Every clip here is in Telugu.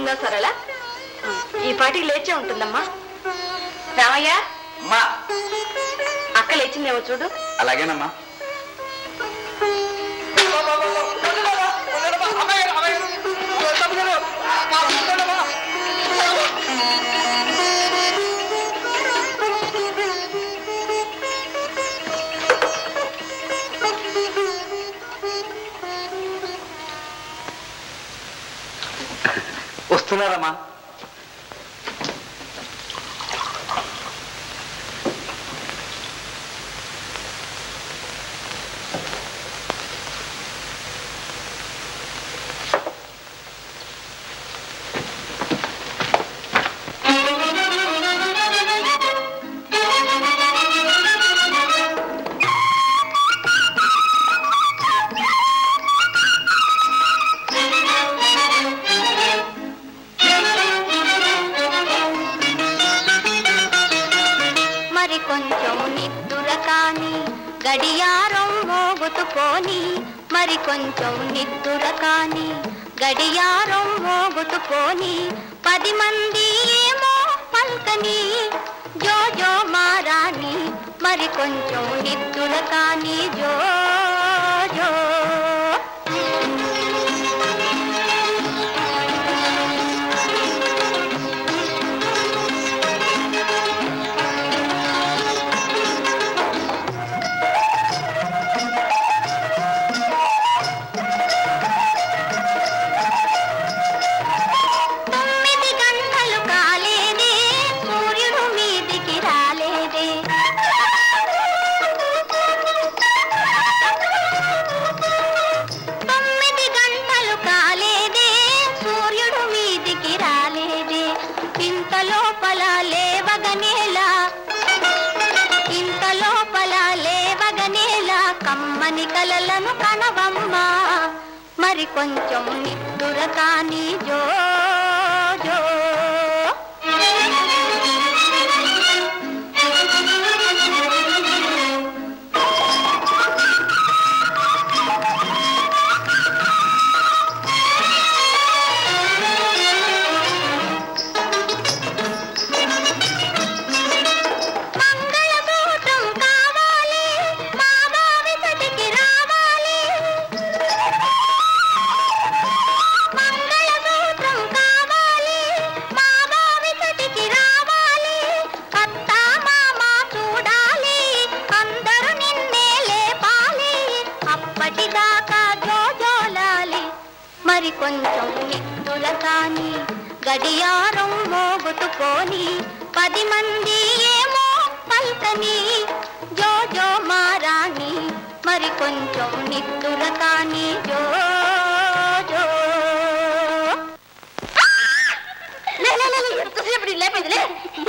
పడుకుందా సరళ ఈ పాటికి లేచే ఉంటుందమ్మా రామయ్య అమ్మా అక్క లేచిందేమో చూడు అలాగేనమ్మా వస్తున్నారమ్మా మరి కొంచెం నిద్దుర కాని గడియారం మోగుతుపోని మరి కొంచెం నిద్దుర కాని గడియారం మోగుతుపోని పది మంది ఏమో పల్కని జో జో మారాని మరి కొంచెం నిద్దుర కాని జో జో తొమ్మిది గంటలు కాలేదే సూర్యుడు మీదికి రాలేదే తొమ్మిది గంటలు కాలేదే సూర్యుడు మీదికి రాలేదే ఇంత లోపల లేవగనేలా ఇంత లోపల లేవగనేలా కమ్మని కలలను కనవమ్మా మరి కొంచెం నిద్దుర కాని జో జో మంగళసూత్రం కావాలి మా బావి సతికి రావాలి మంగళసూత్రం కావాలి మా బావి సతికి రావాలి అత్త మామ చూడాలి అందరూ నిన్నే లేపాలి అప్పటిదాకా జోజోలాలి మరి కొంచెం నిద్దుల కాని గడియారం మోగుతుపోని పది మంది ఏమో పల్కని జో జో మారాని మరి కొంచెం నిద్దుల కాని జో జో లే, లే, లే, లే, ఎంతసేపు లేపేదిలే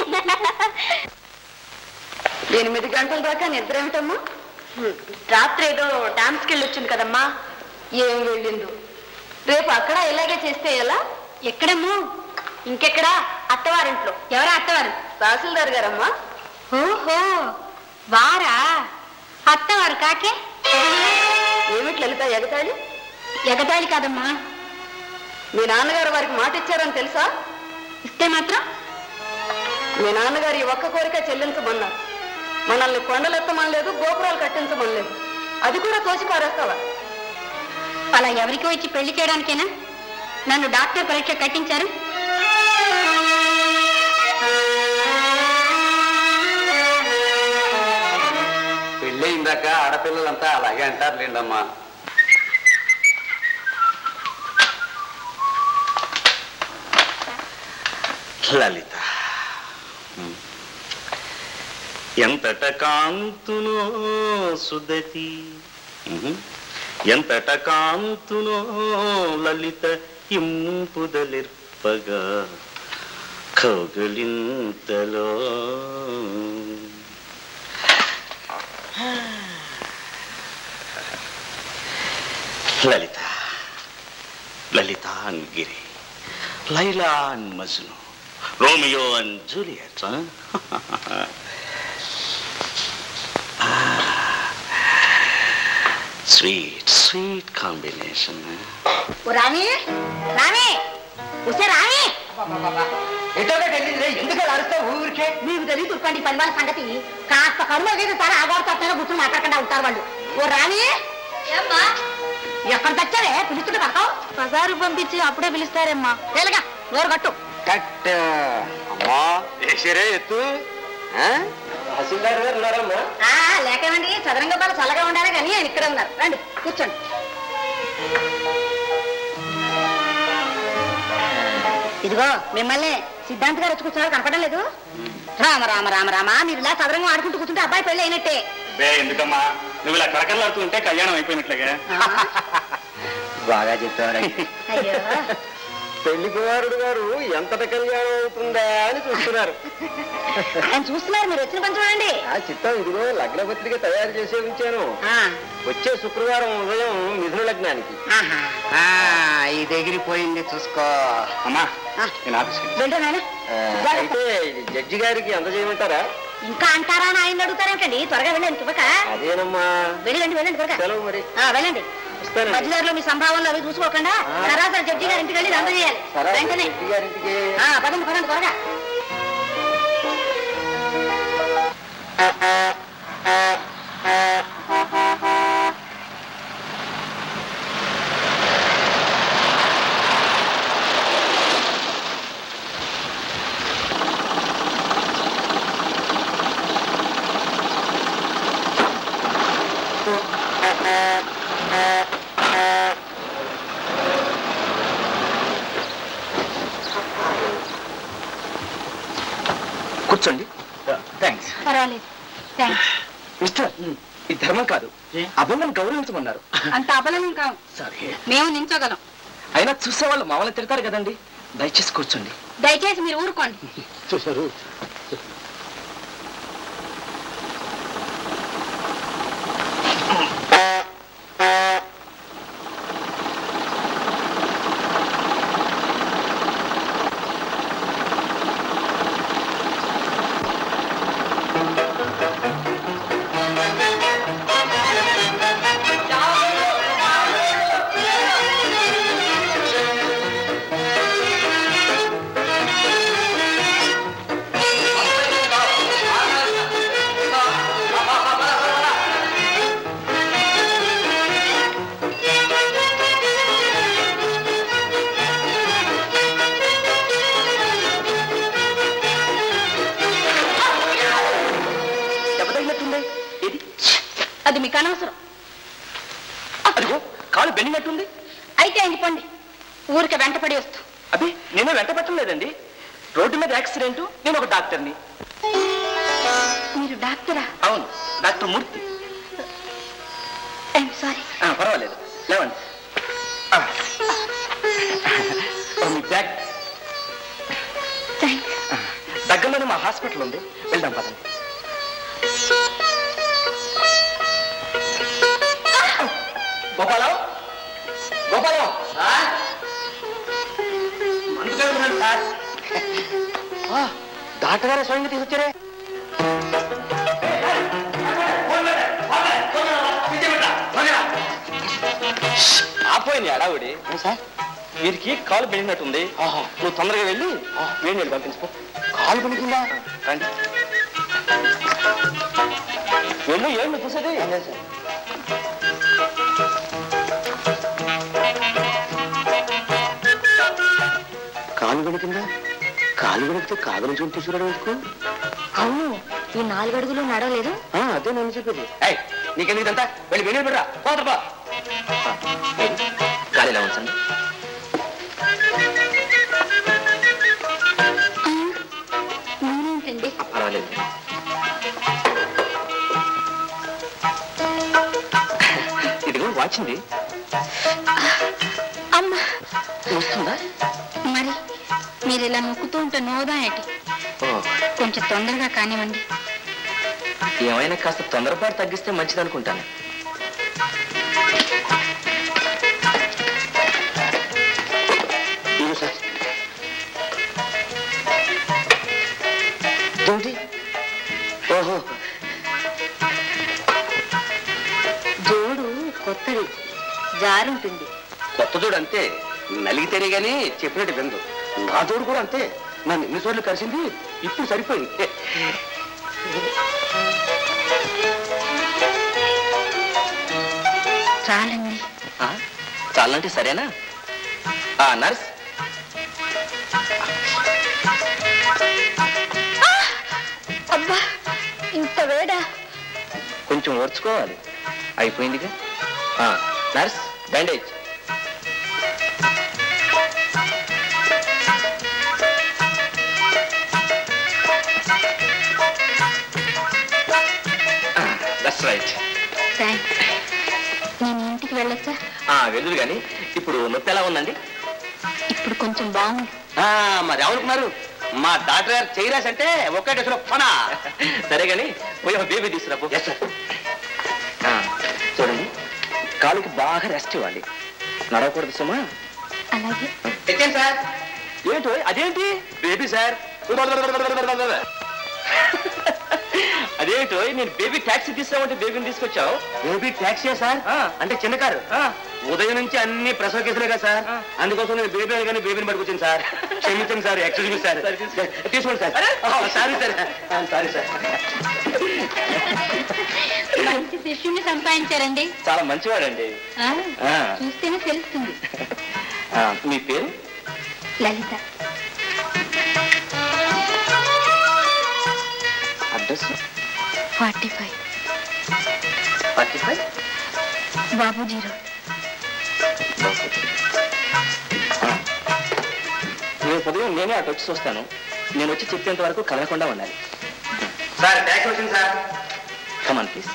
ఎనిమిది గంటల దాకా నిద్ర ఏమిటమ్మా హ్మ్, రాత్రి ఏదో డాన్స్కి వెళ్ళి వచ్చింది కదమ్మా ఏం వెళ్ళిందో రేపు అక్కడ ఇలాగే చేస్తే ఎలా ఎక్కడమ్మా ఇంకెక్కడా అత్తవారింట్లో ఎవరా అత్తవారు తహసీల్దార్ గారమ్మా ఓహో వారా అత్తవారు కాకే ఏమిటి లలిత ఎగతాళి ఎగతాళి కాదమ్మా మీ నాన్నగారు వారికి మాట ఇచ్చారని తెలుసా ఇస్తే మాత్రం మీ నాన్నగారు ఈ ఒక్క కోరిక చెల్లించమన్నారు మనల్ని కొండలెత్తమనలేదు గోపురాలు కట్టించమనలేదు అది కూడా తోసి పారేస్తావా అలా ఎవరికి వచ్చి పెళ్లి చేయడానికేనా నన్ను డాక్టర్ పరీక్ష కట్టించారు పెళ్ళయిందాక ఆడపిల్లలంతా అలాగే అంటారు లేండమ్మా లలిత హ్మ్. ఎంతట కాంతునో సుదతి హ్మ్. ఎంతట కాంతునో లలిత ఇంపుదలిర్పగా కౌగలింతలో Lalitha Lalitha and Giri Laila and Majnu Romeo and Juliet sweet sweet combination రాణి రాణి ఉసే రాయే ఎటోగా వెళ్ళింది ఎందుకు అలా అరుస్తావు ఊరికే మీకు తెలియదు తుర్కండి పని వాళ్ళ సంగతి కాస్త కరుమ లేదు సార్ ఆగోడు తప్పగా కూర్చొని మాట్లాడకుండా ఉంటారు వాళ్ళు ఓ రాని ఎక్కడ తెచ్చారే పిలుస్తుంటే పడతావు బజారు పంపించి అప్పుడే పిలుస్తారేమ్మా తేలిగా నోరు కట్టు కట్ అమ్మా వేసారే ఎత్తు తహసీల్దార్ గారు ఉన్నారమ్మా ఆ లేకేమండి చదరంగ బాల చల్లగా ఉండాలి కానీ ఆయన ఇక్కడ ఉన్నారు రండి కూర్చోండి ఇదిగో మిమ్మల్ని సిద్ధాంత్ గారు వచ్చి కూర్చున్నారు కనపడడం లేదు రామ రామ రామ రామ మీరు ఇలా చదరంగం ఆడుకుంటూ కూర్చుంటే అబ్బాయి పెళ్ళి అయినట్టే బే ఎందుకమ్మా నువ్వు ఇలా కరకరలాడుతూ ఉంటే కళ్యాణం అయిపోయినట్లుగా బాగా చెప్పారు అయ్యో పెళ్లి కుమారుడు గారు ఎంతటి కళ్యాణం అవుతుందా అని చూస్తున్నారు ఆయన చూస్తున్నారు మీరు వచ్చిన పని చూడండి ఆ చిత్తం ఇదిగో లగ్న పత్రిక తయారు చేసే ఉంచాను ఆ, వచ్చే శుక్రవారం ఉదయం మిథున లగ్నానికి ఆహా. ఇది ఎగిరిపోయింది చూసుకో అమ్మా ఆ, నేను ఆఫీస్కి వెళ్ళు నాయనా. ఆ, అయితే ఇది జడ్జి గారికి అందజేయమంటారా ఇంకా అంటారా అని ఆయన అడుగుతారేంటండి త్వరగా వెళ్ళండి ఇవ్వక అదేనమ్మా వెళ్ళండి వెళ్ళండి త్వరగా సెలవు మరి ఆ, వెళ్ళండి వస్తానండి మధ్యదారిలో మీ సంభావనలు అవి చూసుకోకుండా ఆ. సరాసరి జడ్జి గారి ఇంటికి వెళ్ళి అందజేయాలి సరే వెంటనే జడ్జి గారింటికి ఆ, పదండి పదండి త్వరగా కూర్చోండి థ్యాంక్స్ పర్వాలేదు థ్యాంక్స్ మిస్టర్ ఇది ధర్మం కాదు అభిమన్ గౌరవించమన్నారు అంత అబలం కావు సరే మేము నించోగలం అయినా చూసే వాళ్ళు మామూలు తిడతారు కదండి దయచేసి కూర్చోండి దయచేసి మీరు ఊరుకోండి చూసారు దెబ్బతగినట్టుంది ఇది అది మీకు అనవసరం అదిగో కాలు బెండినట్టుంది అయితే ఇంకోండి ఊరికి వెంటపడి వస్తాం అబ్బి నేను వెంట పెట్టలేదండి రోడ్డు మీద యాక్సిడెంట్ నేను ఒక డాక్టర్ని మీరు డాక్టరా అవును డాక్టర్ మూర్తి ఐఎమ్ సారీ ఆ, పర్వాలేదు లేవండి ఆ. ఓ, మీ బ్యాగ్ థ్యాంక్స్ దగ్గరలోనే మా హాస్పిటల్ ఉంది వెళ్దాం పదండి గోపాలం గోపాలం ఆ, డాక్టర్ గారే స్వయంగా తీసుకొచ్చారే ఆపోయింది అడావుడి సార్ వీరికి కాలు పెరిగినట్టుంది నువ్వు తొందరగా వెళ్ళి వేడి నీళ్ళు పంపించుకో కాలు పెరిగిందా రండి వెళ్ళు ఏమి చూసేది కాలు పెరిగిందా కాలు పెరిగితే కాదు నుంచి తీసుకురావడం ఎందుకు అవును ఈ నాలుగు అడుగులు నడవలేదు ఆ, అదే నన్ను చెప్పేది ఏయ్ నీకెందుకు ఇదంతా వెళ్ళి వెళ్ళి బిడ్రా పోతా పో గాలిలో ఉంచండి మీరేంటండి పర్వాలేదు ఇదిగో వాచింది అమ్మా వస్తుందా మరి మీరు ఇలా నొక్కుతూ ఉంటే నోదా ఏటి ఓ, కొంచెం తొందరగా కానివ్వండి ఏమైనా కాస్త తొందరపాటు తగ్గిస్తే మంచిది అనుకుంటాను ఇదిగో సార్ ఏంటి ఓహో జోడు కొత్తది జారుంటుంది కొత్త చూడు అంతే నలిగితేనే గాని చెప్పినట్టు విందు నా తోడు కూడా అంతే నన్ను ఎన్నిసార్లు కలిసింది ఇప్పుడు సరిపోయింది చాలండి ఆ, చాలంటే సరేనా ఆ నర్స్ అబ్బా ఇంత వేడా కొంచెం ఓర్చుకోవాలి అయిపోయిందిగా ఆ, nurse bandage that's right thanks నేను ఇంటికి వెళ్ళొచ్చా వెళ్ళు కానీ ఇప్పుడు నొప్పి ఎలా ఉందండి ఇప్పుడు కొంచెం బాగుంది ఆ, మరి ఎవరుకున్నారు మా డాక్టర్ గారు చేయరాస్ అంటే ఒకే డేసులో పనా సరే కానీ పోయి ఒక బేబీ తీసుకురాపో చూడండి కాలుకి బాగా రెస్ట్ ఇవ్వాలి నడవకూడదు సుమా అలాగే తెచ్చాను సార్ ఏంటో అదేంటి బేబీ సార్ అదేంటో నేను బేబీ ట్యాక్సీ తీసుకురామంటే బేబీని తీసుకొచ్చావు బేబీ ట్యాక్సీ సార్ అంటే చిన్న కారు ఉదయం నుంచి అన్ని ప్రసవ కేసులే కదా సార్ అందుకోసం నేను బేబీ కానీ బేబీని పట్టుకొచ్చాను సార్ క్షమించండి సార్ ఎక్స్క్యూజ్ మీ సార్ తీసుకోండి sir sorry sir sorry sir మంచి శిష్యుని సంపాదించారండి చాలా మంచివాడండి ఆ, ఆ. చూస్తేనే తెలుస్తుంది ఆ, మీ పేరు Lalitha address forty five forty five Babuji road రేపు ఉదయం నేనే అటు వచ్చి చూస్తాను నేను వచ్చి చెప్పేంత వరకు కదలకుండా ఉండాలి సార్ ట్యాక్స్ వచ్చింది సార్ కమాన్ ప్లీజ్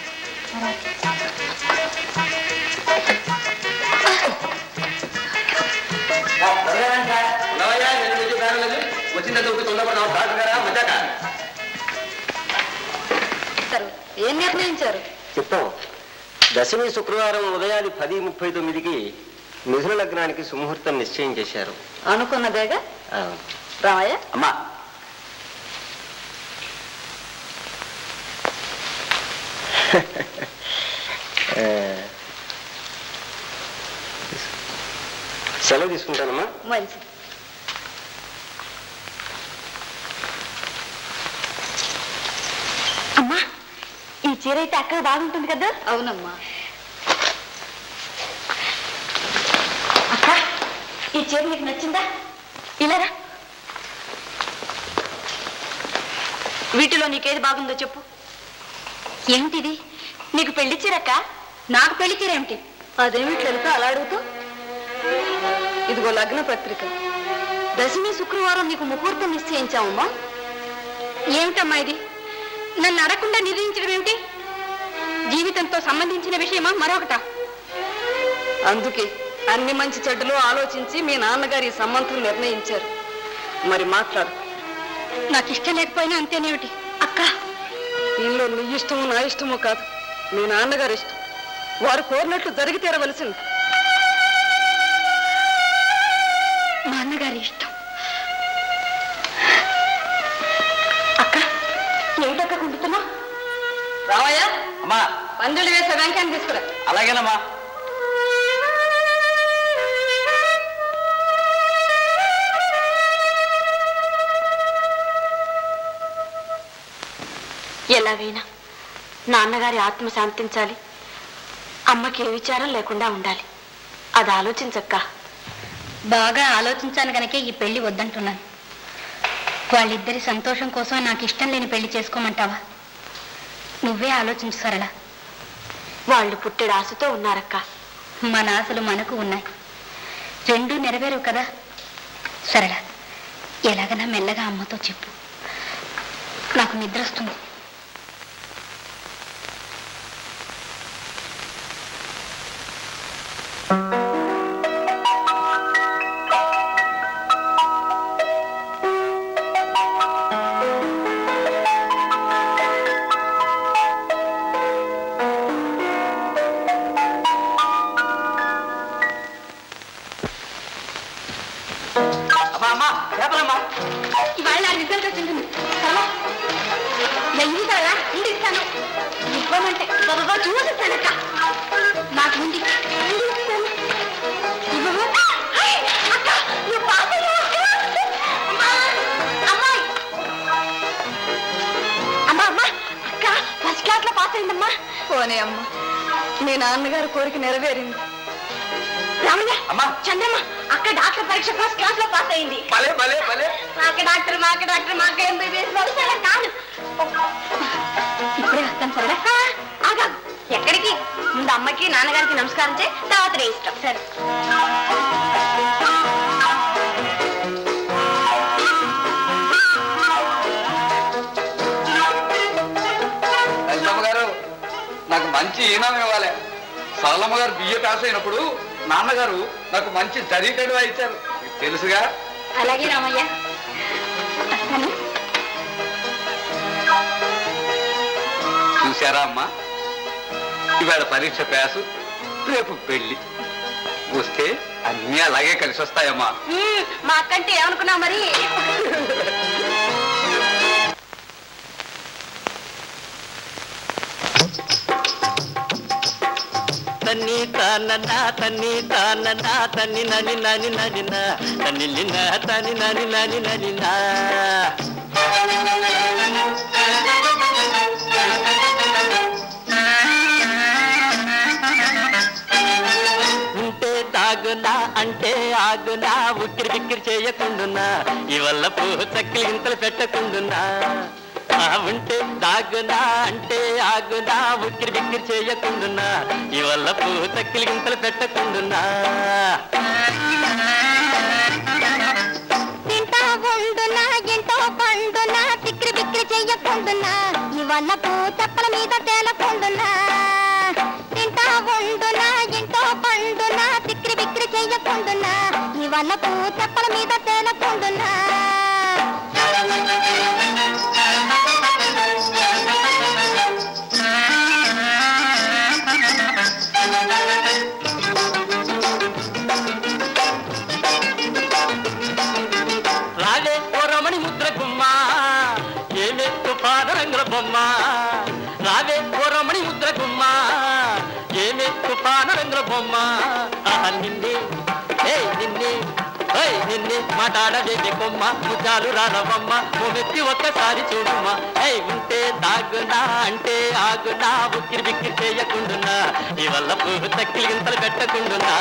వచ్చిందంత తొందరపడదాం డాక్టర్ గారా మజాక ఏం నిర్ణయించారు చెప్తాం దశమి శుక్రవారం ఉదయాన్ని పది ముప్పై తొమ్మిదికి మిథున లగ్నానికి సుముహూర్తం నిశ్చయం చేశారు అనుకున్నదేగా ఆ, రామయ్య అమ్మా ఆ, సెలవు తీసుకుంటానమ్మా మంచి అమ్మా ఈ చీర అయితే అక్కడ బాగుంటుంది కదా అవునమ్మా అక్క ఈ చీర నీకు నచ్చిందా ఇలారా వీటిలో నీకేది బాగుందో చెప్పు ఏమిటిది నీకు పెళ్లి చీరక్క నాకు పెళ్లి చీర ఏమిటి అదేమిటి లలిత అలా అడుగుతూ ఇదిగో లగ్న పత్రిక దశమి శుక్రవారం నీకు ముహూర్తం నిశ్చయించావమ్మా ఏమిటమ్మా ఇది నన్ను అడగకుండా నిర్ణయించడం ఏమిటి జీవితంతో సంబంధించిన విషయమా మరొకట అందుకే అన్ని మంచి చెడ్డలు ఆలోచించి మీ నాన్నగారు ఈ సంబంధం నిర్ణయించారు మరి మాట్లాడు నాకు ఇష్టం లేకపోయినా అంతేనేమిటి అక్క దీనిలో నీ ఇష్టము నా ఇష్టము కాదు మీ నాన్నగారు ఇష్టం వారు కోరినట్లు జరిగి తీరవలసింది మా అన్నగారి ఇష్టం అక్క ఏమిటక్క కుంటున్నా రావయ్య అమ్మా పందులు వేసే వెంకాయని తీసుకురా అలాగేనమ్మా ఎలాగైనా నాన్నగారి ఆత్మ శాంతించాలి అమ్మకి ఏ విచారం లేకుండా ఉండాలి అది ఆలోచించక్క బాగా ఆలోచించాను గనకే ఈ పెళ్లి వద్దంటున్నాను వాళ్ళిద్దరి సంతోషం కోసం నాకు ఇష్టం లేని పెళ్లి చేసుకోమంటావా నువ్వే ఆలోచించు సరళ వాళ్ళు పుట్టెడు ఆశతో ఉన్నారక్క మన ఆశలు మనకు ఉన్నాయి రెండూ నెరవేరవు కదా సరళ ఎలాగైనా మెల్లగా అమ్మతో చెప్పు నాకు నిద్ర వస్తుంది అమ్మా అమ్మా చేపలమ్మా ఇవాళ నా రిజల్ట్ వచ్చింది సరళ నెయ్యి సరళ ఉండి ఇస్తాను ఇవ్వమంటే బాబా చూసిస్తానక్క నాకు ఉంది ఉండి ఇస్తాను ఇవ్వము. ఆయ్! నిజంగానే అమ్మా మీ నాన్నగారి కోరిక నెరవేరింది రామయ్య అమ్మా చంద్రమ్మ అక్కడ డాక్టర్ పరీక్ష ఫస్ట్ క్లాస్ లో పాస్ అయింది భలే భలే భలే మాక డాక్టర్ మాక డాక్టర్ మాక ఎంబీబీఎస్ వరుసగా కాదు ఇప్పుడే వస్తాను సరే ఆగా ఎక్కడికి ముందు అమ్మకి నాన్నగారికి నమస్కారం చేయి తర్వాత నీ ఇష్టం సరే లలితమ్మ గారు నాకు మంచి ఈనామం ఇవ్వాలి సరళమ్మ గారు బియ్య పాస్ అయినప్పుడు నాన్నగారు నాకు మంచి జరీటెడ్ ఇచ్చారు మీకు తెలుసుగా అలాగే రామయ్య వస్తాను చూశారా అమ్మా ఇవాళ పరీక్ష పాసు రేపు పెళ్లి వస్తే అన్నీ అలాగే కలిసి వస్తాయమ్మా మ్మ్, మా అక్కంటే ఏమనుకున్నావు మరి తన్ని తానన్న తన్ని తానన్న తన్ని నని నని ననిన తన్ని నిన్న తని నని నని ననిన ఉంటే తాగునా అంటే ఆగునా ఉక్కిరి బిక్కిరి చేయకుండునా ఇవల్ల పూ చక్కిలి గింతలు పెట్టకుండునా ఆ ఉంటే తాగునా అంటే ఆగునా ఉక్కిరి బిక్కిరి చేయకుండునా ఇవల్ల పూ చక్కిలి గింతలు పెట్టకుండునా తింటా ఉండునా ఎంతో పండునా తిక్కిరి బిక్కిరి చెయ్యకుండునా ఇవల్ల పూ చెప్పల మీద తేలకుండునా తింటా ఉండునా ఎంతో పండునా తిక్కిరి బిక్కిరి చెయ్యకుండునా ఇవల్ల పూ చెప్పల మీద తేలకుండునా రావే ఓ రమణి ముద్ర గుమ్మ ఏమే తుఫాన రంగుల బొమ్మ రావే ఓ రమణి ముద్ర గుమ్మ ఏమే తుఫాన రంగుల బొమ్మ ఆహా నిన్నే ఏ నిన్నే ఏయ్ నిన్నే మాట్లాడవేమి కొమ్మ ముద్దాలు రానవమ్మ మొమెత్తి ఒక్కసారి చూడుమా ఏయ్ ఉంటే దాగునా అంటే ఆగునా ఉక్కిరి బిక్కిరి చేయకుండునా ఈ వల్ల పువ్వు తక్కిలి గింతలు పెట్టకుండునా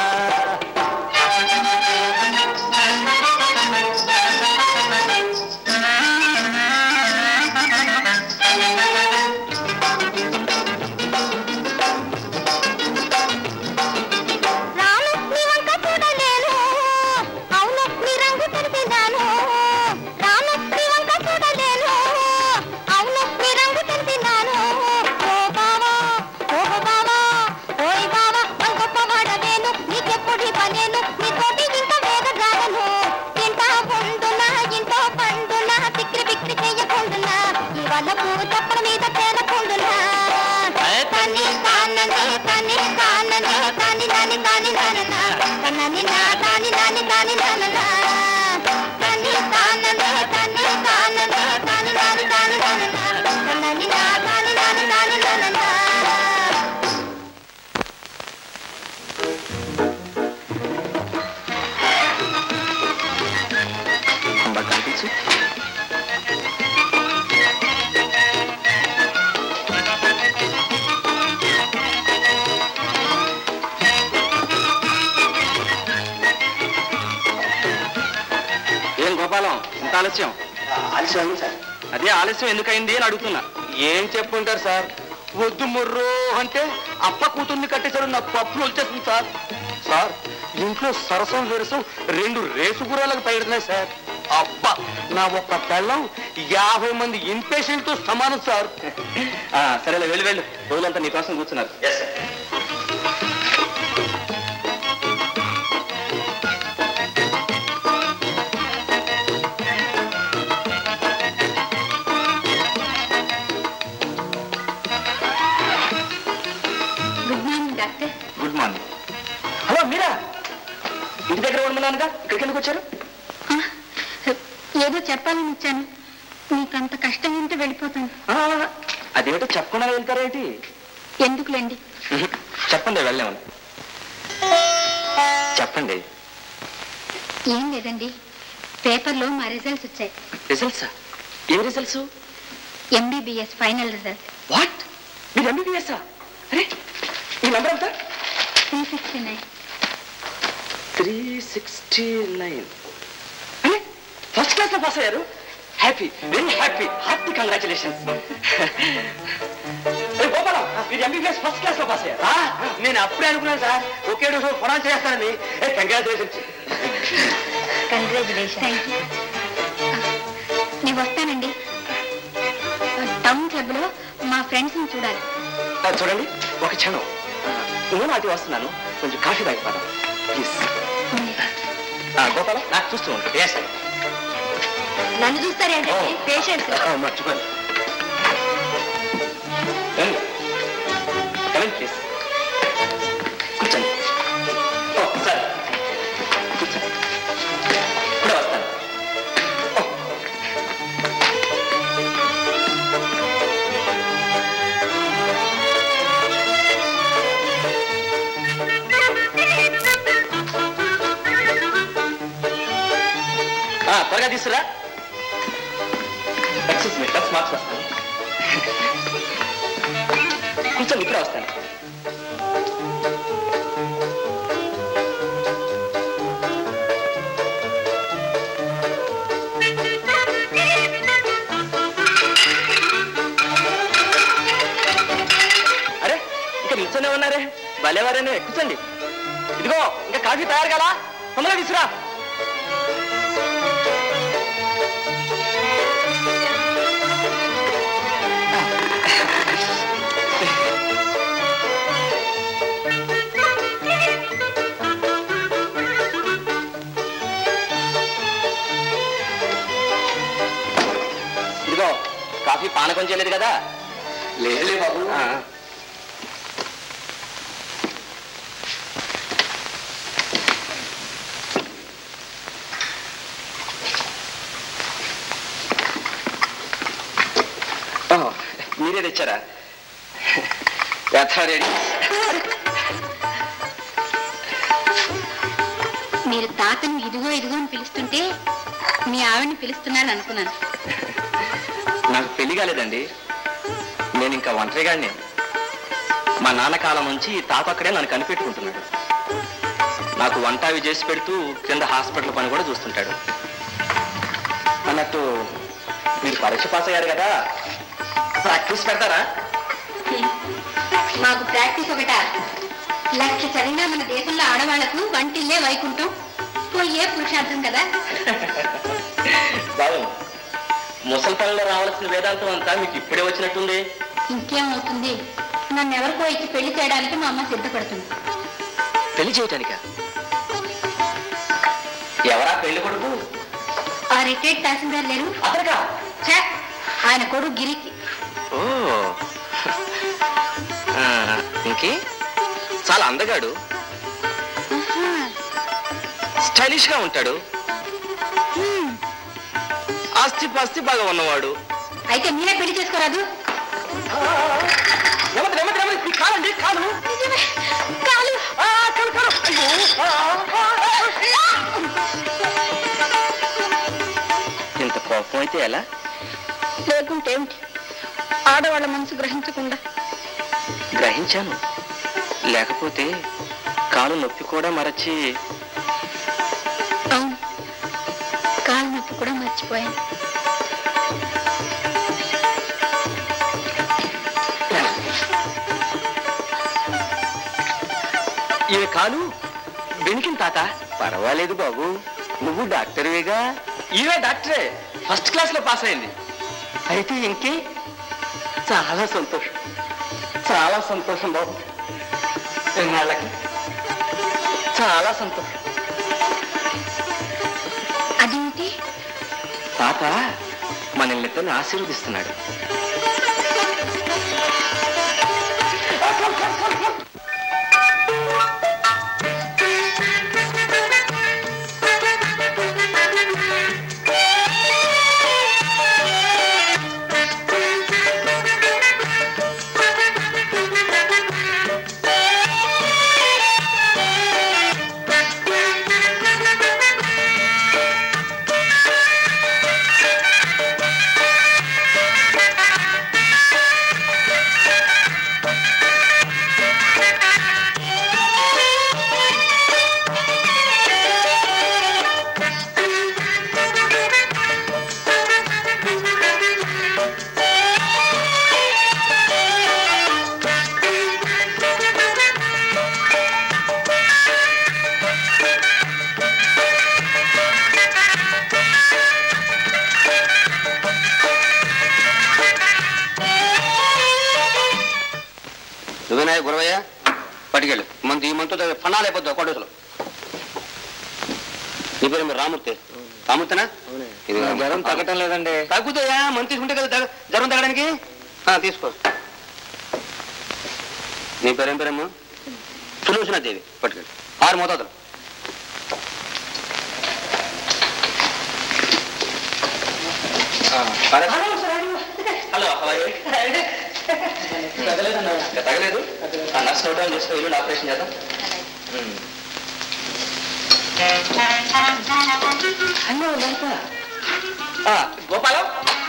రాను నీ వంక చూడలేను అవును నీ రంగు తెలిసినాను రాను నీ వంక చూడలేను అవును నీ రంగు తెలిసినాను ఓ బావా ఓ బావా ఓయ్ బావా మన గొప్ప వాడవేను నీకెప్పుడు పనేను నీ తోటి ఇంకా వేగజాలను ఇంటా ఉండునా ఇంటో పండునా తిక్కిరి బిక్కిరి చెయ్యకుండునా ఇవాళ పువ్వు చెప్పల మీద తేలకుండునా తని తానన తని తానన తని నాని నాని నానన తనని నా తాని నాని నాని నానన తని తానన తని తానన తని నాని నాని నానన తనని నా తాని నాని నాని నానన బాగా కనిపించు ఏం గోపాలం ఇంత ఆలస్యం ఆలస్యం సార్ అదే ఆలస్యం ఎందుకైంది అని అడుగుతున్నా ఏం చెప్పుంటారు సార్ వద్దు ముర్రో అంటే అప్ప కూతుర్ని కట్టేశారు నా పప్పులు వచ్చేస్తుంది సార్ సార్ ఇంట్లో సరసం విరసం రెండు రేసు గుర్రాలకు పైడుతున్నాయి సార్ అబ్బా నా ఒక్క పెళ్ళం యాభై మంది ఇన్పేషెంట్ తో సమానం సార్ ఆ, సరేలే వెళ్ళి వెళ్ళు రోజులంతా నీకోసం కూర్చున్నారు good morning doctor good morning hello మీరా ఇంటి దగ్గర ఉండమన్నానుగా ఇక్కడికి ఎందుకు వచ్చారు ఏదో చెప్పాలని వచ్చాను నీకంత కష్టం ఉంటే వెళ్ళిపోతాను ఆ, అదేమిటో చెప్పకుండా వెళ్తారేంటి ఎందుకులేండి చెప్పండి వెళ్ళామని చెప్పండి ఏం లేదండి పేపర్లో మా రిజల్ట్స్ వచ్చాయి రిజల్ట్సా ఏ results MBBS final result what మీరు ఎంబీబీఎస్ఆ అరే ఈ నంబర్ ఎంత three sixty nine three sixty nine first class లో పాస్ అయ్యారు happy very happy hearty congratulations Gopalam మీరు ఎంబీబీఎస్ ఫస్ట్ క్లాస్ లో పాస్ అయ్యారు నేను అప్పుడే అనుకున్నాను సార్ ఒకే రోజు ప్రొనౌన్స్ చేస్తానని కంగ్రాచులేషన్స్ కంగ్రాచులేషన్ థ్యాంక్ యూ నేను వస్తానండి టౌన్ క్లబ్లో మా ఫ్రెండ్స్ని చూడాలి చూడండి ఒక క్షణం నేను అటు వస్తున్నాను కొంచెం కాఫీ తాగిపోదాం ప్లీజ్ గోపాల నాకు చూస్తూ ఉంటాను ఎస్ నన్ను చూస్తారేంటి ఓ. పేషెంట్స్ మర్చిపోయాను రండి. రండి, ప్లీజ్ కూర్చోండి ఓ, సరే కూర్చోండి ఇప్పుడే వస్తాను ఓ. ఆ, త్వరగా తీసుకురా ఎక్సెస్ మీ బస్ మార్క్స్ వస్తాను కూర్చోండి ఇప్పుడే వస్తాను అరే ఇంకా నిల్చొనే ఉన్నారే భలేవారేనే కూర్చోండి ఇదిగో ఇంకా కాఫీ తయారు కదా తొందరగా తీసురా ఇదిగో కాఫీ పానకం చేయలేదు కదా లేదులే బాబు ఆ. ఓ, మీరే తెచ్చారా రెడీ మీరు తాతను ఇదిగో ఇదిగో అని పిలుస్తుంటే మీ ఆవిడని పిలుస్తున్నాను అనుకున్నాను నాకు పెళ్లి కాలేదండి నేను ఇంకా ఒంటరిగానే మా నాన్న కాలం నుంచి ఈ తాత అక్కడే నన్ను కనిపెట్టుకుంటున్నాడు నాకు వంట అవి చేసి పెడుతూ కింద హాస్పిటల్ పని కూడా చూస్తుంటాడు అన్నట్టు మీరు పరీక్ష పాస్ అయ్యారు కదా ప్రాక్టీస్ పెడతారా మాకు ప్రాక్టీస్ ఒకట లక్ష చదివినా మన దేశంలో ఆడవాళ్లకు వంటిల్లే వైకుంఠం పోయే పురుషార్థం కదా బాగుంది ముసలి పనుల్లో రావాల్సిన వేదాంతం అంతా మీకు ఇప్పుడే వచ్చినట్టుంది ఇంకేమవుతుంది నన్ను ఎవరికో ఇచ్చి పెళ్లి చేయడానికి మా అమ్మ సిద్ధపడుతుంది పెళ్లి చేయటానికా ఎవరా పెళ్లి కొడుకు ఆ రిటైర్డ్ తహసీల్దార్ లేరు అతనికా ఛే, ఆయన కొడుకు గిరికి ఓ ఆ, ఇంకే చాలా అందగాడు ఆహా, స్టైలిష్ గా ఉంటాడు హ్మ్. ఆస్తి పాస్తి బాగా ఉన్నవాడు అయితే మీరే పెళ్లి చేసుకోరాదు నెమ్మది, నెమ్మది, నెమ్మది. మీ కాలండి కాలు నిజమే కాలు ఆ, కాలు కాలు అయ్యో. ఆ, ఆ, ఆ. ఇంత కోపం అయితే ఎలా లేకుంటే ఏమిటి ఆడవాళ్ళ మనసు గ్రహించకుండా గ్రహించాను లేకపోతే కాలు నొప్పి కూడా మరచి అవును కాలు నొప్పి కూడా మర్చిపోయాను ఈ కాలు బెనికిన తాత పర్వాలేదు బాబు నువ్వు డాక్టర్వేగా ఈవే డాక్టరే ఫస్ట్ క్లాస్ లో పాస్ అయింది అయితే ఇంకే చాలా సంతోషం చాలా సంతోషం బాబు ఎన్నాళ్ళకి చాలా సంతోషం అదేమిటి తాత మనల్ని ఆశీర్వదిస్తున్నాడు ఆ వినాయ గురవయ్య పట్టుకెళ్ళు మంత్ ఈ మంత్ ఫనాలు అయిపోద్ది కొడసలు నీ పేరు మీరు రామూర్తి రామూర్తినా ఇది జ్వరం తగ్గటం లేదండి తగ్గుతాయా మంత్ తీసుకుంటే కదా తగ్గ- జ్వరం తగ్గడానికి ఆ, తీసుకో నీ పేరేం పేరమ్మా సులోచన దేవి పట్టుకెళ్ళి ఆరు మోతాదులు హలో తగలేదు నర్స్ నోట్ డౌన్ చేసుకో ఇల్లు ఆపరేషన్ చేద్దాం హలో లలిత గోపాలం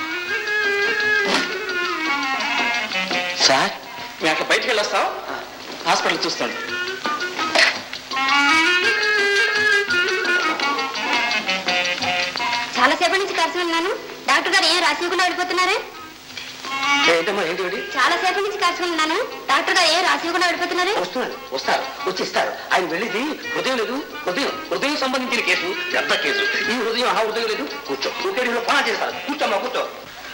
సార్ మేము అట్లా బయటికి వెళ్ళొస్తాం హాస్పిటల్ చూస్తాను చాలా సేపటి నుంచి కలిసి ఉన్నాను డాక్టర్ గారు ఏం రాసివ్వకుండా వెళ్ళిపోతున్నారే ఏంటమ్మా ఏంటి ఏంటి? చాలా సేపటి నుంచి కలిసి ఉన్నాను డాక్టర్ గారు ఏం రాసివ్వకుండా వెళ్ళిపోతున్నారే వస్తున్నారు వస్తారు వచ్చి ఇస్తారు ఆయన వెళ్ళేది హృదయం లేదు హృదయం హృదయం సంబంధించిన కేసు పెద్ద కేసు ఈ హృదయం ఆ హృదయం లేదు కూర్చో కూర్చో పనా చేస్తారు కూర్చోమ్మా కూర్చో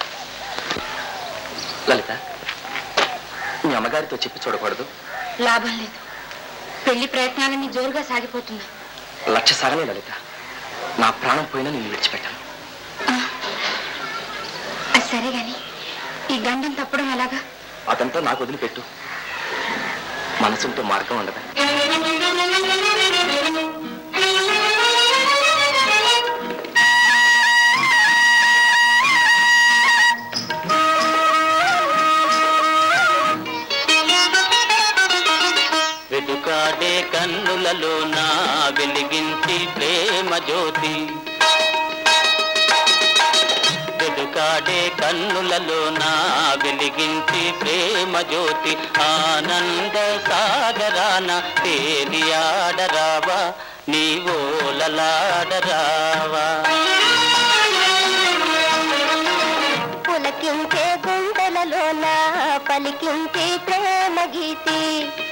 లలిత మీ అమ్మగారితో చెప్పి చూడకూడదు లాభం లేదు పెళ్లి ప్రయత్నాలన్నీ జోరుగా సాగిపోతున్నా లక్ష సాగలే లలిత నా ప్రాణం పోయినా నేను విడిచిపెట్టాను అది సరే గాని ఈ గండం తప్పడం ఎలాగా అదంతా నాకు వదిలిపెట్టు మనసుంటే మార్గం ఉండదు వెదుకాడే కన్నులలో నా వెలిగించి ప్రేమ జ్యోతి వెదుకాడే కన్నులలో నా వెలిగించి ప్రేమ జ్యోతి ఆనంద సాగరాన తేలియాడరావా నీవోలలాడరావా పులకించే గుండెలలోన పలికించే ప్రేమ గీతి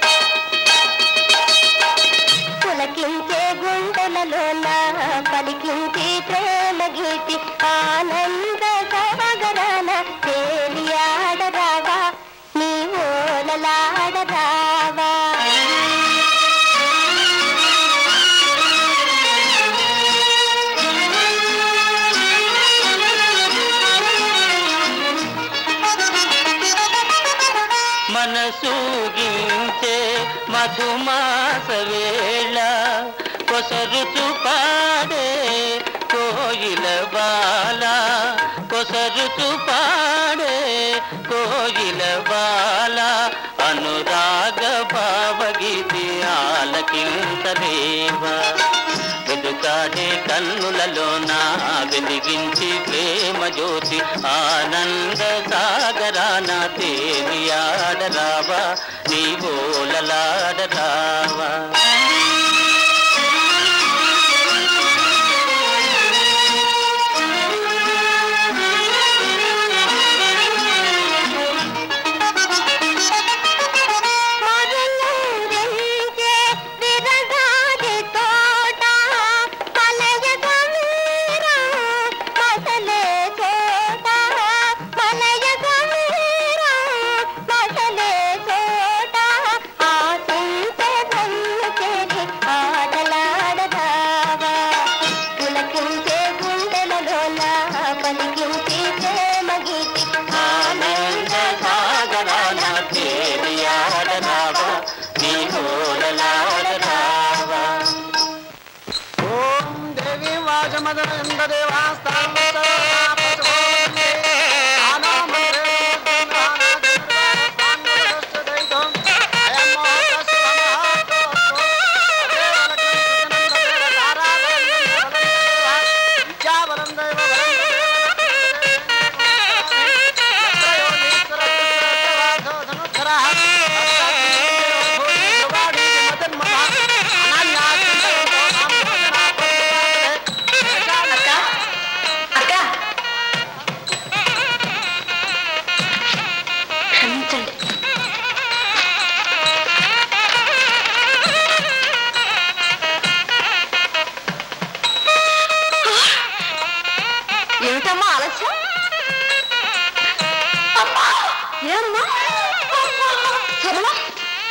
పులకించే గుండెలలోన పలికించే ప్రేమ గీతి ఆనంద సాగరాన తేలియాడరావా నీ ఓలలాడరావా మనసూగించే మధుమాస వేళ కొసరుచు పాడే కోయిల బాల కొసరుచు పాడే కోయిల బాల అనురాగ భావగీతి ఆలకింతదేవా వెదుకాడే కన్నులలో నా వెలిగించి ప్రేమ జ్యోతి ఆనంద సాగరాన తేలియాడరావా నీ బోలలాడరావా మరులూరించే విరగాది తోట మలయగమీర మసలే చోట మలయగమీర మసలే చోట ఆశించే కన్ను చేరి ఆటలాడదావా పులకించే గుండెలలోన పలికించే ప్రేమ గీతి ఆనంద సాగరాన తేలియాడరావా నీ బోలలాడరావా ఓం దేవి వాచమదండ దేవాస్తాం అక్క క్షమించండి ఏమిటమ్మా ఆలస్యం అమ్మా ఏమ్మా సరళ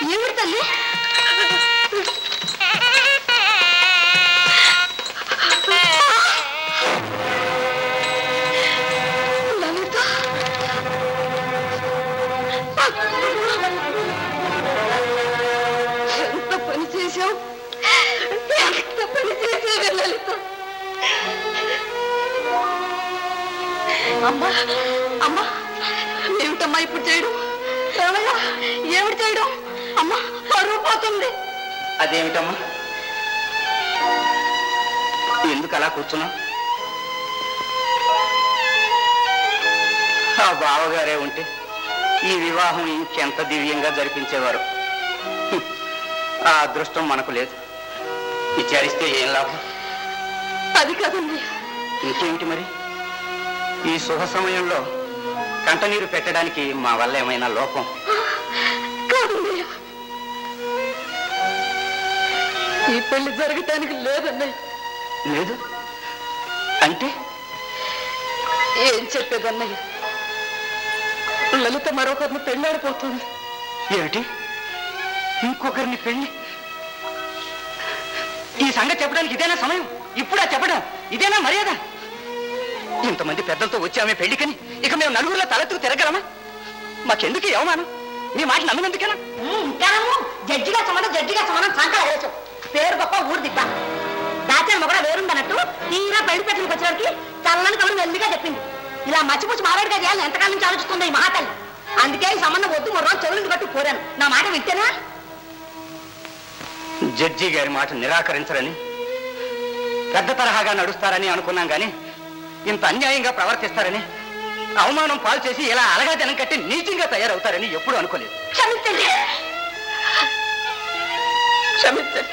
లలిత పెళ్లి చేసేవే లలిత అమ్మా అమ్మా ఏమిటమ్మా ఇప్పుడు చేయడం ఏమయ్యా ఏమిటి చేయడం అమ్మా పరువు పోతుంది అదేమిటమ్మా ఎందుకు అలా కూర్చున్నా ఆ బావగారే ఉంటే ఈ వివాహం ఇంకెంత దివ్యంగా జరిపించేవారు హ్మ్. ఆ అదృష్టం మనకు లేదు విచారిస్తే ఏం లాభం అది కాదండి ఇంకేమిటి మరి ఈ శుభ సమయంలో కంటనీరు పెట్టడానికి మా వల్ల ఏమైనా లోపం కాదండి ఈ పెళ్లి జరగటానికి లేదన్నయ్య లేదు అంటే ఏం చెప్పేదన్నయ్య లలిత మరొకరిని పెళ్ళాడిపోతుంది ఏమిటి ఇంకొకరిని పెళ్లి ఈ సంగతి చెప్పడానికి ఇదేనా సమయం ఇప్పుడా చెప్పడం ఇదేనా మర్యాద ఇంతమంది పెద్దలతో వచ్చి ఆమె పెళ్లికని ఇక మేము నలుగురిలో తలెత్తుకు తిరగలమా మాకెందుకు ఈ అవమానం మీ మాట నమ్మినందుకేనా ఇంకాను జడ్జిగా సమానం జడ్జిగా సమానం సంకల వేసాం పేరు గొప్ప ఊరు దిబ్బ దాచాను కూడా వేరుందన్నట్టు తీరా పెళ్లి పెట్టినకి వచ్చేవాడికి చల్లని కబురు వెల్లిగా చెప్పింది ఇలా మచ్చిపుచ్చి మారాడుగా చేయాలని ఎంతకాలం నుంచి ఆలోచిస్తుంది ఈ మహాతల్లి అందుకే ఈ సంబంధం వద్దు మూడు రోజులు చెవులు కట్టి కోరాను నా మాట వింటేనా జడ్జి గారి మాట నిరాకరించరని పెద్ద తరహాగా నడుస్తారని అనుకున్నాం కానీ ఇంత అన్యాయంగా ప్రవర్తిస్తారని అవమానం పాలు చేసి ఇలా అలగాదనం కట్టి నీచంగా తయారవుతారని ఎప్పుడూ అనుకోలేదు క్షమించండి క్షమించండి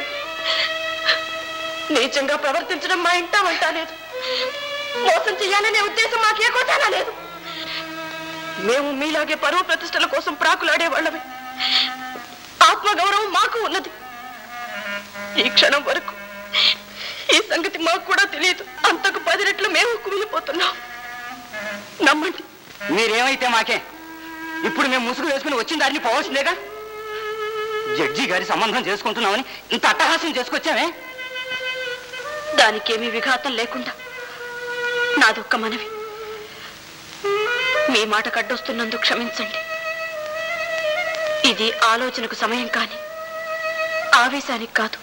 నీచంగా ప్రవర్తించడం మా ఇంట వంట లేదు మోసం చెయ్యాలనే ఉద్దేశం మాకే కోటానా లేదు మేము మీలాగే పరువు ప్రతిష్టల కోసం ప్రాకులాడే వాళ్ళమే ఆత్మగౌరవం మాకు ఉన్నది ఈ క్షణం వరకు ఈ సంగతి మాకు కూడా తెలియదు అంతకు పది రెట్లు మేము కుమిలిపోతున్నాం నమ్మండి మీరేమైతే మాకే ఇప్పుడు మేము ముసుగు వేసుకుని వచ్చిన దారిని పోవాల్సిందేగా జడ్జి గారి సంబంధం చేసుకుంటున్నామని ఇంత అట్టహాసం చేసుకొచ్చామే దానికేమీ విఘాతం లేకుండా నాదొక్క మనవి మీ మాట కడ్డొస్తున్నందుకు క్షమించండి ఇది ఆలోచనకు సమయం కాని ఆవేశానికి కాదు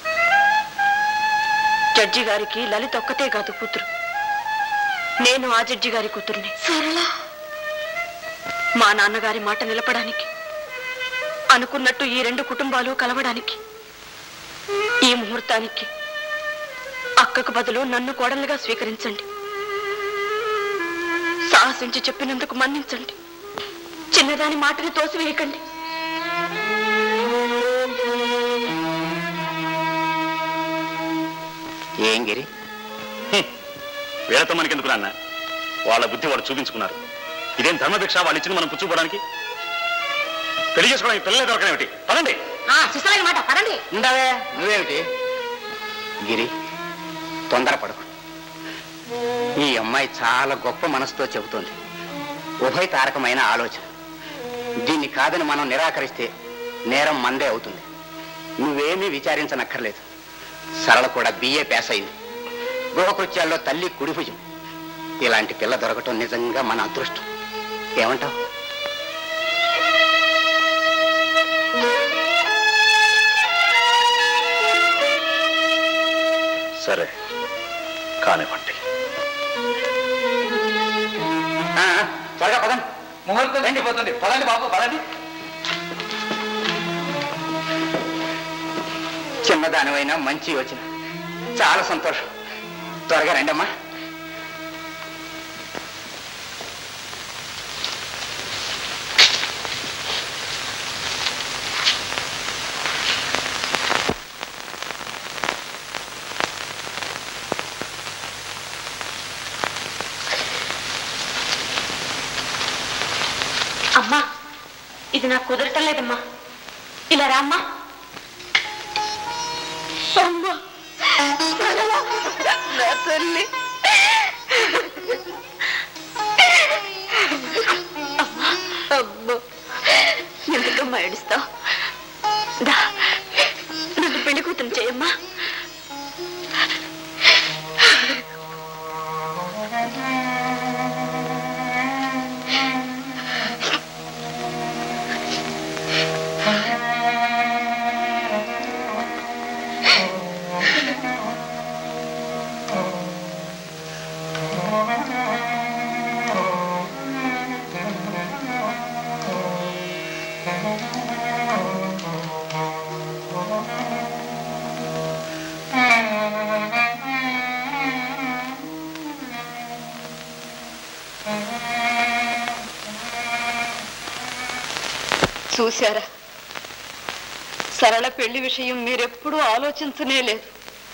జడ్జి గారికి లలిత ఒక్కతే కాదు కూతురు నేను ఆ జడ్జి గారి కూతుర్ని సరళ మా నాన్నగారి మాట నిలపడానికి అనుకున్నట్టు ఈ రెండు కుటుంబాలు కలవడానికి ఈ ముహూర్తానికి అక్కకు బదులు నన్ను కోడలుగా స్వీకరించండి సాహసించి చెప్పినందుకు మన్నించండి చిన్నదాని మాటని తోసివేయకండి ఏం గిరి వీళ్ళతో మనకెందుకు నాన్న వాళ్ళ బుద్ధి వాడు చూపించుకున్నారు ఇదేం ధర్మభిక్ష వాళ్ళు ఇచ్చింది మనం పుచ్చుకోవడానికి పెళ్లి చేసుకోవడానికి పిల్లలే దొరకనేమిటి పదండి శిశులైన మాట పదండి ఉండవే నువ్వేమిటి గిరి తొందరపడకు ఈ అమ్మాయి చాలా గొప్ప మనసుతో చెబుతోంది ఉభయ తారకమైన ఆలోచన దీన్ని కాదని మనం నిరాకరిస్తే నేరం మందే అవుతుంది నువ్వేమీ విచారించనక్కర్లేదు సరళ కూడా బిఏ పాస్ అయింది గృహకృత్యాల్లో తల్లి కుడిభుజం ఇలాంటి పిల్ల దొరకటం నిజంగా మన అదృష్టం ఏమంటావు సరే కానివ్వండి ఆ, త్వరగా పదండి ముహూర్తం వెళ్ళిపోతుంది పదండి బాబు పదండి చిన్నదానివైనా మంచి యోచన చాలా సంతోషం త్వరగా రండమ్మా అమ్మా ఇది నాకు కుదరటం లేదమ్మా ఇలా రామ్మా అమ్మా నా తల్లి అమ్మా అమ్మా ఎందుకమ్మా ఏడుస్తావు దా నన్ను పెళ్లి కూతురు చేయమ్మా చూశారా సరళ పెళ్లి విషయం మీరెప్పుడూ ఆలోచించనే లేదు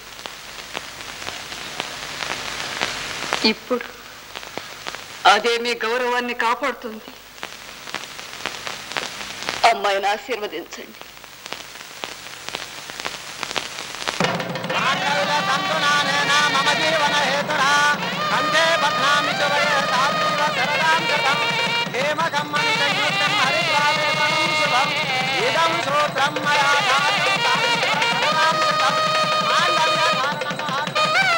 ఇప్పుడు అదే మీ గౌరవాన్ని కాపాడుతుంది అమ్మాయిని ఆశీర్వదించండి మాంగళ్య తంతునానేన మమ జీవన హేతునా కంఠే బధ్నామి శుభయే తాత్వివ శరదాం శతం హేమకమ్మని సంయుక్తం హరిద్రావేదం శుభం ఇదం సూత్రం మయా ధాతం తాత్వివ శరదాం శతం మాంగళ్య ధారణం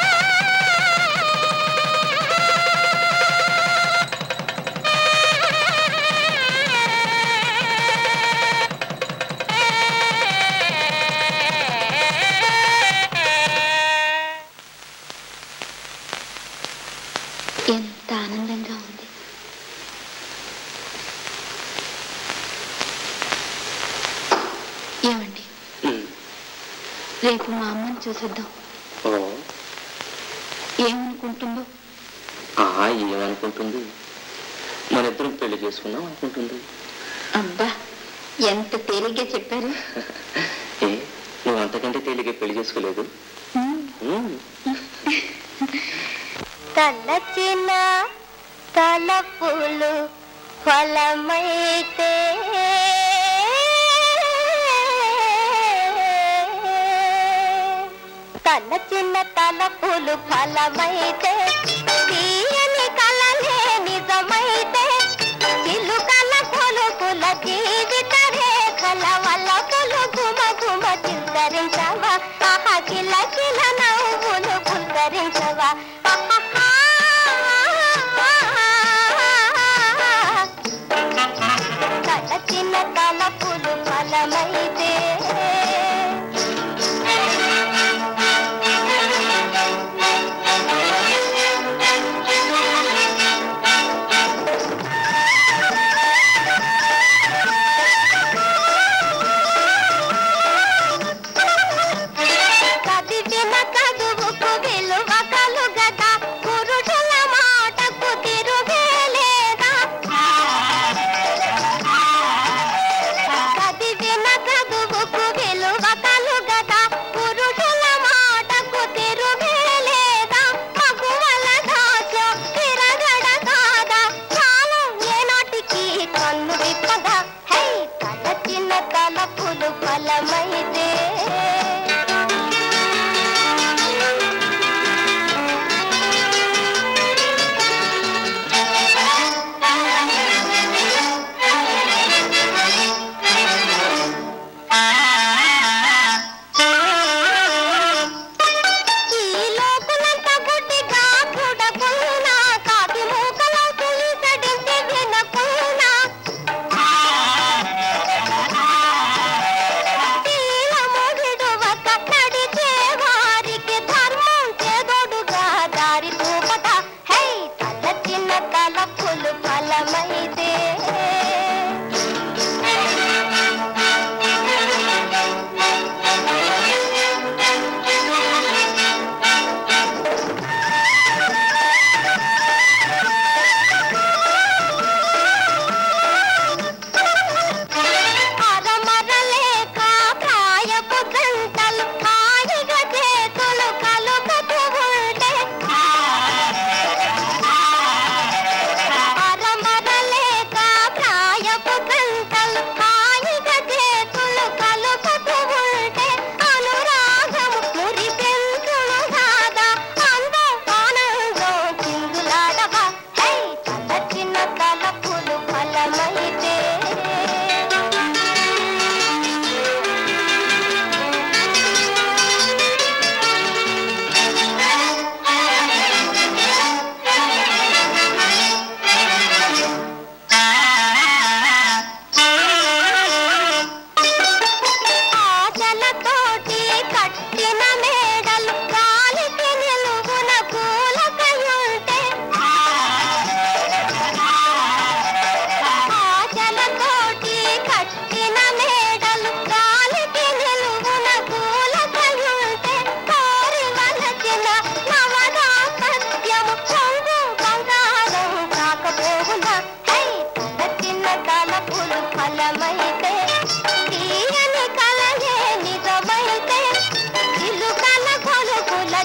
ఎంత ఆనందంగా ఉంది ఏమండి రేపు మా అమ్మని చూసేద్దాం ఏమనుకుంటుందో ఏమనుకుంటుంది మన ఇద్దరం పెళ్లి చేసుకుందాం అనుకుంటుంది అబ్బా ఎంత తేలిగ్గా చెప్పారు ఏ నువ్వు అంతకంటే తేలిగ్గా పెళ్లి చేసుకోలేదు ఉమ్. తలచిన తలపులు ఫలమైతే తలచిన తలపులు ఫలమైతే తీయని కలలే నిజమైతే చిలుకల కొలుకుల జీవిత రేఖల వల్ల గుమ గుమ చిత్తరించవా ఆహా కిల కిల నవ్వులు పులకరించవా ఆహాహా. తలచిన తలపులు ఫలమైతే కదిపిన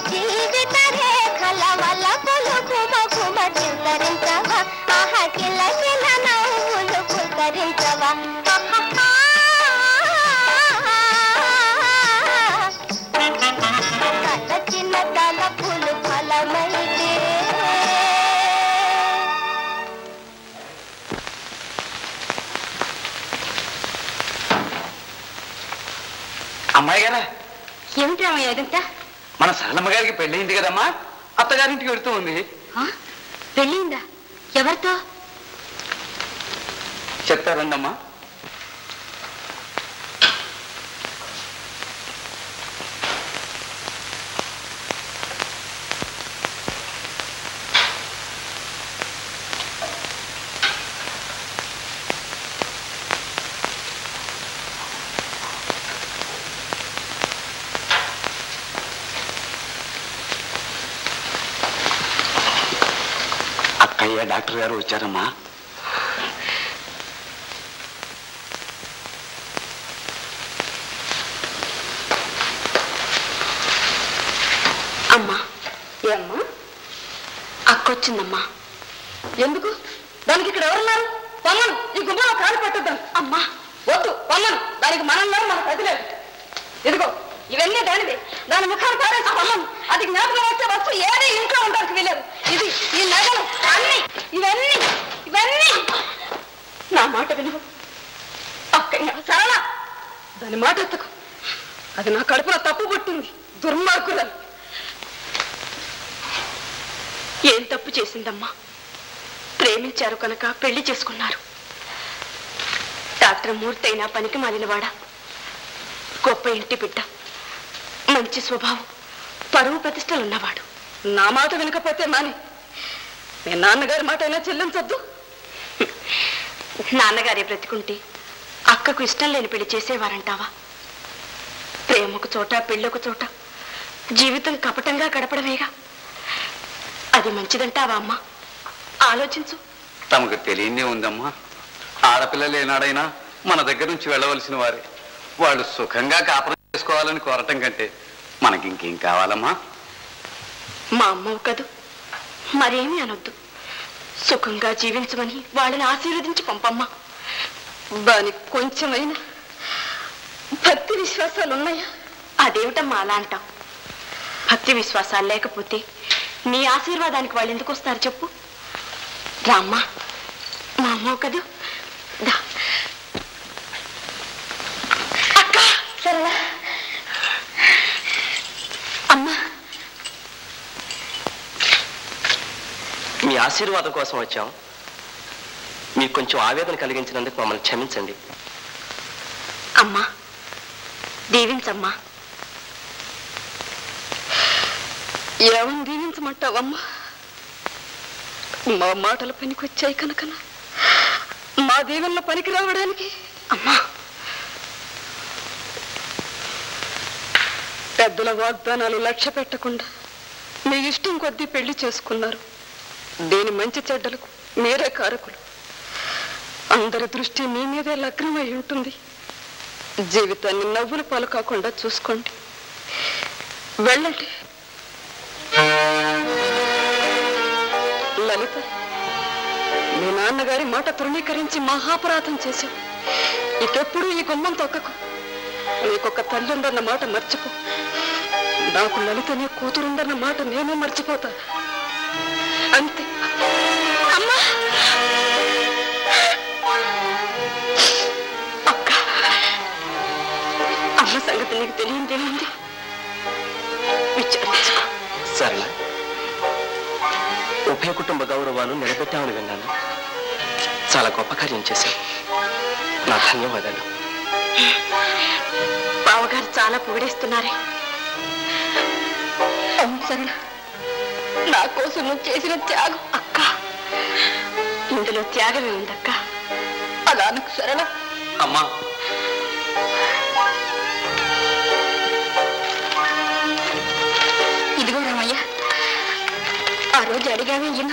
జీవిత రేఖల వల్ల పులుకుమ కుమ చింతరించవా ఆహా కిల కిల నవ్వులు పులకరించవా కళ్ళ చిన్న తలపులు ఫలమైతే అమ్మాయి గారా ఏమిటి రామయ్య ఇదంతా మన సరళమ్మ గారికి పెళ్ళయింది కదమ్మా అత్తగారింటికి వెళుతూ ఉంది ఆ? పెళ్ళిందా ఎవరితో చెప్తారండమ్మా అక్కయ్య డాక్టర్ గారు వచ్చారమ్మా అమ్మా ఏమ్మా అక్కొచ్చిందమ్మా ఎందుకు దానికి ఇక్కడ ఎవరున్నారు పొమ్మను ఈ గుమ్మలో కాలు పెట్టద్దాం అమ్మా వద్దు పొమ్మను దానికి మనల్లో మన ప్రతిలేదు ఇదిగో ఇవన్నీ దానిది దాని ముఖాన్ని పారేసి పొమ్మను అది జ్ఞాపకం వచ్చే వస్తువు ఏది ఇంట్లో ఉండడానికి వీలేదు ఇది ఈ నగలు అన్ని ఇవన్నీ ఇవన్నీ నా మాట విను అక్కయ్య సరళ దాని మాట ఎత్తుకు అది నా కడుపులో తప్పు పుట్టింది దుర్మార్గురాలు ఏం తప్పు చేసిందమ్మా ప్రేమించారు కనుక పెళ్లి చేసుకున్నారు డాక్టర్ మూర్తి అయినా పనికి మాలినవాడా గొప్ప ఇంటి బిడ్డ మంచి స్వభావం పరువు ప్రతిష్టలు ఉన్నవాడు నా మాట వినకపోతే మాని మీ నాన్నగారి మాట అయినా చెల్లించొద్దు నాన్నగారే బ్రతికుంటే అక్కకు ఇష్టం లేని పెళ్లి చేసేవారంటావా ప్రేమకు చోట పెళ్ళొక చోట జీవితం కపటంగా గడపడమేగా అది మంచిదంటావా అమ్మా ఆలోచించు తమకు తెలియనే ఉందమ్మా ఆడపిల్లలు ఏనాడైనా మన దగ్గర నుంచి వెళ్ళవలసిన వారే వాళ్ళు సుఖంగా కాపురం చేసుకోవాలని కోరటం కంటే మనకి ఇంకేం కావాలమ్మా మా అమ్మవు కదూ మరేమీ అనొద్దు సుఖంగా జీవించమని వాళ్ళని ఆశీర్వదించి పంపమ్మా దానికి కొంచెమైనా భక్తి విశ్వాసాలు ఉన్నాయా అదేమిటమ్మా అలా అంటావు భక్తి విశ్వాసాలు లేకపోతే నీ ఆశీర్వాదానికి వాళ్ళు ఎందుకు వస్తారు చెప్పు రామ్మా మా అమ్మవు కదూ దా అక్క సరళ అమ్మా మీ ఆశీర్వాదం కోసం వచ్చాం మీకు కొంచెం ఆవేదన కలిగించినందుకు మమ్మల్ని క్షమించండి అమ్మా దీవించమ్మా ఏమని దీవించమంటావమ్మా మా మాటలు పనికొచ్చాయి కనుకన మా దీవెనలో పనికి రావడానికి అమ్మా పెద్దల వాగ్దానాలు లక్ష్య పెట్టకుండా మీ ఇష్టం కొద్దీ పెళ్లి చేసుకున్నారు దేని మంచి చెడ్డలకు మీరే కారకులు అందరి దృష్టి మీ మీదే లగ్నమై ఉంటుంది జీవితాన్ని నవ్వులు పాలు కాకుండా చూసుకోండి వెళ్ళండి లలిత మీ నాన్నగారి మాట తృణీకరించి మహాపరాధం చేశావు ఇకెప్పుడు ఈ గుమ్మం తొక్కకు నీకొక తల్లి ఉందన్న మాట మర్చిపో నాకు లలితనే కూతురుందన్న మాట నేనే మర్చిపోతా అంతే అమ్మా అక్క అమ్మ సంగతి నీకు తెలియందేముంది విచారించుకో సరళ ఉభయ కుటుంబ గౌరవాలు నిలబెట్టామని విన్నాను చాలా గొప్ప కార్యం చేశావు నా ధన్యవాదాలు బావగారు చాలా పొగిడేస్తున్నారే అవును సరళ నా కోసం నువ్వు చేసిన త్యాగం అక్క ఇందులో త్యాగమే ఉందక్క అలా అనకు సరళ అమ్మా ఇదిగో రామయ్య ఆ రోజు అడిగావే ఇన్నా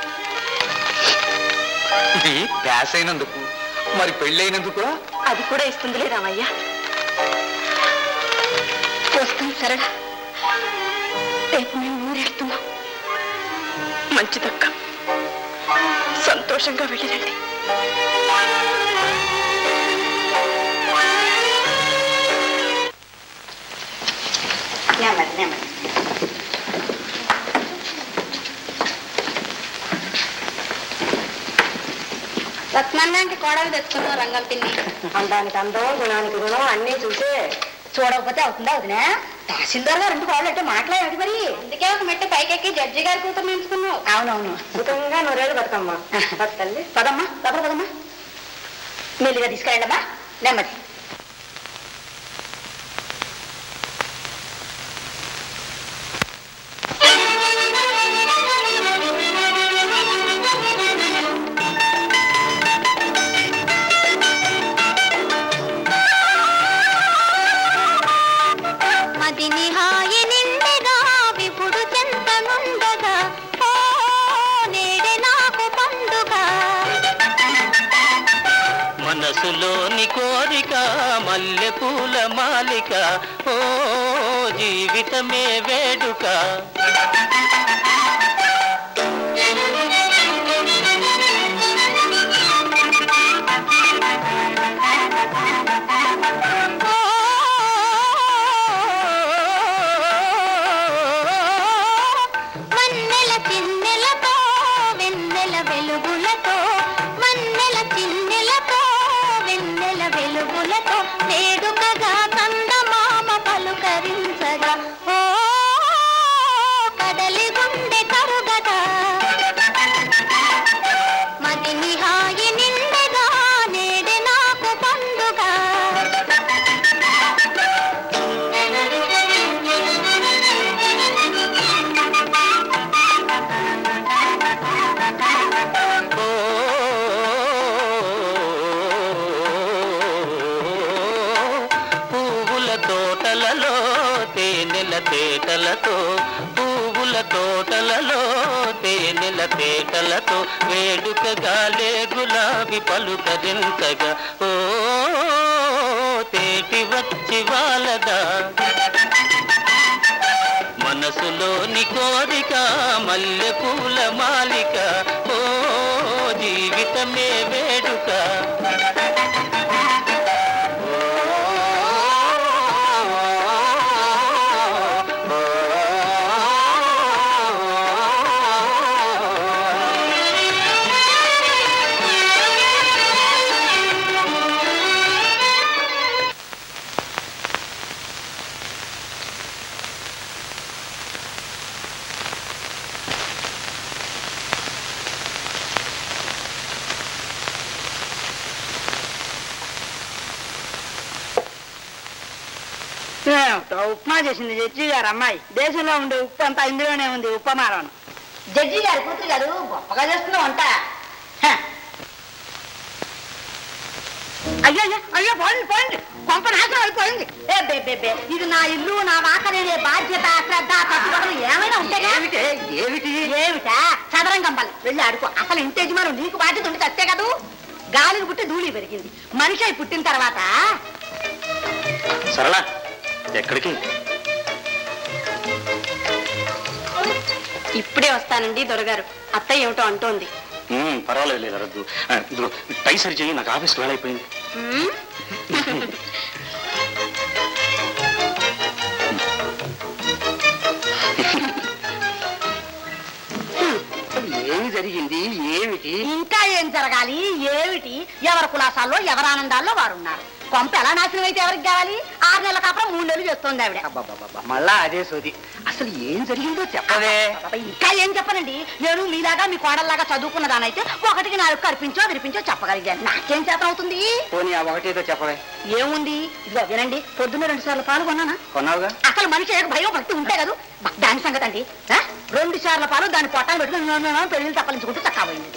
ఇది ప్యాస్ అయినందుకు మరి పెళ్ళైనందుకు అది కూడా ఇస్తుందిలే రామయ్య వస్తాం సరళ రేపు మేము ఊరెడుతున్నాం మంచిదక్క సంతోషంగా వెళ్ళిరండి నెమ్మది నెమ్మది రత్నాన్నానికి కోడలు తెచ్చుకున్నాం రంగం పిన్ని అందానికి అందం గుణానికి గుణం అన్నీ చూసే చూడకపోతే అవుతుందా వదినా తహసీల్దార్ గారు రెండు కాళ్ళు అంటే మాట్లాడేది మరి అందుకే ఒక మెట్టు పైకెక్కి జడ్జి గారి కూతురు ఎంచుకున్నావు అవునవును అద్భుతంగా నూరేళ్ళు బతుకమ్మా తల్లి పదమ్మా లోపల పదమ్మా మెల్లిగా తీసుకెళ్ళమ్మా నెమ్మది మదిని హాయి నిండగా విపుడు చెంతనుండగా ఓ నేడే నాకు పండుగ మనసులోని కోరిక మల్లె పూల మాలిక ఓ జీవితమే వేడుక వన్నెల చిన్నెలతో వెన్నెల వెలుగులతో వన్నెల చిన్నెలతో వెన్నెల వెలుగులతో వేడుకగా కందమామ పలుకరించగా ఓ కదలి గుండె కరుగగా మదిని హాయి నిండగా నేడే నాకు పండుగ ఓ పువ్వుల తోటలలో తేనెల తేటలతో పువ్వుల తోటలలో తేనెల తేటలతో వేడుకగా లే గులాబీ పలుకరించగా ఓ తేటి వచ్చి వాళ్ళదా మనసులోని కోరిక మల్లె పూల మాలిక ఓ జీవితమే వేడుక ఏమిటో ఉప్మా చేసింది జడ్జి గారు అమ్మాయి దేశంలో ఉండే ఉప్పు అంతా ఇందులోనే ఉంది ఉప్పమారం జడ్జి గారు కూతురు గారు గొప్పగా చేస్తున్నా వంట హ. అయ్యో అయ్యో అయ్యో పోండి పోండి కొంప నాశనం అయిపోయింది ఏ బే బే బే ఇది నా ఇల్లు నా వాకనే బాధ్యత శ్రద్ధ తప్పుదోవలు ఏమైనా ఉంటాయా ఏమిటి ఏమిటి ఏమిటా చదరంగం పల్లి వెళ్ళి ఆడుకో అసలు ఇంటి యజమాను నీకు బాధ్యత ఉంటే చస్తే కదూ గాలికి పుట్టి ధూళి పెరిగింది మనిషి అయి పుట్టిన తర్వాత సరళా ఎక్కడికి ఇప్పుడే వస్తానండి దొరగారు అత్తయ్య ఏమిటో అంటోంది ఉమ్, పర్వాలేదు లేదు రద్దు ఆ, ఇదిగో టై సరి చేయి నాకు ఆఫీస్కి వేళైపోయింది హ్మ్? ఏమి జరిగింది ఏమిటి ఇంకా ఏం జరగాలి ఏమిటి ఎవరి కులాసాల్లో ఎవరి ఆనందాల్లో వారు ఉన్నారు కొంప ఎలా నాశనం అయితే ఎవరికి కావాలి ఆరు నెలల కాపురం మూడు నెలలు చేస్తుంది ఆవిడ అబ్బబ్బబ్బబ్బ, మళ్ళా అదే సోది అసలు ఏం జరిగిందో చెప్పవే అబ్బబ్బ, ఇంకా ఏం చెప్పనండి నేను మీలాగా మీ కోడల్లాగా చదువుకున్న దానైతే ఒకటికి నాలుగు కనిపించో వినిపించో చెప్పగలిగాను నాకేం చేతం అవుతుంది పోనీ ఆ ఒకటేదో చెప్పవే ఏముంది ఇదిగో వినండి పొద్దున్న రెండు సార్లు పాలు కొన్నానా కొన్నావుగా అసలు మనిషి ఏక భయం భక్తి ఉంటే కదా బ- దాని సంగతి అండి ఆ? రెండు సార్ల పాలు దాని పొట్టాన్ని పెట్టుకుని పెళ్లి తప్పలించుకుంటూ చక్కపోయింది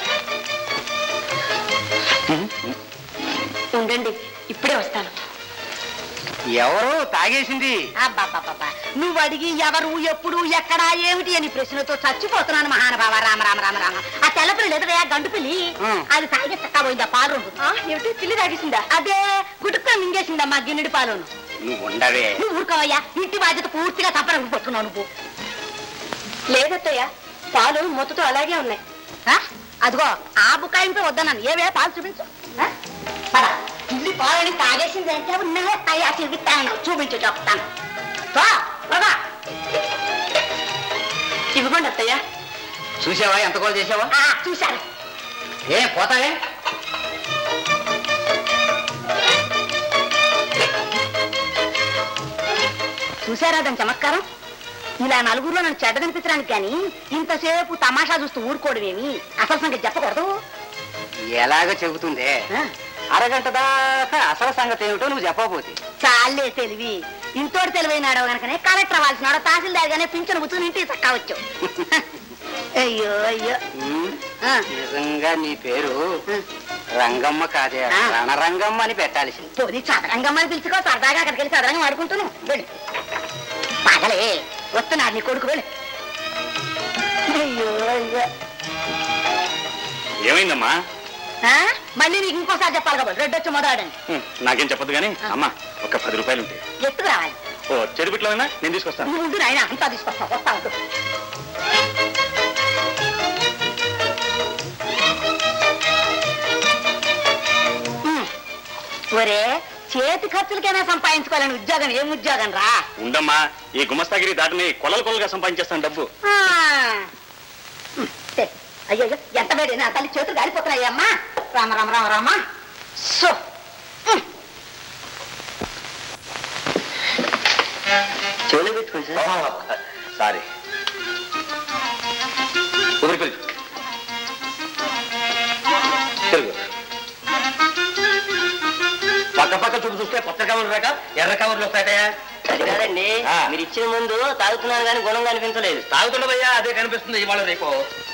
ఉండండి ఇప్పుడే వస్తాను ఎవరు తాగేసింది అబ్బబ్బబ్బబ్బా. నువ్వు అడిగి ఎవరు ఎప్పుడు ఎక్కడ ఏమిటి అని ప్రశ్నతో చచ్చిపోతున్నాను మహానుభావ రామ రామ రామ రామ ఆ తెల్ల పిల్లి ఎదురయ్యా గండు పిల్లి ఉం. అది తాగి చక్కపోయిందా పాలు రెండు. ఆ, ఏమిటి పిల్లి తాగేసిందా అదే గుటుక్క మింగేసిందమ్మా గిన్నెడి పాలును నువ్వు ఉండవే నువ్వు ఊరుకోవయ్యా ఇంటి బాధ్యత పూర్తిగా తప్పన పట్టుకున్నావు నువ్వు లేదత్తయ్య పాలు మూతతో అలాగే ఉన్నాయి ఆ? అదిగో ఆ బుకాయింపు వద్దన్నాను ఏవే పాలు చూపించు ఆ? పద ఇల్లు పాలని తాగేసింది అంటే ఉన్నవే అయ్యా చూపిస్తాను చూపించు చెప్తాను పో, పద. ఇవ్వకండి అత్తయ్య చూసావా ఎంత కాల్ చేసావా ఆ, చూశాను ఏ పోతావే చూసారా దాని చమత్కారం ఇలా నలుగురిలో నన్ను చెడ్డ కనిపించడానికి కానీ ఇంతసేపు తమాషా చూస్తూ ఊరుకోవడమేమి అసలు సంగతి చెప్పకూడదు ఎలాగ చెబుతుందే ఆ? అరగంట దాకా అసలు సంగతి ఏమిటో నువ్వు చెప్పకపోతే చాలే తెలివి ఇంతోటి తెలివైనాడో గనకనే కలెక్టర్ అవ్వాల్సినాడో తహసీల్దార్ గానే పింఛను పుచ్చుకుని ఇంటికి చక్కవచ్చు అయ్యో అయ్యో ఉమ్, ఆ, నిజంగా నీ పేరు ఆ. రంగమ్మ కాదే ఆ. రణరంగమ్మ అని పెట్టాల్సింది పోనీ చదరంగమ్మని పిలుచుకో సరదాగా అక్కడికి వెళ్ళి చదరంగం ఆడుకుంటున్నాను వెళ్ళు పగలే వస్తున్నాడు నీ కొడుకు వెళ్ళు అయ్యో అయ్యో ఏమైందమ్మా ఆ? మళ్ళీ నీకు ఇంకోసారి చెప్పాలి కాబట్టి రెడ్డి వచ్చి మొదలాడండి హ్మ్, నాకేం చెప్పొద్దు కానీ అమ్మా ఒక పది రూపాయలు ఉంటాయి ఎత్తుకు రావాలి ఓ చెరుపిట్లో అయినా నేను తీసుకొస్తాను నువ్వు ఉండు నాయన అంతా తీసుకొస్తావు వస్తా ఉండు ఉమ్. ఒరే చేతి ఖర్చులకైనా సంపాదించుకోవాలని ఉద్యోగం ఏం ఉద్యోగం రా ఉండమ్మా ఈ గుమస్తాగిరి దాటిని కొలలు కొలలుగా సంపాదించేస్తాను డబ్బు ఆ. ఉమ్, తే. అయ్యో అయ్యో, ఎంత వేడి నా తల్లి చేతులు గాలిపోతున్నాయి అమ్మా రామ రామ రామ రామ సో ఉమ్. చెవులు పెట్టుకోండి సారీ ఊపిరి పిలుచు తెలుగు పక్క పక్క చూపు చూస్తే కొత్త కవర్లు రాక ఎర్ర కవర్లు వస్తాయటయా అది కాదండి ఆ. మీరు ఇచ్చిన ముందు తాగుతున్నాను కానీ గుణం కనిపించలేదు తాగుతుండవయ్యా అదే కనిపిస్తుంది ఇవాళ రేపు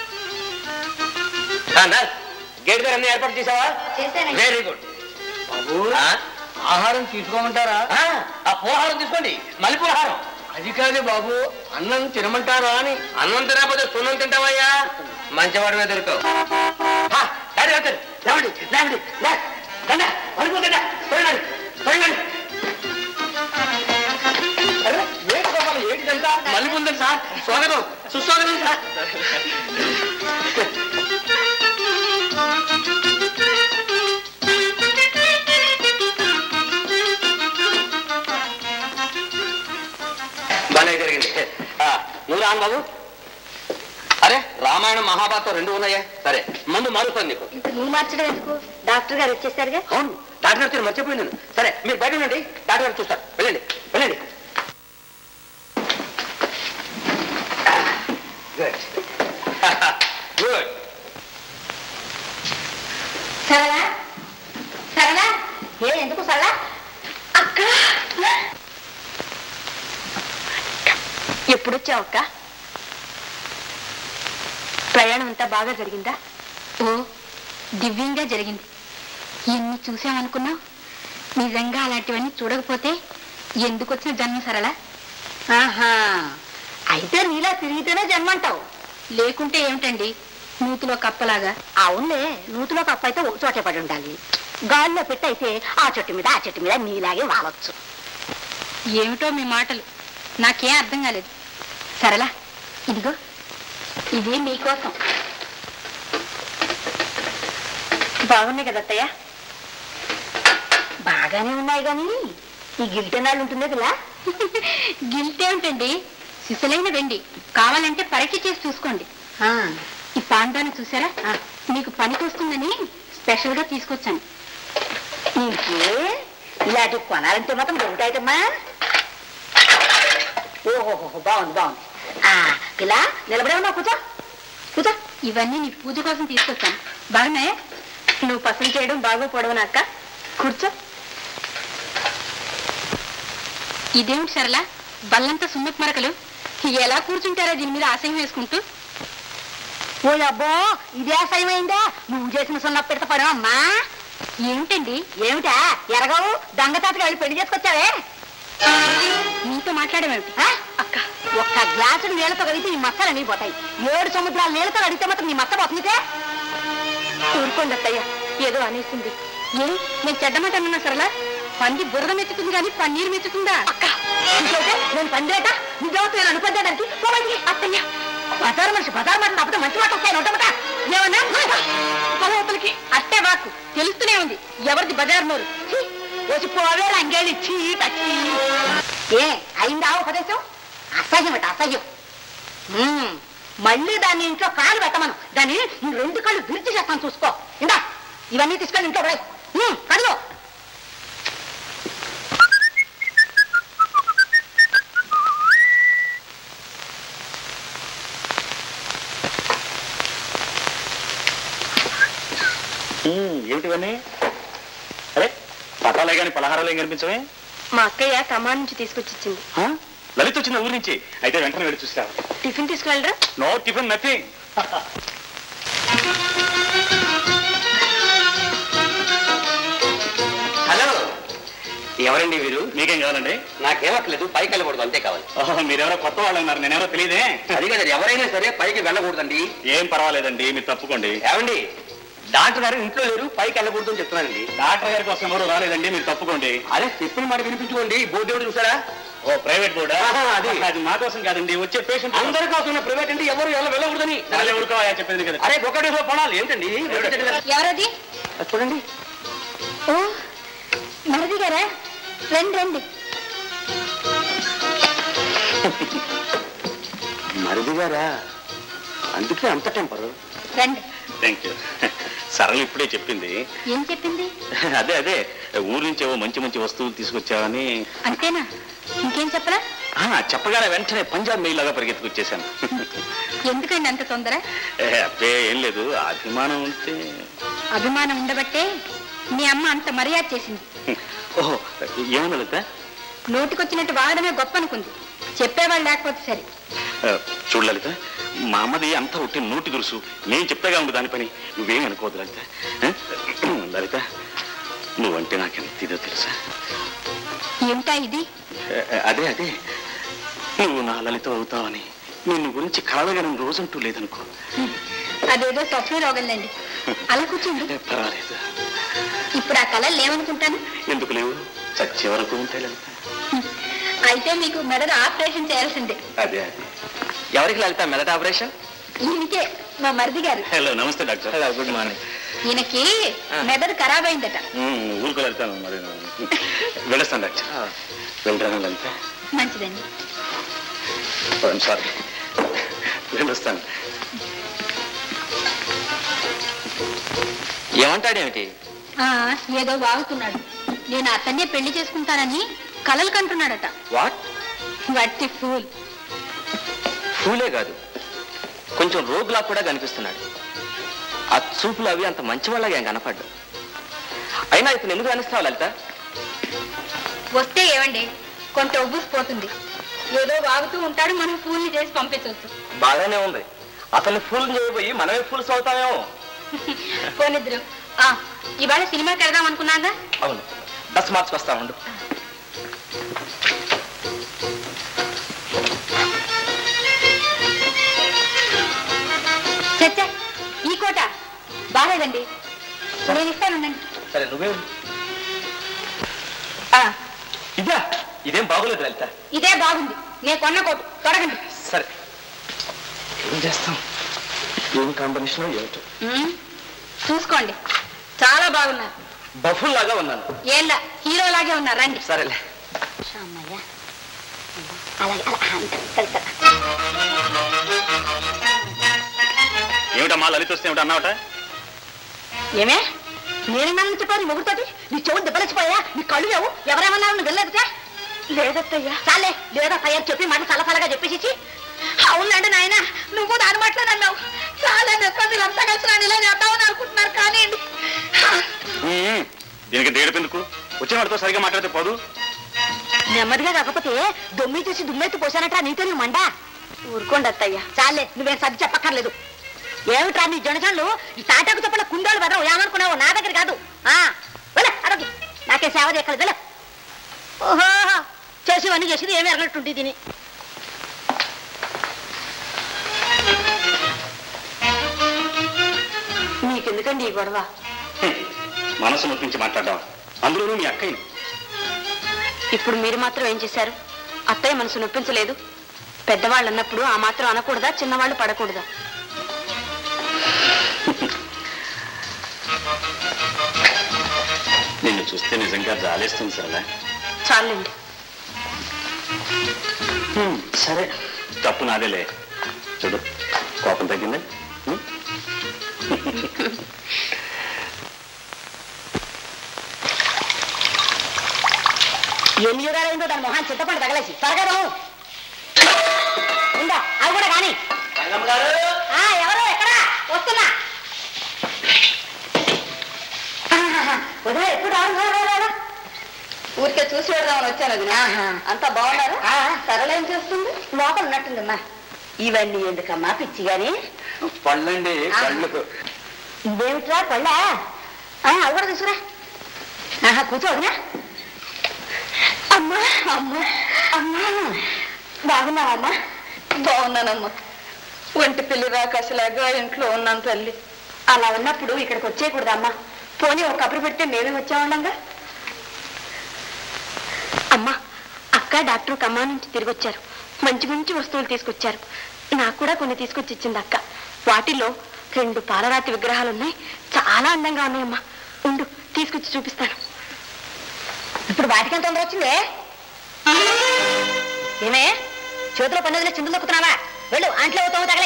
గేట్ గారు అన్ని ఏర్పాటు చేసావా చేశానండి. వెరీ గుడ్ బాబు ఆహారం తీసుకోమంటారా ఆ పోహారం తీసుకోండి మల్లెపూలహారం అది కాదు బాబు అన్నం తినమంటారా అని అన్నం తినకపోతే సున్నం తింటావయ్యా మంచివాడి మీద దొరుకుతావు హా, డాడీ వచ్చారు. లేవండి, లేవండి, లే. రండి, పడుకోకండి, పడుకోండి, పడుకోండి. అరే, ఏంటి బాబు, ఏంటి ఇదంతా? మళ్ళీ ఉందండి సార్ స్వాగతం సుస్వాగతం సార్ బాగా జరిగింది ఆ, నువ్వు రాను బాబు అరే రామాయణం మహాభారతం రెండు ఉన్నాయా సరే మందు మారుస్తాను నీకు ఇంత నువ్వు మార్చడం ఎందుకు డాక్టర్ గారు వచ్చేసారుగా అవును డాక్టర్ గారు మర్చిపోయింది నేను. సరే మీరు బయట ఉండండి డాక్టర్ గారు చూస్తారు వెళ్ళండి వెళ్ళండి గుడ్ గుడ్ సరళా సరళా ఏ ఎందుకు సరళా అక్క ఎప్పుడొచ్చావు అక్క ప్రయాణం అంతా బాగా జరిగిందా ఓ దివ్యంగా జరిగింది ఎన్ని చూసామనుకున్నావు నిజంగా అలాంటివన్నీ చూడకపోతే ఎందుకు వచ్చిన జన్మ సరళ ఆహా అయితే నీలా తిరిగితేనే జన్మంటావు లేకుంటే ఏమిటండి నూతిలో కప్పలాగా అవునులే నూతిలో కప్పు అయితే ఒక చోటే పడి ఉండాలి గాల్లో పెట్టి అయితే ఆ చెట్టు మీద ఆ చెట్టు మీద నీలాగే వాలొచ్చు ఏమిటో మీ మాటలు నాకేం అర్థం కాలేదు సరళ ఇదిగో ఇది మీకోసం బాగున్నాయి కదా అత్తయ్య బాగానే ఉన్నాయి కానీ ఈ గిల్టెనాళ్ళు ఉంటుంది కదా గిల్టేమిటండి సిసలైన వెండి కావాలంటే పరీక్ష చేసి చూసుకోండి ఈ పాండాన్ని చూసారా మీకు పనికి వస్తుందని స్పెషల్ గా తీసుకొచ్చాను నీకే ఇలాంటివి కొనాలంటే మాత్రం దొరుకుతాయిటమ్మా ఓహోహో బాగుంది బాగుంది ఆ పిల్ల నిలబడే ఉన్నావు కూర్చో కూర్చో ఇవన్నీ నీ పూజ కోసం తీసుకొచ్చాను బాగున్నాయా నువ్వు పసంद చేయడం బాగోపోవడం అక్క కూర్చో ఇదేమిటి సరళ బల్లంతా సున్నపు మరకలు ఎలా కూర్చుంటారా దీని మీద ఆశయం వేసుకుంటూ ఓ అబ్బో ఇదే అసహ్యమైందా నువ్వు చేసిన సున్న పెడత పడం అమ్మా ఏమిటండి ఏమిటా ఎరగవు దొంగతాతకి వెళ్ళి పెళ్లి చేసుకొచ్చావే నీతో మాట్లాడమేమిటి ఆ? అక్క ఒక్క గ్లాసుడు నీళ్ళతో కడిగితే నీ మచ్చలు అన్నీ పోతాయి ఏడు సముద్రాల నీళ్ళతో కడిగితే మాత్రం నీ మచ్చ పోతుందితే ఊరుకోండి అత్తయ్య ఏదో అనేసింది ఏ నేను చెడ్డమాట అన్నా సరళ పంది బురద మెచ్చుతుంది కానీ పన్నీరు మెచ్చుతుందా అక్క ఇంకైతే నేను పందేట నిజావత నేను అనుపడ్డానికి పోవాలి అత్తయ్య బజారు మనిషి బజారు మనిషి తప్పితే మంచి మాట వస్తాయి ఉంటామట ఏమన్నా పదవతలకి అట్టే వాకు తెలుస్తూనే ఉంది ఎవరిది బజారు నోరు ఛీ, వచ్చి పోవే రంగేది చీ పచ్చి ఏ అయిందా ఉపదేశం అసహ్యం అట అసహ్యం మ్మ్. మళ్ళీ దాన్ని ఇంట్లో కాలు పెట్టమను దాన్ని రెండు కాళ్ళు విరిచి చేస్తాను చూసుకో ఇందా ఇవన్నీ తీసుకొని ఇంట్లో రాయి కడుగు ఏమిటివన్నీ అరే పటాలే కానీ పలహారాలు ఏం కనిపించవే మా అక్కయ్య కమాన్ నుంచి తీసుకొచ్చి ఇచ్చింది ఆ? లలిత వచ్చింది ఊరి నుంచి అయితే వెంటనే వెళ్ళి చూసిరా టిఫిన్ తీసుకువెళ్ళరా నో టిఫిన్ నథింగ్ హలో ఎవరండి మీరు మీకేం కావాలండి నాకేమక్కలేదు పైకి వెళ్ళకూడదు అంతే కావాలి ఓహో, మీరెవరో కొత్త వాళ్ళు ఉన్నారు నేనెవరో తెలియదే అది కదా ఎవరైనా సరే పైకి వెళ్ళకూడదండి ఏం పర్వాలేదండి మీరు తప్పుకోండి ఏమండి డాక్టర్ గారు ఇంట్లో లేరు పైకి వెళ్ళకూడదు అని చెప్తున్నానండి డాక్టర్ గారి కోసం ఎవరు రాలేదండి మీరు తప్పుకోండి అరే చెప్పిన మాట వినిపించుకోండి బోర్డు ఎవరు చూసారా ఓ ప్రైవేట్ బోర్డా ఆహా, అది. అది మా కోసం కాదండి వచ్చే పేషెంట్ అందరి కోసం ప్రైవేట్ అంటే ఎవరు ఎలా వెళ్ళకూడదని ఊరుకోవా చెప్పింది కదా అరే ఒకటి పొడాలి ఏంటండి ఎవరది చూడండి ఓ మరిది గారా రండి రండి మరిది గారా అందుకే అంత టెంపరు రండి థ్యాంక్ యూ సరళ ఇప్పుడే చెప్పింది ఏం చెప్పింది అదే అదే ఊరి నుంచి ఏవో మంచి మంచి వస్తువులు తీసుకొచ్చావని అంతేనా ఇంకేం చెప్పరా ఆ, చెప్పగానే వెంటనే పంజాబ్ మెయిల్ లాగా పరిగెత్తుకొచ్చేసాను ఎందుకండి అంత తొందర ఏ, అబ్బే ఏం లేదు అభిమానం ఉంటే అభిమానం ఉండబట్టే మీ అమ్మ అంత మర్యాద చేసింది ఓహో ఏమన్నా లలిత నోటికొచ్చినట్టు వాడమే గొప్ప అనుకుంది చెప్పేవాళ్ళు లేకపోతే సరే ఆ, చూడు లలిత మా అమ్మది అంతా ఉట్టి నోటి దురుసు నేను చెప్పేగా ఉంది దాని పని నువ్వేం అనుకోవద్దు లలిత ఆ? లలిత నువ్వంటే నాకెంత ఇదో తెలుసా ఏమిటా ఇది ఆ, అదే అదే నువ్వు నా లలిత అవుతావని నిన్ను గురించి కలవగలని రోజంటూ లేదనుకో అదేదో స్వప్న రోగంలేండి అలా కూర్చోండి ఏ, పర్వాలేదు ఇప్పుడు ఆ కళలు లేవనుకుంటాను ఎందుకు లేవు చచ్చే వరకు ఉంటాయి లలిత అయితే మీకు మెదడు ఆపరేషన్ చేయాల్సిందే అదే అదే ఎవరికి లలిత మెదట ఆపరేషన్ ఈయనకే మా మరిది గారు హలో నమస్తే డాక్టర్ హలో గుడ్ మార్నింగ్ ఈయనకి మెదడు ఖరాబ్ అయిందట ఊరుకు వెళ్తాను మరి వెళ్ళొస్తాను డాక్టర్ వెళ్ళరాను లలిత మంచిదండి సారీ వెళ్ళొస్తాను ఏమంటాడేమిటి ఆ, ఏదో వాగుతున్నాడు నేను అతన్నే పెళ్లి చేసుకుంటానని కలలు కంటున్నాడట వాట్ వట్టి ఫూల్ ఫూలే కాదు కొంచెం రోగులా కూడా కనిపిస్తున్నాడు ఆ చూపులు అవి అంత మంచి వాళ్ళగా ఏం కనపడ్డు అయినా ఇతను ఎందుకు అనిస్తావు లలిత వస్తే ఏమండి కొంత ఉబ్బుసిపోతుంది ఏదో వాగుతూ ఉంటాడు మనం ఫూల్ని చేసి పంపించవచ్చు బాగానే ఉంది అతన్ని ఫుల్ చేయబోయి మనమే ఫుల్స్ అవుతామేమో పోనిద్దరు ఆ, ఇవాళ సినిమాకి వెళ్దాం అనుకున్నాగా అవును బస్ మార్చుకొస్తా ఉండు చచ్చా ఈ కోట బాగాలేదండి నేను ఇస్తానుండండి సరే నువ్వే ఆ, ఇదా ఇదేం బాగోలేదు లలిత ఇదే బాగుంది నేను కొన్న కోటు తొడగండి సరే ఏం చేస్తాం ఏం కాంబినేషన్ ఏమిటో ఉమ్, చూసుకోండి చాలా బాగున్నారు బఫుల్ లాగా ఉన్నాను ఏంలా హీరో లాగే ఉన్నారు రండి సరేలే అలాగే అలా అంతే, సరే, సరే. ఏమిటమ్మా లలిత వస్తే ఏమిటి అన్నావట ఏమే నేనేమన్నా చెప్పాను మొగుడుతోటి నీ చెవులు దెబ్బలచ్చిపోయా నీ కళ్ళు లేవు ఎవరేమన్నారు నువ్వు వెళ్ళలేదుగా లేదత్తయ్యా చాలే లేదత్తయ్యా చెప్పి మాట సలసలగా చెప్పేసి అవునండి నాయన నువ్వు దాని మాటలో అన్నావు చాలా నెప్ప మీరంతా కలిసి నన్ను ఇలా చేద్దామని అనుకుంటున్నారు కానీ అండి ఉమ్, దీనికి దేడుపెందుకు వచ్చిన వాడితో సరిగా మాట్లాడితే పోదు నెమ్మదిగా కాకపోతే దొమ్మి చూసి దుమ్మెత్తి పోసానట నీతో నువ్వు మండా ఊరుకోండి అత్తయ్య చాలే నువ్వేం సర్ది చెప్పక్కర్లేదు ఏమిట్రా నీ జనసంలు ఈ తాటాకు చెప్పల కుండోలు బెదరం ఏమనుకున్నావు నా దగ్గర కాదు ఆ వెళ్ళ అరగి నాకే సేవ చేయక్కర్లేదు వెళ్ళ ఓహో చేసేవన్నీ చేసేది ఏమి ఎరగట్టుంటే దీని మీకెందుకండి ఈ గొడవ హ్మ్. మనసు నొప్పించి మాట్లాడడం అందులోనూ మీ అక్కయ్యని ఇప్పుడు మీరు మాత్రం ఏం చేశారు అత్తయ్య మనసు నొప్పించలేదు పెద్దవాళ్ళు అన్నప్పుడు ఆ మాత్రం అనకూడదా చిన్నవాళ్ళు పడకూడదా నిన్ను చూస్తే నిజంగా జాలేస్తుంది సరళ చాలండి సరే తప్పు నాదేలే చూడు కోపం తగ్గిందా హ్మ్? ఎన్ని యుగాలైందో దాని మొహాన్ని చింతపండు తగలేసి త్వరగా రా. ఉందా అవి కూడా కానీ ఆ, ఎవరు ఎక్కడా వస్తున్నా ఉదయం ఎప్పుడు రావు, రా, రా, రా, రా. ఊరికే చూసి పెడదామని వచ్చాను అది అంతా బాగున్నారు సరళ ఏం చేస్తుంది లోపల ఉన్నట్టుందమ్మా ఇవన్నీ ఎందుకమ్మా పిచ్చి గాని పళ్ళండి పళ్ళకు ఇదేమిట్రా పళ్ళా ఆ, అవి కూడా తీసుకురా ఆహా, కూర్చో వదినా అమ్మా అమ్మా అమ్మా బాగున్నావమ్మా బాగున్నానమ్మా ఒంటి పిల్లి రాకాశలాగా ఇంట్లో ఉన్నాను తల్లి అలా ఉన్నప్పుడు ఇక్కడికి వచ్చేయకూడదమ్మా పోనీ ఒక కబురు పెడితే మేమే వచ్చామండంగా అమ్మా అక్క డాక్టర్ ఖమ్మం నుంచి తిరిగి వచ్చారు మంచి మంచి వస్తువులు తీసుకొచ్చారు నాకు కూడా కొన్ని తీసుకొచ్చి ఇచ్చింది అక్క వాటిలో రెండు పాలరాతి విగ్రహాలు ఉన్నాయి చాలా అందంగా ఉన్నాయమ్మా ఉండు తీసుకొచ్చి చూపిస్తాను ఇప్పుడు వాటికి తొందర వచ్చిందే ఏమే చేతిలో పన్నదిలో చిందులు నొక్కుతున్నావా వెళ్ళు అంట్లో అవుతావు తగలే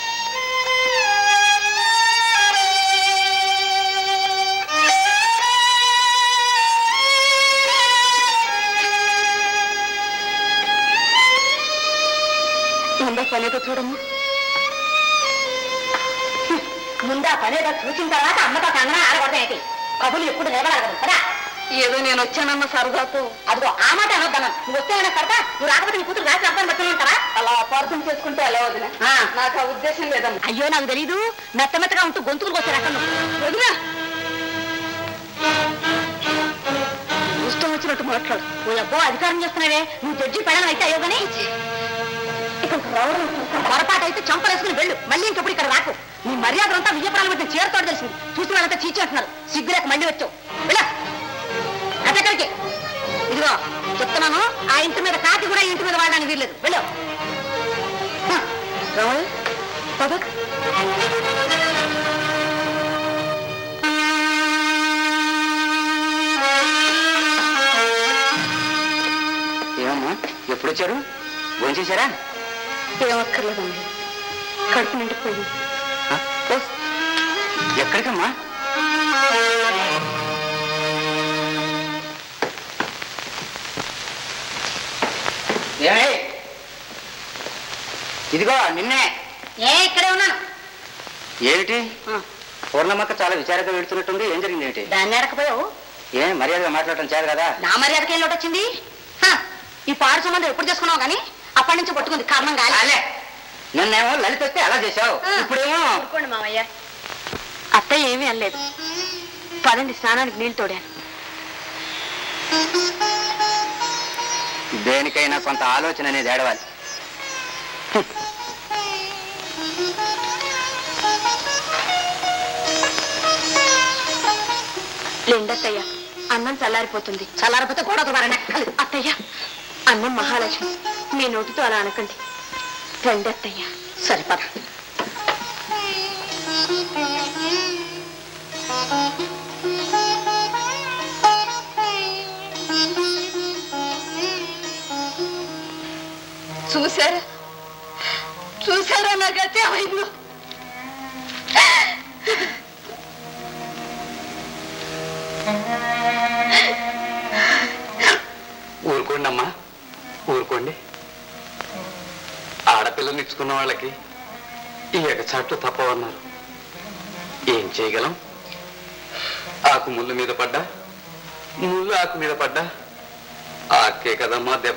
ముందా పనేదో చూడమ్మా ముందా పనేదో చూసిన తర్వాత అమ్మతో కంగన ఆడగొడతాయి కబులు ఎప్పుడు నిలబడగలదు కదా ఏదో నేను వచ్చానన్న సరదాతో అదిగో ఆ మాట అనొద్దన్న నువ్వు వస్తేమైనా సరదా నువ్వు రాకపోతే నీ కూతురు రాసి అర్థం పెట్టుకుని ఉంటారా అలా అపార్థం చేసుకుంటే ఎలా వదిన నాకు ఆ ఉద్దేశం లేదన్న అయ్యో నాకు తెలీదు మెత్త మెత్తగా ఉంటూ గొంతుకులు వచ్చారు అక్కడ వదినా ఇష్టం వచ్చినట్టు మాట్లాడు ఓ అబ్బో అధికారం చేస్తున్నావే నువ్వు జడ్జి పెడడం అయితే అయ్యో కానీ ఇక్కడ రౌడీ పొరపాటు అయితే చంపలేసుకుని వెళ్ళు మళ్ళీ ఇంకెప్పుడు ఇక్కడ రాకు నీ మర్యాద అంతా విజయపురాలు పెట్టిన చీరతోటి తెలిసింది చూసి వాళ్ళంతా చీచి అంటున్నారు సిగ్గులేక మళ్ళీ వచ్చావు వెళ్ళ అదెక్కడికి ఇదిగో చెప్తున్నాను ఆ ఇంటి మీద కాకి కూడా ఈ ఇంటి మీద వాడడానికి వీల్లేదు వెళ్ళు హ, రాములు, పద. ఏమమ్మా ఎప్పుడు వచ్చారు భోజనం చేశారా ఏమక్కర్లేదండి కడుపు నిండిపోయింది ఆ? ఎక్కడికమ్మా ఏమే ఇదిగో నిన్నే ఏ ఇక్కడే ఉన్నాను ఏమిటి ఆ, పూర్ణమ్మక్క చాలా విచారంగా వెళ్తున్నట్టుంది ఏం జరిగింది ఏమిటి దాన్ని ఎడకపోయావు ఏం మర్యాదగా మాట్లాడటం చేయాలి కదా నా మర్యాదకి ఏం లోటు వచ్చింది హ, ఈ పాడు సంబంధం ఎప్పుడు చేసుకున్నావు కానీ అప్పటి నుంచి పట్టుకుంది కారణం కాలే అలే నిన్నేమో లలిత వస్తే అలా చేశావు ఆ. ఇప్పుడేమో ఊరుకోండి మామయ్య అత్తయ్య ఏమీ అనలేదు పదండి స్నానానికి నీళ్ళు తోడాను దేనికైనా కొంత ఆలోచన అనేది ఏడవాలి లేండత్తయ్య అన్నం చల్లారిపోతుంది చల్లారిపోతే గోడ నెక్కలు అత్తయ్య అన్నం మహాలక్ష్మి మీ నోటితో అలా అనకండి రండి అత్తయ్య సరిపద చూసారా చూసారా నా గతి అయిందో ఊరుకోండి అమ్మా ఊరుకోండి ఆడపిల్లని ఇచ్చుకున్న వాళ్ళకి ఈ ఎగచాట్లు తప్పవన్నారు ఏం చేయగలం ఆకు ముళ్ళు మీద పడ్డా ముళ్ళు ఆకు మీద పడ్డా ఆకే కదమ్మా దెబ్బ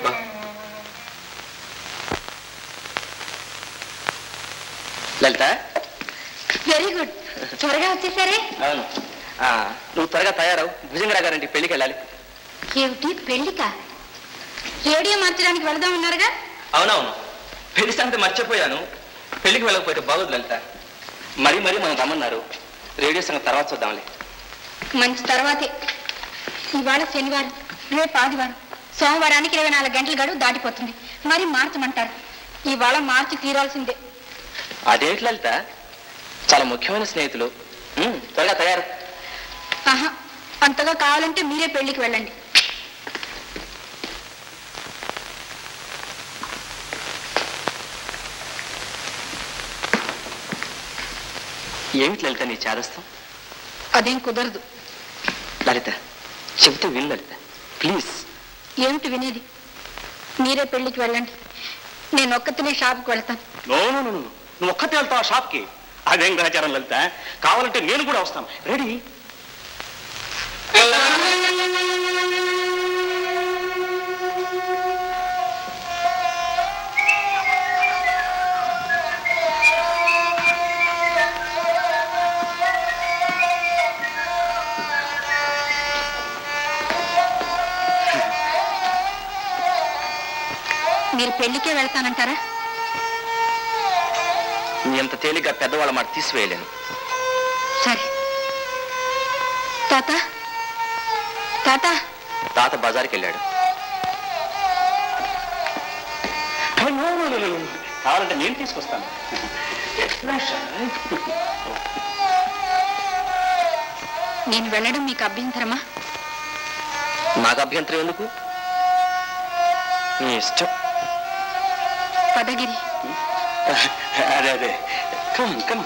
లలిత వెరీ గుడ్ త్వరగా వచ్చేసారే అవును ఆ, నువ్వు త్వరగా తయారవు భుజంగరా గారింటి పెళ్లికి వెళ్ళాలి ఏమిటి పెళ్లిక రేడియో మార్చడానికి వెళదాం ఉన్నారుగా అవునవును పెళ్లి సంగతి మర్చిపోయాను పెళ్లికి వెళ్ళకపోతే బాగోదు లలిత మరీ మరీ మనం రమ్మన్నారు రేడియో సంగతి తర్వాత చూద్దాంలే మంచి తర్వాతే ఇవాళ శనివారం రేపు ఆదివారం సోమవారానికి ఇరవై నాలుగు గంటల గడువు దాటిపోతుంది మరి మార్చమంటారు ఇవాళ మార్చి తీరాల్సిందే అదేంటి లలిత చాలా ముఖ్యమైన స్నేహితులు ఉమ్, త్వరగా తయారు ఆహా అంతగా కావాలంటే మీరే పెళ్లికి వెళ్ళండి ఏమిటి లలిత నీ చేదస్తాం అదేం కుదరదు లలిత చెబితే విను లలిత ప్లీజ్ ఏమిటి వినేది మీరే పెళ్లికి వెళ్ళండి నేను ఒక్కతినే షాప్కి వెళ్తాను నో నో నో, నో నువ్వు ఒక్కతే వెళ్తావు ఆ షాప్కి అదేం గ్రహచారం లలిత కావాలంటే నేను కూడా వస్తాను రెడీ మీరు పెళ్లికే వెళ్తానంటారా నీ అంత తేలిగ్గా పెద్దవాళ్ళ మాట తీసివేయలేను సరే తాత తాత తాత బజార్కి వెళ్ళాడు no, no, no, no, no. కావాలంటే నేను తీసుకొస్తాను నేను వెళ్ళడం మీకు అభ్యంతరమా నాకు అభ్యంతరం ఎందుకు నీ ఇష్టం పదగిరి అదే అదే కమ్ కమ్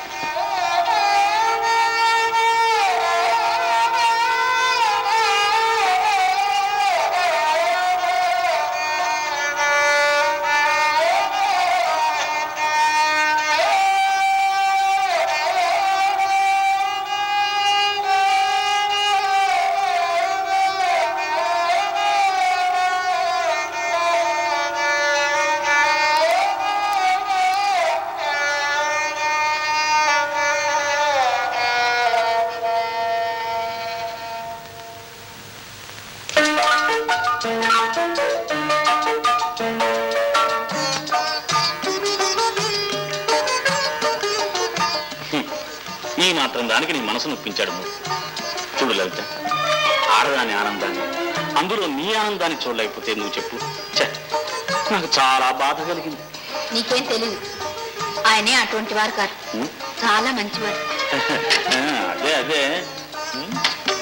ఈ మాత్రం దానికి నీ మనసు నొప్పించాడు మూర్తి చూడు లలిత ఆడదాని ఆనందాన్ని అందులో నీ ఆనందాన్ని చూడలేకపోతే నువ్వు చెప్పు ఛే, నాకు చాలా బాధ కలిగింది నీకేం తెలియదు ఆయనే అటువంటి వారు కాదు ఉం? చాలా మంచివారు ఆ, అదే అదే ఉం?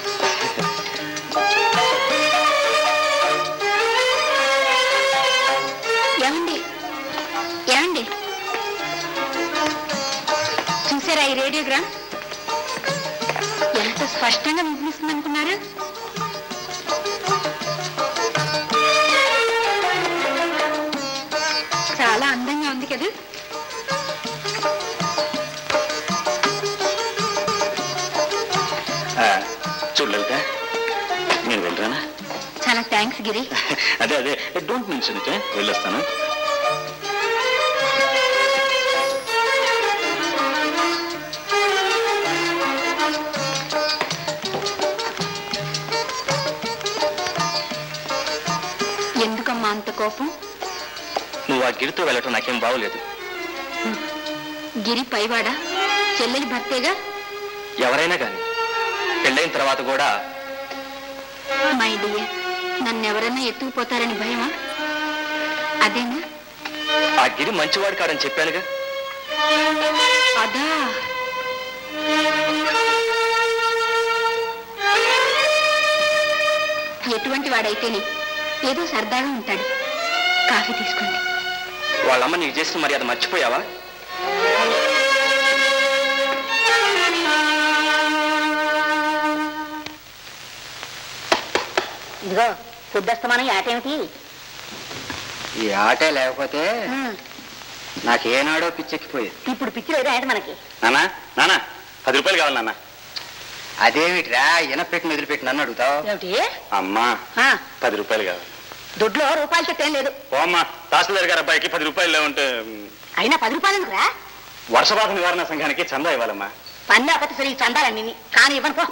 ఏమండి ఏమండి చూసారా ఈ రేడియోగ్రామ్ ఎంత స్పష్టంగా వినిపిస్తుంది అనుకున్నారు చాలా అందంగా ఉంది కదా ఆ, చూడు లలిత నేను వెళ్ళరానా చాలా థ్యాంక్స్ గిరి అదే అదే డోంట్ మెన్షన్ ఇట్ వెళ్ళొస్తాను ఎందుకమ్మా అంత కోపం నువ్వు ఆ గిరితో వెళ్ళటం నాకేం బాగోలేదు గిరి పైవాడా చెల్లెలి భర్తేగా ఎవరైనా కానీ పెళ్ళైన తర్వాత కూడా మై డియర్ నన్ను ఎవరైనా ఎత్తుకుపోతారని భయమా అదేనా ఆ గిరి మంచివాడు కాడని చెప్పానుగా అదా ఎటువంటి వాడైతేనే ఏదో సరదాగా ఉంటాడు కాఫీ తీసుకోండి వాళ్ళమ్మ నీకు చేసిన మర్యాద మర్చిపోయావా ఇదిగో శుద్ధస్తమానం ఆటేమిటి ఈ ఆటే లేకపోతే నాకేనాడో పిచ్చెక్కిపోయేది ఇప్పుడు పిచ్చి లేదా ఏంటి మనకి నానా నానా పది రూపాయలు కావాలి నాన్న అదేమిట్రా ఇనపెట్టి మెదిలిపెట్టి నన్ను అడుగుతావు ఏమిటి అమ్మా ఆ, పది రూపాయలు కావాలి దొడ్లో రూపాయలు చెట్టేం లేదు ఓ అమ్మా తహసీల్దార్ గారి అబ్బాయికి పది రూపాయలు లేవంటే ఉమ్, అయినా పది రూపాయలు ఎందుకురా వర్షపాత నివారణ సంఘానికి చందా ఇవ్వాలమ్మా పని లేకపోతే సరే చందాలన్నీ కానీ ఇవ్వను పో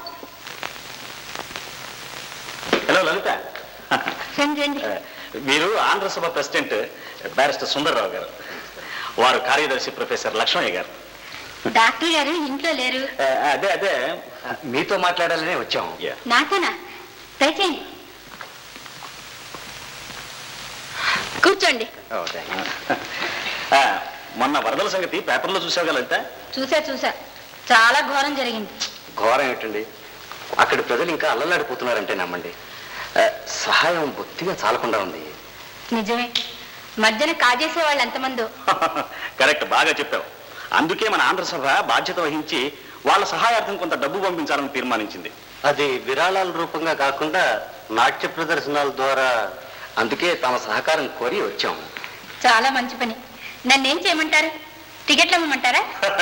హలో లలిత సెండ్ చేయండి వీరు ఆంధ్ర సభ ప్రెసిడెంట్ బ్యారిస్టర్ సుందర్రావు గారు వారు కార్యదర్శి ప్రొఫెసర్ లక్ష్మయ్య గారు డాక్టర్ గారు ఇంట్లో లేరు ఆ, అదే అదే మీతో మాట్లాడాలనే వచ్చాం Yeah. నాతోనా దయచేయండి కూర్చోండి ఆ, మొన్న వరదల సంగతి పేపర్లో చూసావు లలిత చూసా చూసా చాలా ఘోరం జరిగింది ఘోరం ఏమిటండి అక్కడి ప్రజలు ఇంకా అల్లలాడిపోతున్నారంటే నమ్మండి ఆ, సహాయం బొత్తిగా చాలకుండా ఉంది నిజమే మధ్యన కాజేసే వాళ్ళు ఎంతమందో కరెక్ట్ బాగా చెప్పావు అందుకే మన ఆంధ్ర సభ బాధ్యత వహించి వాళ్ళ సహాయార్థం కొంత డబ్బు పంపించాలని తీర్మానించింది అది విరాళాల రూపంగా కాకుండా నాట్య ప్రదర్శనల ద్వారా అందుకే తమ సహకారం కోరి వచ్చాము చాలా మంచి పని నన్నేం చేయమంటారు టికెట్లు అమ్మమంటారా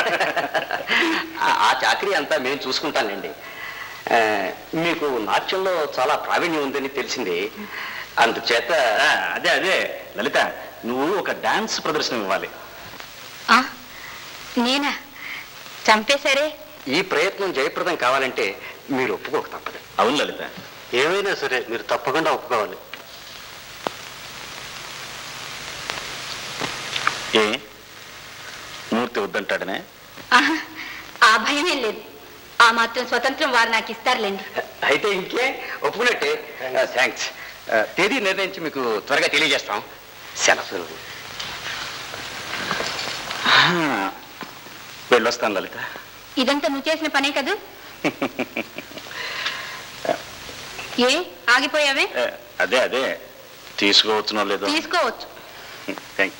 ఆ- ఆ చాకరీ అంతా మేము చూసుకుంటానండి ఆ, మీకు నాట్యంలో చాలా ప్రావీణ్యం ఉందని తెలిసింది అందుచేత ఆ, అదే అదే లలిత నువ్వు ఒక డాన్స్ ప్రదర్శన ఇవ్వాలి ఆ, నేనా చంపేశారే ఈ ప్రయత్నం జయప్రదం కావాలంటే మీరు ఒప్పుకోక తప్పదు అవును లలిత ఏమైనా సరే మీరు తప్పకుండా ఒప్పుకోవాలి ఏ మూర్తి వద్దంటాడనే ఆహా, ఆ భయమేం లేదు ఆ మాత్రం స్వతంత్రం వారు నాకు ఇస్తారులేండి అయితే ఇంకే ఒప్పుకున్నట్టే థ్యాంక్స్ తేదీ నిర్ణయించి మీకు త్వరగా తెలియజేస్తాం సెలవు వెళ్ళొస్తాను లలిత ఇదంతా నువ్వు చేసిన పనే కదూ ఏ ఆగిపోయావే ఏ, అదే అదే తీసుకోవచ్చునో లేదో తీసుకోవచ్చు థ్యాంక్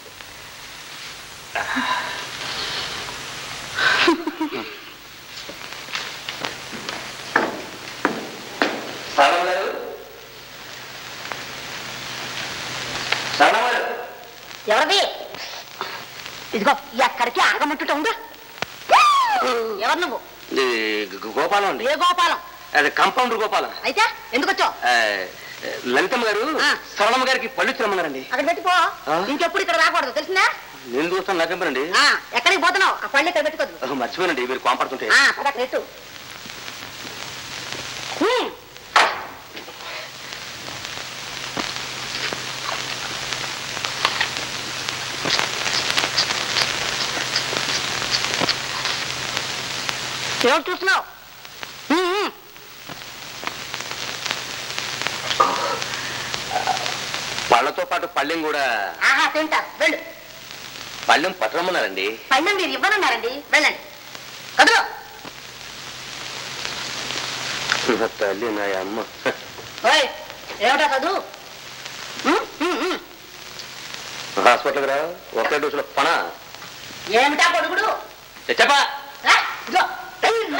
ఎవరిది ఇదిగో ఎక్కడికి ఆగమంటుట ఉందా ఎవరు నువ్వు గోపాలం అండి ఏ గోపాలం అది కంపౌండర్ గోపాలం అయితే ఎందుకు వచ్చావు ఆ, లలితమ్మ గారు ఆ. సరళమ్మ గారికి పళ్ళు తిరమన్నారండి అక్కడ పెట్టుకో ఆ? ఇంకెప్పుడు ఇక్కడ రాకూడదు తెలిసిందా నేను చూస్తాను నాకెంపనండి ఆ, ఎక్కడికి పోతున్నావు ఆ పళ్ళు ఇక్కడ పెట్టుకోదు మర్చిపోయానండి మీరు కోంపడుతుంటే ఆ, పద అక్కడ పెట్టు హ్మ్. ఏమిటి చూస్తున్నావు హ్మ్, హ్మ్. పళ్ళతో పాటు పళ్ళెం కూడా ఆహా తింటా వెళ్ళు పళ్ళెం పట్టరమ్మన్నారండి పళ్ళెం మీరు ఇవ్వనన్నారండి వెళ్ళండి కదులు నా తల్లి నా అమ్మ ఓయ్ ఏమిటా చదువు హ్మ్, హ్మ్, హ్మ్. హాస్పిటల్కి రా ఒకే డోసులో పణ ఏమిటా కొడుకుడు చెప్పా రా, ఇదిగో, వెళ్ళు.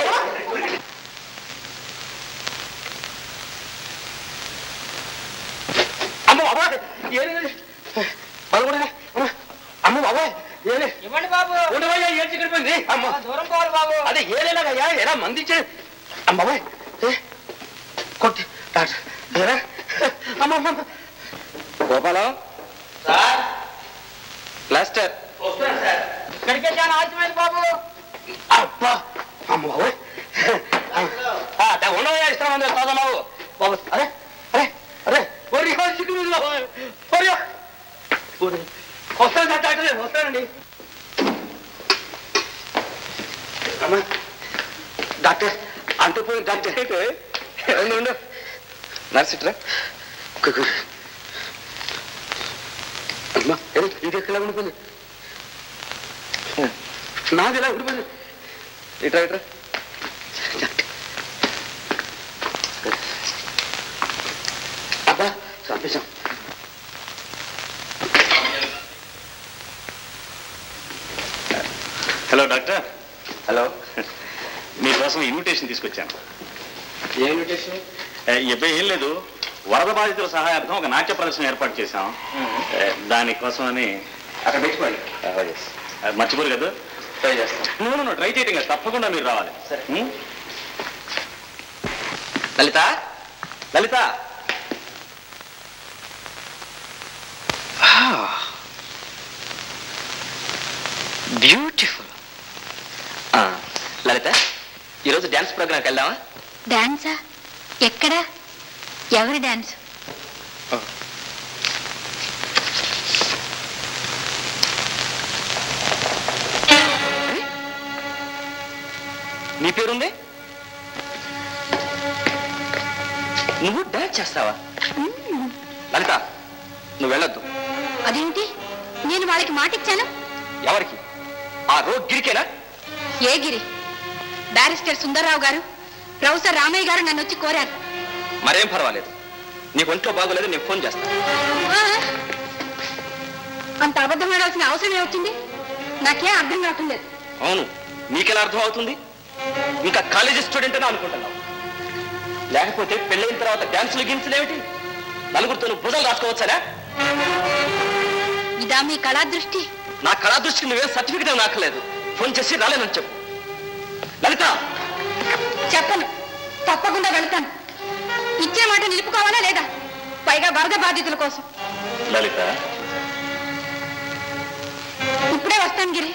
అమ్మ బాబాయ్ ఏది పదకొండు అమ్మ బాబాయ్ ఏలే ఇవ్వండి బాబు ఉండవయ్యా ఏం చిక్కడిపోయింది అమ్మ దూరం పోవాలి బాబు అదే ఏలేలాగయ్యా ఎలా మందించే అమ్మ బాబాయ్ ఏ, కొట్టి డాక్టర్ ఏరా? అమ్మ అమ్మ అమ్మ. గోపాలం సార్ ప్లాస్టర్ వస్తున్నాను సార్ ఇక్కడికే చాలా ఆలస్యమైంది బాబు అబ్బా అమ్మ బాబాయ్ ఆ, దా ఉండవయ్యా ఇస్తాను చదవమావు బాబు అరే అరే అరే ఒరి చిక్కుడు బాబాయ్ ఒరి ఒరి వస్తాను సార్ డాక్టర్ వస్తానండి అమ్మా డాక్టర్ అంటుపోయి డాక్టర్ అయితే ఉండు ఉండు నర్స్ ఇట్రా కు- కు. అమ్మా ఏ, ఇది ఎక్కడ ఉండిపోయింది నాది ఎలా ఉండిపోయింది ఇట్రా ఇట్రా అబ్బా చంపేశాం హలో డాక్టర్ హలో మీకోసం ఇన్విటేషన్ తీసుకొచ్చాను ఏ ఇన్విటేషన్ ఏ, ఇబ్బే ఏం లేదు వరద బాధితుల సహాయార్థం ఒక నాట్య ప్రదర్శన ఏర్పాటు చేశాం ఏ, దానికోసమని అక్కడ పెట్టుకోండి ఆ, మర్చిపోరు కదా ట్రై చేస్తాం నువ్వు నువ్వు ట్రై చేయటం కదా తప్పకుండా మీరు రావాలి ఉం? లలిత లలిత బ్యూటిఫుల్ లలిత ఈరోజు డ్యాన్స్ ప్రోగ్రామ్కి వెళ్దామా డాన్సా ఎక్కడ ఎవరి డాన్స్ నీ పేరుంది నువ్వు డాన్స్ చేస్తావా లలిత నువ్వు వెళ్ళొద్దు అదేంటి నేను వాళ్ళకి మాట ఇచ్చాను ఎవరికి ఆ రోడ్ గిరికేనా ఏ గిరి బ్యారిస్టర్ సుందర్రావు గారు ప్రొఫెసర్ రామయ్య గారు నన్ను వచ్చి కోరారు మరేం పర్వాలేదు నీకు ఒంట్లో బాగోలేదు నేను ఫోన్ చేస్తాను ఆ, అంత అబద్ధం ఆడాల్సిన అవసరం ఏమొచ్చింది నాకేం అర్థం కావటం లేదు అవును నీకెలా అర్థం అవుతుంది ఇంకా కాలేజీ స్టూడెంట్ అని అనుకుంటున్నావు లేకపోతే పెళ్ళైన తర్వాత డ్యాన్సులు గిన్సులు ఏమిటి నలుగురితో నువ్వు భుజాలు రాసుకోవచ్చారా ఇదా మీ కళా దృష్టి నా కళా దృష్టికి నువ్వే సర్టిఫికెట్ ఏమి నాకలేదు ఫోన్ చేసి రాలేనని చెప్పు లలిత చెప్పను తప్పకుండా వెళ్తాను ఇచ్చే మాట నిలుపుకోవాలా లేదా పైగా వరద బాధితుల కోసం లలిత ఇప్పుడే వస్తాను గిరి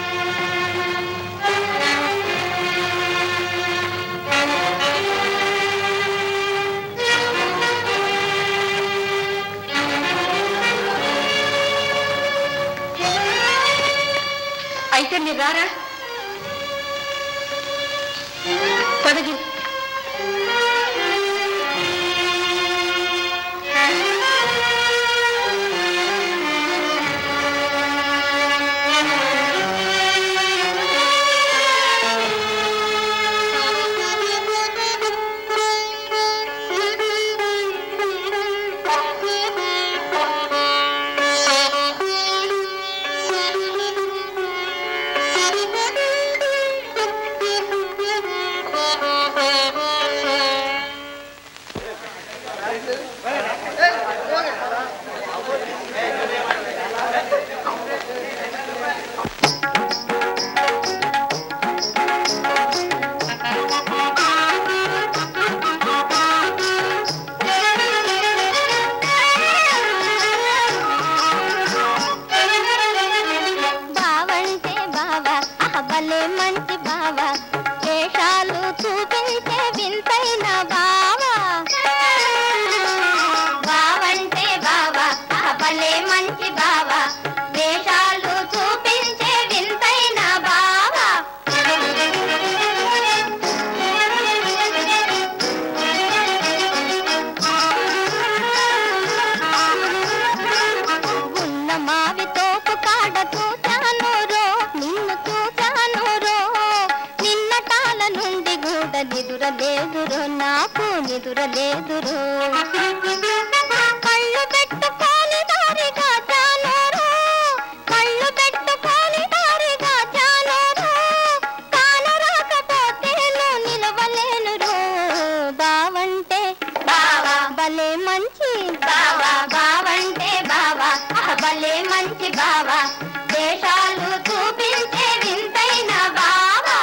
అయితే మీరు రారా పదగిరి బావంటే బావా భలే మంచి బావా వేషాలు చూపించే వింతైన బావా బావంటే బావా భలే మంచి బావా వేషాలు చూపించే వింతైన బావా ఉన్న మావి తోపు కాడ చూచాను రో నిన్ను చూచాను రో నిన్నటాల నుండి గూడ నిదురలేదురో నాకు నిదురలేదురో కళ్ళు పెట్టుకొని దారిగా చానోరో కళ్ళు పెట్టుకొని దారిగా చానోరో కానరాకపోతేను నిలవలేనురో బావంటే బావా భలే మంచి బావా బావంటే బావా భలే మంచి బావా దేశాలు చూపించే వింతైన బావా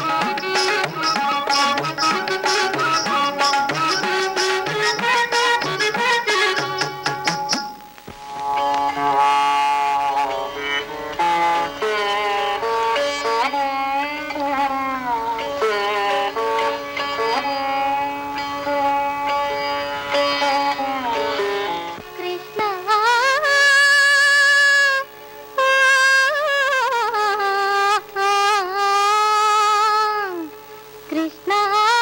కృష్ణ కృష్ణ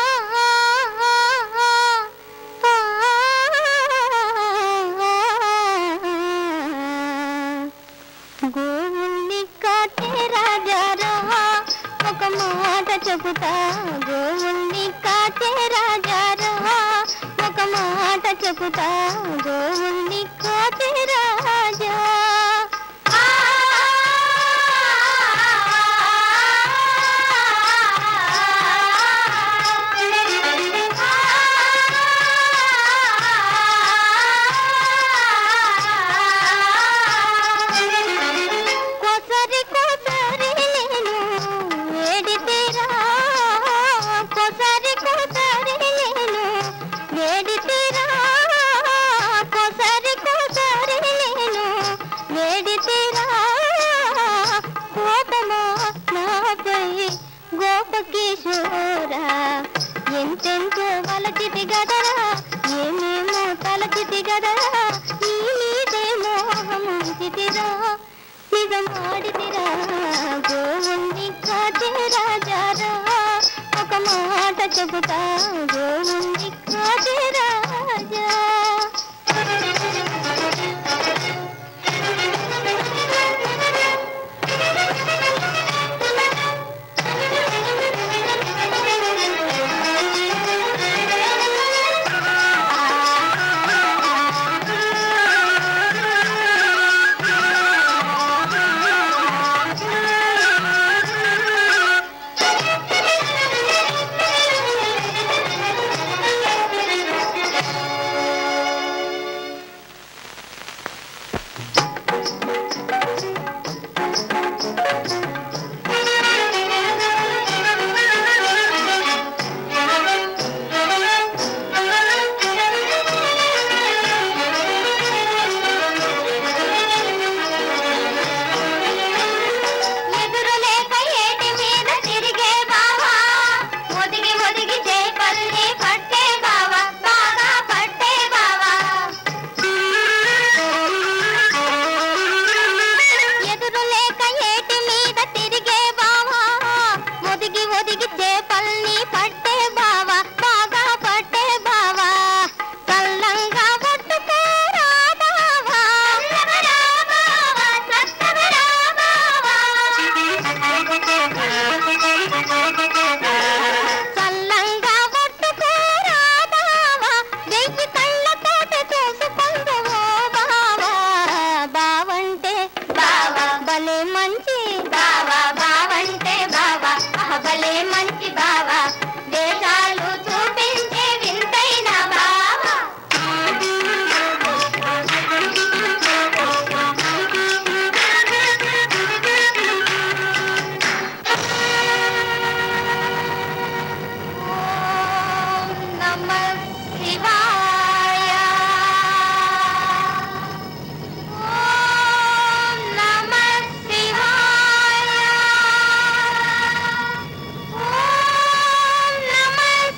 గోవుల్ని కాటే రాజారా ఒక మాట చెబుతా గోవుల్ని కాటే రాజారా ఒక మాట చెబుతా గోవుల్ని కాటే రాజా కొసరి కొసరి నేను వేడితేరా కొసరి కొసరి నేను వేడితేరా కొసరి కొసరి నేను వేడితేరా కోపమా నాపై గోపకిషోరా ఎంతెంతో వలచితి గదరా ఏమేమో తలచితి గదరా నీ మీదే మోహముంచితిరా నిజమాడితిరా గోవుంది కాచే రాజారా ఒక మాట చెబుతా గోవుంది కాచే రాజా చల్లంగా పట్టుకోరా బావా వెయ్యి కళ్ళతోటి చూసుకుందు ఓ బావా బావంటే బావా భలే మంచి బావా బావంటే బావా ఆహ్, భలే మంచి బావా దేశాలు చూపించే వింతైన బావా ఓం నమః శివాయ ఓం నమః శివాయ ఓం నమః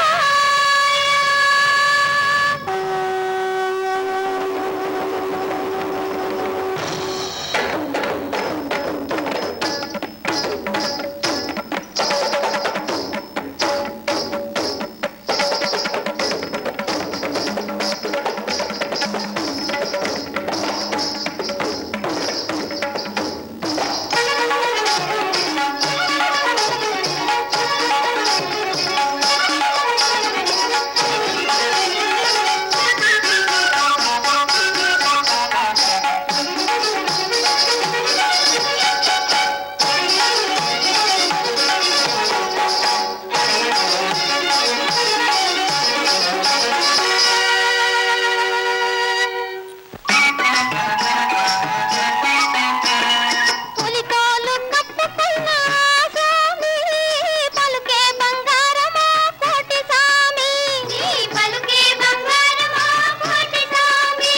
పులితోలు కప్పుకున్న స్వామి పలుకే బంగారమా కోటి స్వామి పలుకే బంగారమా కోటి స్వామి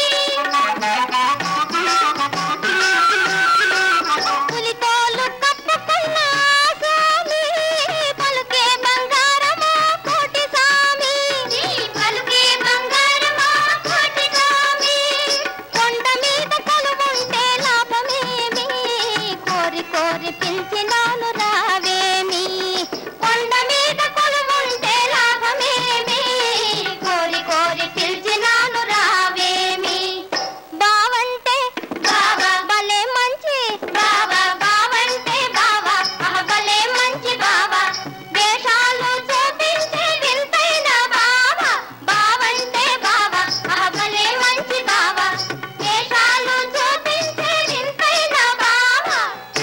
పులితోలు కప్పుకున్న స్వామి పలుకే బంగారమా కోటి స్వామి పలుకే బంగారమా కోటి స్వామి కొండ మీద కొలువుంటే లాభమేమి కోరి కోరి పిలిచినాను రావేమి కొండ మీద కొలువుంటే లాభమేమి కోరి కోరి పిలిచినాను రావేమి బావంటే బావా భలే మంచి బావా బావంటే బావా ఆహ్, భలే మంచి బావా వేషాలు చూపించే వింతైన బావా బావంటే బావా ఆహ్, భలే మంచి బావా వేషాలు చూపించే వింతైన బావా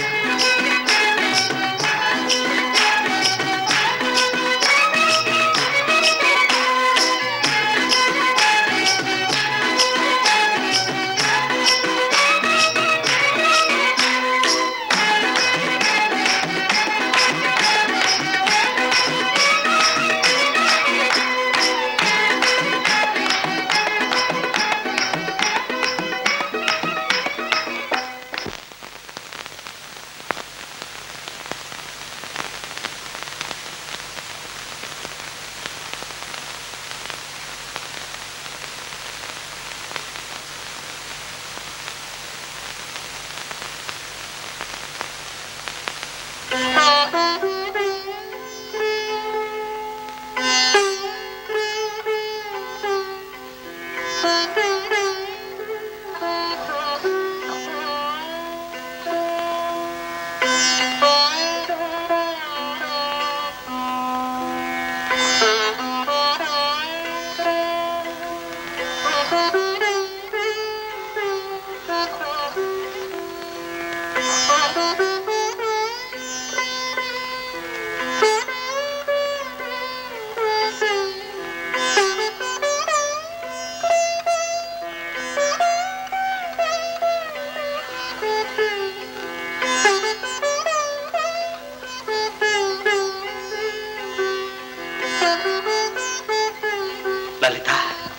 లలిత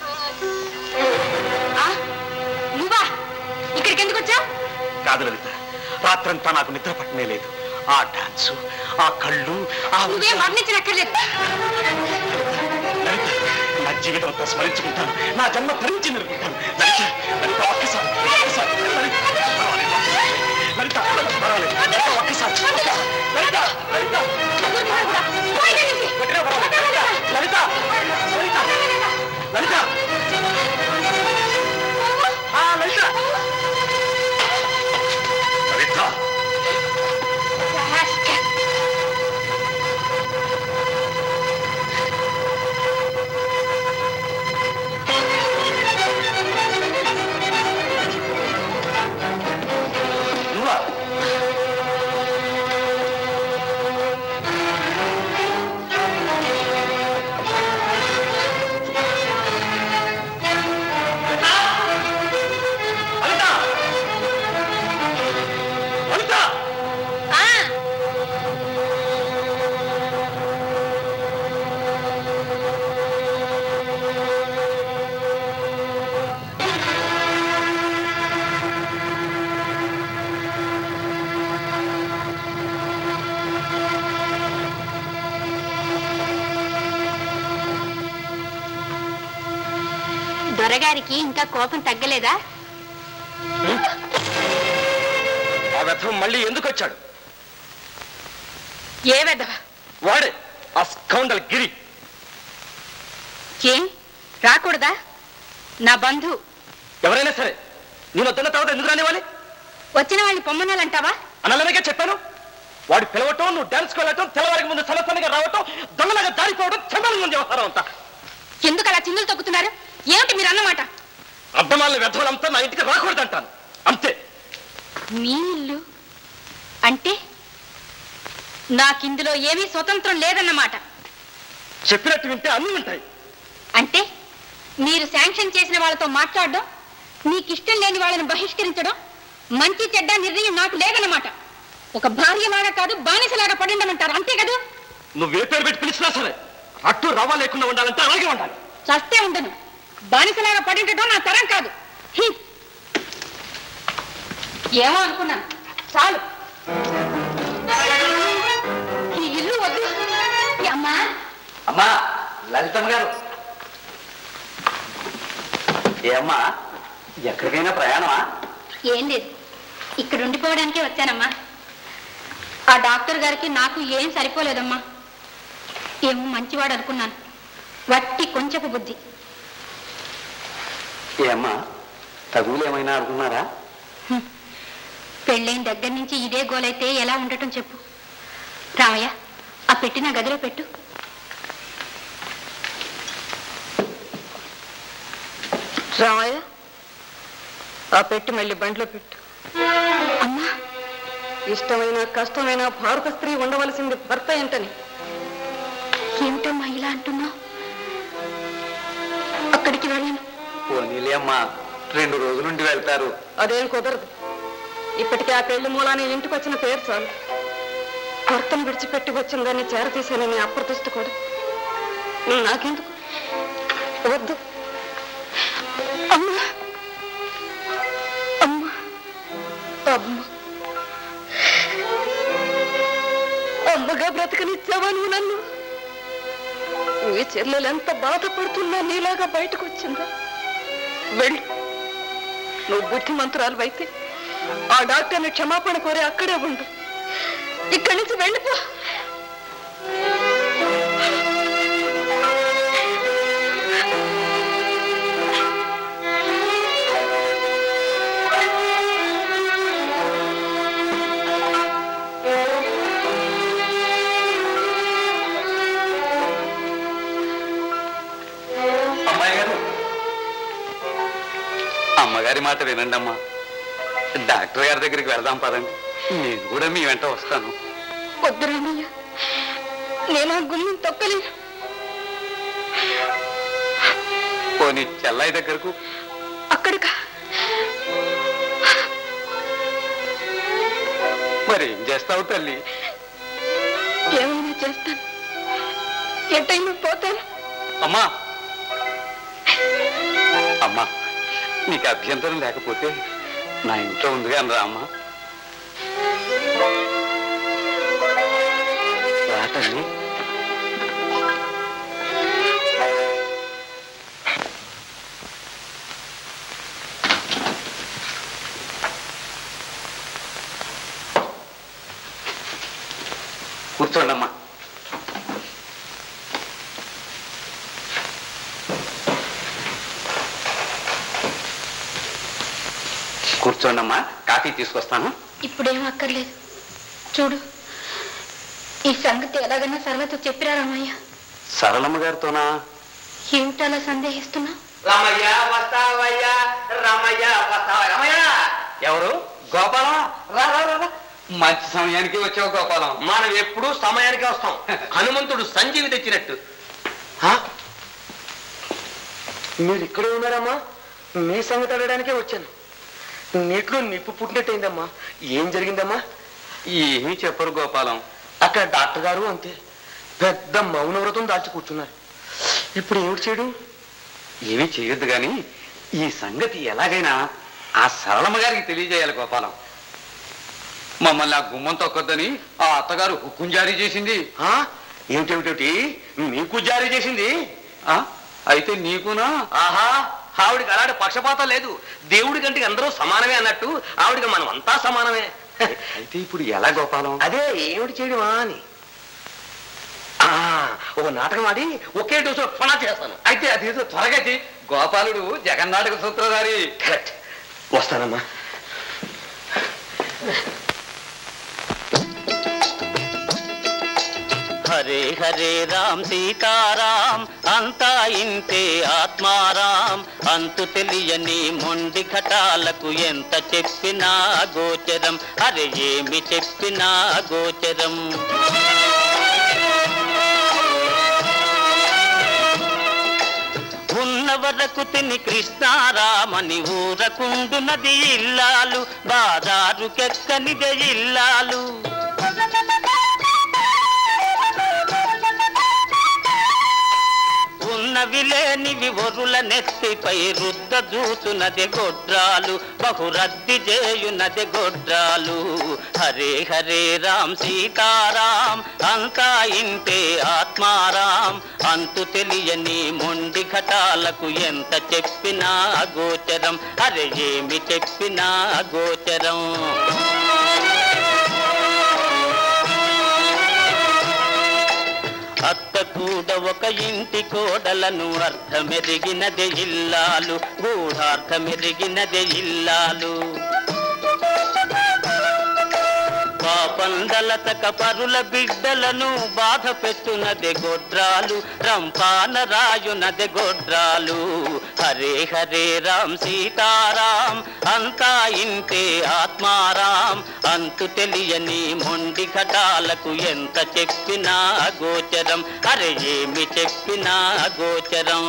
నువ్వా ఇక్కడికి ఎందుకు వచ్చా కాదు లలిత రాత్రంతా నాకు నిద్ర పట్టనే లేదు ఆ డాన్సు ఆ కళ్ళు ఆ నువ్వేం వర్ణించనక్కర్లేదు లలిత నా జీవితం అంతా స్మరించుకుంటాను నా జన్మ ధరించి నిలుపుకుంటాను లలిత లలిత ఒక్కసారి ఒక్కసారి లలిత పర్వాలేదు. లలిత పర్వాలేదు లలిత ఒక్కసారి ఒక్కసారి. లలిత లలిత కొట్టినా పర్వాలేదు. లలిత లలిత లలిత ఆ, లలిత లలిత దొరగారికి ఇంకా కోపం తగ్గలేదా ఆ వ్యర్థం మళ్ళీ ఎందుకు వచ్చాడు ఏ వెధవ వాడే ఆ స్కౌండల్ గిరి ఏం రాకూడదా నా బంధు ఎవరైనా సరే నేను వద్దన్న తర్వాత ఎందుకు రానివ్వాలి వచ్చిన వాళ్ళని పొమ్మనాలంటావా అనలనగా చెప్పాను వాడు పిలవటం నువ్వు డాన్స్ వెళ్ళటం తెల్లవారికి ముందు సమస్యగా రావటం దొంగలాగా దారిపోవడం చందనం ముందు వ్యవహారం అంతా ఎందుకు అలా చిందులు తొక్కుతున్నారు ఏమిటి మీరు అన్నమాట అర్థమాలని వ్యర్థాలంతా నా ఇంటికి రాకూడదంటాను అంతే మీ ఇల్లు అంటే నాకిందులో ఏమీ స్వతంత్రం లేదన్నమాట చెప్పినట్టు వింటే అన్ని ఉంటాయి అంటే మీరు శాంక్షన్ చేసిన వాళ్ళతో మాట్లాడడం నీకు ఇష్టం లేని వాళ్ళని బహిష్కరించడం మంచి చెడ్డ నిర్ణయం నాకు లేదన్నమాట ఒక భార్యలాగా కాదు బానిసలాగా పడిండమంటారు అంతే కదా నువ్వే పేరు పెట్టి పిలిచినా సరే అట్టు రవ్వ లేకుండా ఉండాలంటే అలాగే ఉండాలి చస్తే ఉండను బానిసలాగా పడిండటం నా తరం కాదు హ్మ్. ఏమో అనుకున్నాను చాలు ఈ ఇల్లు వద్దు ఈ అమ్మా అమ్మా లలితమ్మ గారు ఏ అమ్మా ఎక్కడికైనా ప్రయాణమా ఏం లేదు ఇక్కడ ఉండిపోవడానికే వచ్చానమ్మా ఆ డాక్టర్ గారికి నాకు ఏం సరిపోలేదమ్మా ఏమో మంచివాడు అనుకున్నాను వట్టి కొంచెపు బుద్ధి ఏ అమ్మా తగులు ఏమైనా అనుకున్నారా పెళ్ళైన దగ్గర నుంచి ఇదే గోలైతే ఎలా ఉండటం చెప్పు రామయ్య ఆ పెట్టిన గదిలో పెట్టు రామయ్య ఆ పెట్టి మళ్ళీ బండిలో పెట్టు అమ్మా ఇష్టమైన కష్టమైన భారత స్త్రీ ఉండవలసింది భర్త ఏంటని ఏమిటమ్మా ఇలా అంటున్నావు అక్కడికి వెళ్ళను పోనీలే అమ్మా రెండు రోజులుండి వెళ్తారు అదేం కుదరదు ఇప్పటికే ఆ పెళ్లి మూలాన్ని ఇంటికి వచ్చిన పేరు చాలు భర్తను విడిచిపెట్టి వచ్చిందని చేరతీసానని అప్రతిష్ట కూడా నాకెందుకు వద్దు అమ్మా అమ్మా అమ్మ అమ్మగా బ్రతకనిచ్చావా నువ్వు నన్ను నీ చెల్లెలు ఎంత బాధపడుతున్నా నీలాగా బయటకు వచ్చిందా వెళ్ళి నువ్వు బుద్ధిమంతురాలు అయితే ఆ డాక్టర్ని క్షమాపణ కోరి అక్కడే ఉండు ఇక్కడి నుంచి వెళ్ళిపో అమ్మాయి గారు అమ్మగారి మాట వినండి అమ్మా డాక్టర్ గారి దగ్గరికి వెళ్దాం పదండి నేను కూడా మీ వెంట వస్తాను వద్దు రామయ్య నేను ఆ గుమ్మం తొక్కలేను పోనీ చెల్లాయి దగ్గరకు అక్కడికా మరి ఏం చేస్తావు తల్లి ఏమైనా చేస్తాను ఎట్టయినా పోతాను అమ్మా అమ్మా నీకు అభ్యంతరం లేకపోతే నా ఇంట్లో ఉంది కానీ రా అమ్మా రా తల్లి కూర్చోండమ్మా కూర్చోండమ్మా కాఫీ తీసుకొస్తాను ఇప్పుడేం అక్కర్లేదు చూడు ఈ సంగతి ఎలాగైనా సర్వతో చెప్పిరా రామయ్య సరళమ్మ గారితోనా ఏమిటలా సందేహిస్తున్నా రమయ్య వస్తావయ్యా రమయ్య వస్తావయ్య రమయ్య ఎవరు గోపాలం రా రా రా, రా మంచి సమయానికి వచ్చావు గోపాలం మనం ఎప్పుడూ సమయానికి వస్తాం హనుమంతుడు సంజీవి తెచ్చినట్టు మీరు ఇక్కడే ఉన్నారమ్మా మీ సంగతి అడగడానికే వచ్చాను నీటిలో నిప్పు పుట్టినట్టయిందమ్మా ఏం జరిగిందమ్మా ఏమీ చెప్పరు గోపాలం అక్కడ డాక్టర్ గారు అంతే పెద్ద మౌనవ్రతం దాల్చి కూర్చున్నారు ఇప్పుడు ఏమిటి చేయడం ఏమీ చేయొద్దు గాని ఈ సంగతి ఎలాగైనా ఆ సరళమ్మ గారికి తెలియజేయాలి గోపాలం మమ్మల్ని ఆ గుమ్మం తొక్కొద్దని ఆ అత్తగారు హుక్కుం జారీ చేసింది ఆ? ఏమిటేమిటేమిటి మీకు జారీ చేసింది ఆ అయితే నీకునా ఆహా ఆవిడికి అలాంటి పక్షపాతం లేదు దేవుడి కంటే అందరూ సమానమే అన్నట్టు ఆవిడికి మనం అంతా సమానమే అయితే ఇప్పుడు ఎలా గోపాలం అదే ఏమిటి చేయడమా అని ఆ, ఒక నాటకం ఆడి ఒకే డోసు ఫలా చేస్తాను అయితే అదేదో త్వరగా చెయ్యి. గోపాలుడు జగన్నాటక సూత్రధారి కరెక్ట్ వస్తానమ్మా హరే హరే రామ్ సీతారాం అంతా ఇంతే ఆత్మారాం అంతు తెలియని మొండి ఘటాలకు ఎంత చెప్పినా గోచరం అరే ఏమి చెప్పినా గోచరం ఉన్న వరకు తిని కృష్ణారామని ఊరకుండునది ఇల్లాలు బాదారుకెక్కనిదే ఇల్లాలు ఉన్నవి లేనివి ఒరుల నెత్తిపై రుద్ద దూచునది గొడ్రాలు బహురద్ది చేయునది గొడ్రాలు హరే హరే రామ్ సీతారాం అంతా ఇంతే ఆత్మారాం అంతు తెలియని మొండి ఘటాలకు ఎంత చెప్పినా గోచరం అరే ఏమి చెప్పినా గోచరం అత్త కూడా ఒక ఇంటి కోడలను అర్థమెరిగినదే ఇల్లాలు గూఢార్థమెరిగినదే ఇల్లాలు పాపందలతక పరుల బిడ్డలను బాధ పెట్టునదే గొడ్రాలు రంపాన రాయునదే గొడ్రాలు హరే హరే రామ్ సీతారాం అంతా ఇంతే ఆత్మారాం అంతు తెలియని మొండి ఘటాలకు ఎంత చెప్పినా గోచరం అరే ఏమి చెప్పినా గోచరం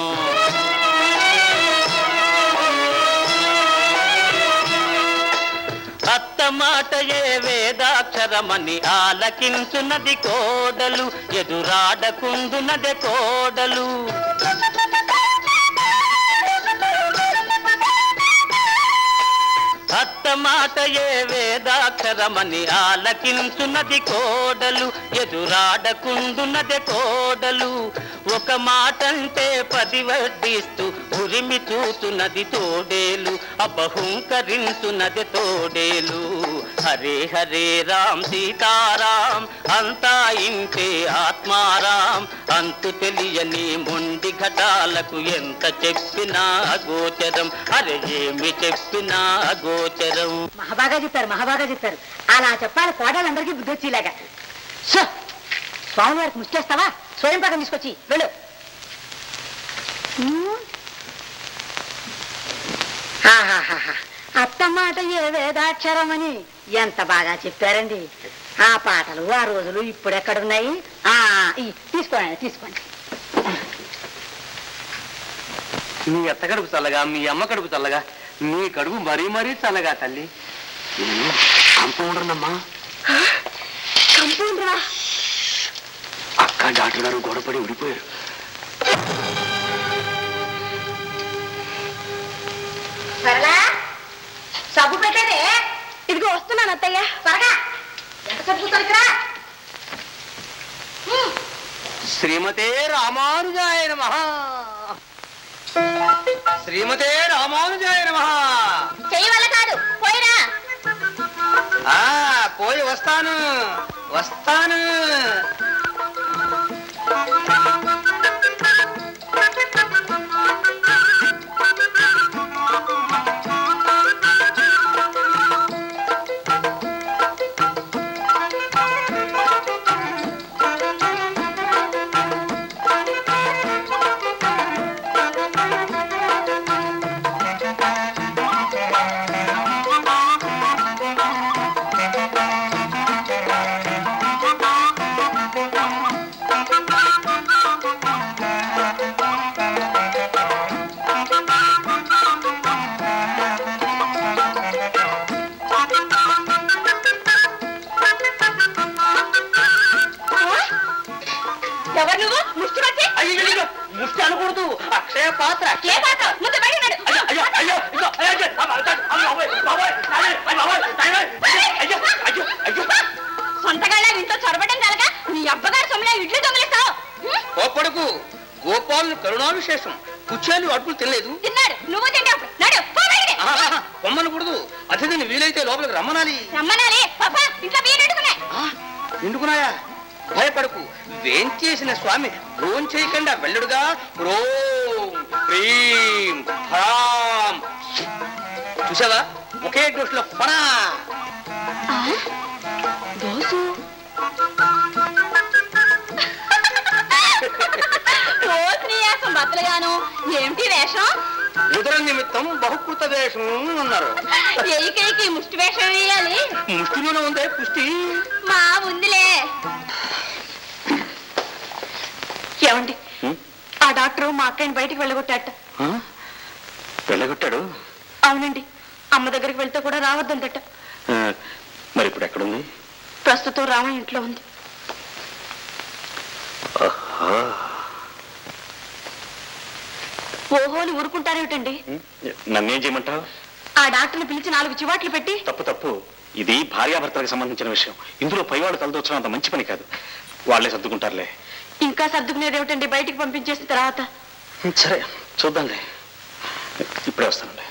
అత్త మాటయే వేదాక్షరమని ఆలకించున్నది కోడలు ఎదురాడకుందునది కోడలు అత్త మాటయే వేదాక్షరమని ఆలకించున్నది కోడలు ఎదురాడకుందున్నది కోడలు ఒక మాటంటే పది వడ్డిస్తూ ఉరిమి చూతున్నది తోడేలు అపహుంకరించున్నది తోడేలు హరే హరే రామ్ సీతారాం అంతా ఇంతే ఆత్మారాం అంతు తెలియని మొండి ఘటాలకు ఎంత చెప్పినా గోచరం అరే ఏమి చెప్పినా గోచరం మహాబాగా చెప్పారు మహాబాగా చెప్పారు అలా చెప్పాలి కోడలందరికీ బుద్ధి వచ్చేలాగా సో స్వామివారికి ముచ్చేస్తావా స్వయం పాకం తీసుకొచ్చి వెళ్ళు ఉమ్. ఆహాహాహా. అత్త మాట ఏ వేదాక్షరమని ఎంత బాగా చెప్పారండి ఆ పాటలు ఆ రోజులు ఇప్పుడు ఎక్కడున్నాయి ఆ ఈ తీసుకోండి తీసుకోండి మీ అత్త కడుపు చల్లగా మీ అమ్మ కడుపు చల్లగా నీ కడుపు మరీ మరీ చల్లగా తల్లి కంపౌండర్నమ్మా కంపౌండరా అక్క డాక్టర్ గారు గొడవపడి ఉడిపోయారు సరళా సబ్బు పెట్టేదే ఇదిగో వస్తున్నాను అత్తయ్య త్వరగా ఎంత సబ్బు తొలగిరా శ్రీమతే రామానుజాయ నమ శ్రీమతే రామానుజాయ నమ చెయ్యి వల్ల కాదు పోయిరా ఆ పోయి వస్తాను వస్తాను ఎవరు నువ్వు ముష్టి పట్టి అయ్యో ముష్టి అనకూడదు అక్షయ పాత్ర ఏ పాట ముందు బయట అయ్యో అయ్యో అయ్యో ఇదిగో, అయ్యో, అయ్యో, అమ్మ, అయ్యో, అమ్మ, బాబోయ్, బాబోయ్, నాయనా, అయ్యో, బాబోయ్, నాయనా, అయ్యో, అయ్యో, అయ్యో, అయ్యో. సొంతగాళ్ళ ఇంట్లో చొరబడం కలగా నీ అబ్బగారు సొమ్మున ఇడ్లు దొంగిలిస్తావు కోప్పడకు గోపాలు కరుణావిశేషం కుచ్చేలు అడుపులు తినలేదు తిన్నాడు నువ్వు పొమ్మని కూడదు అతిథిని వీలైతే లోపలికి రమ్మనాలి రమ్మనాలి పాపా ఇంట్లో బియ్యం పెట్టుకున్నాయి ఆ, నిండుకున్నాయా భయపడకు వేంచేసిన స్వామి భోం చేయకుండా వెళ్ళడుగా రోం హ్రీం హ్రాం చూసావా ఒకే డోస్లో ఫనా దోసు దోసినీయాసం బద్దలుగాను ఏమిటి వేషం ఉదర నిమిత్తం బహుకృత వేషం అన్నారు ఎయికేకి ముష్టి వేషం వేయాలి ముష్టిలోనే ఉందే పుష్టి మా ఉందిలే ఏమండి ఆ డాక్టర్ మా అక్కని బయటికి వెళ్ళగొట్టాట వెళ్ళగొట్టాడు అవునండి అమ్మ దగ్గరికి వెళ్తే కూడా రావద్దందట ఆ, మరి ఇప్పుడు ఎక్కడుంది ప్రస్తుతం రామ ఇంట్లో ఉంది ఓహోని ఊరుకుంటారేమిటండి నన్నేం చేయమంటావు ఆ డాక్టర్ని పిలిచి నాలుగు చివాట్లు పెట్టి తప్పు తప్పు ఇది భార్యాభర్తలకు సంబంధించిన విషయం ఇందులో పైవాడు తలదోచడం అంత మంచి పని కాదు వాళ్ళే సర్దుకుంటారులే ఇంకా సర్దుకునేదేమిటండి బయటికి పంపించేసిన తర్వాత సరే చూద్దాంలే ఇప్పుడే వస్తానండి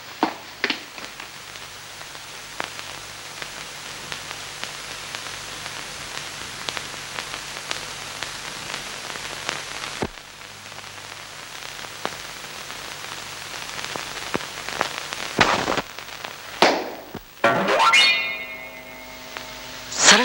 సరళ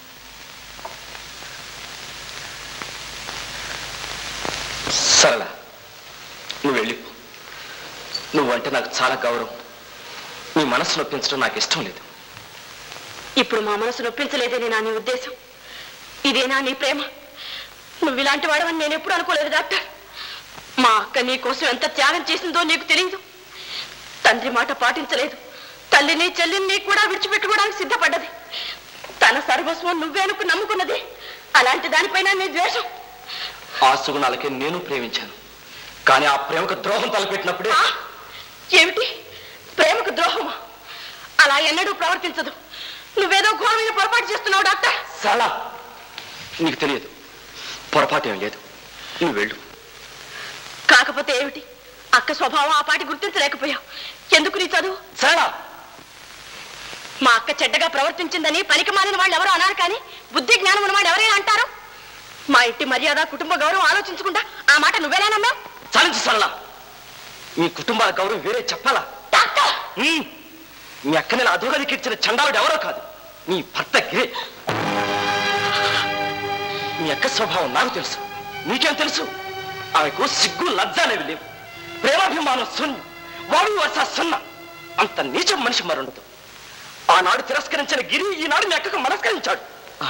సరళ నువ్వు వెళ్ళిపో నువ్వంటే నాకు చాలా గౌరవం నీ మనసు నొప్పించడం నాకు ఇష్టం లేదు ఇప్పుడు మా మనసు నొప్పించలేదని నా నీ ఉద్దేశం ఇదేనా నీ ప్రేమ నువ్వు ఇలాంటి వాడవని నేను ఎప్పుడు అనుకోలేదు డాక్టర్ మా అక్క నీ కోసం ఎంత త్యాగం చేసిందో నీకు తెలియదు తండ్రి మాట పాటించలేదు తల్లిని చెల్లిని కూడా విడిచిపెట్టుకోవడానికి సిద్ధపడ్డది తన సర్వస్వం నువ్వే అనుకు నమ్ముకున్నది అలాంటి దానిపైన నీ ద్వేషం ఆ సుగుణాలకే నేను ప్రేమించాను కానీ ఆ ప్రేమకు ద్రోహం తలపెట్టినప్పుడే ఆ? ఏమిటి ప్రేమకు ద్రోహమా అలా ఎన్నడూ ప్రవర్తించదు నువ్వేదో ఘోరమైన పొరపాటు చేస్తున్నావు డాక్టర్ సరళ నీకు తెలియదు పొరపాటు ఏం లేదు నువ్వు వెళ్ళు కాకపోతే ఏమిటి అక్క స్వభావం ఆ పాటి గుర్తించలేకపోయావు ఎందుకు నీ చదువు సరళ మా అక్క చెడ్డగా ప్రవర్తించిందని పనికి మాలిన వాళ్ళు ఎవరో అన్నారు కానీ బుద్ధి జ్ఞానం ఉన్న వాళ్ళు ఎవరైనా అంటారు మా ఇంటి మర్యాద కుటుంబ గౌరవం ఆలోచించకుండా ఆ మాట నువ్వేనా నమ్మావు చాలించు సరళ మీ కుటుంబాల గౌరవం వేరే చెప్పాలా డాక్టర్ ఉమ్, మీ అక్కని ఇలా అధోగతికి ఇచ్చిన చండాలుడు ఎవరో కాదు మీ భర్త గిరే మీ అక్క స్వభావం నాకు తెలుసు నీకేం తెలుసు ఆమెకు సిగ్గు లజ్జ అనేవి లేవు ప్రేమాభిమానం శూన్యం వాడు వర్ష సున్న అంత నీచం మనిషి మరుండదు ఆనాడు తిరస్కరించిన గిరి ఈనాడు మీ అక్కకు మనస్కరించాడు ఆ?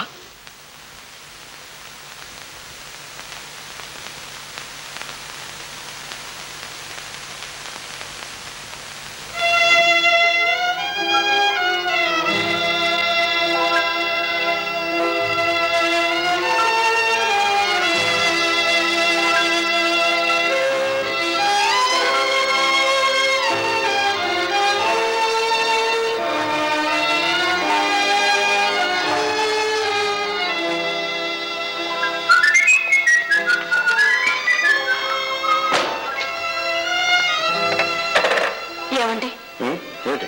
ఏమండి ఉం? ఏమిటి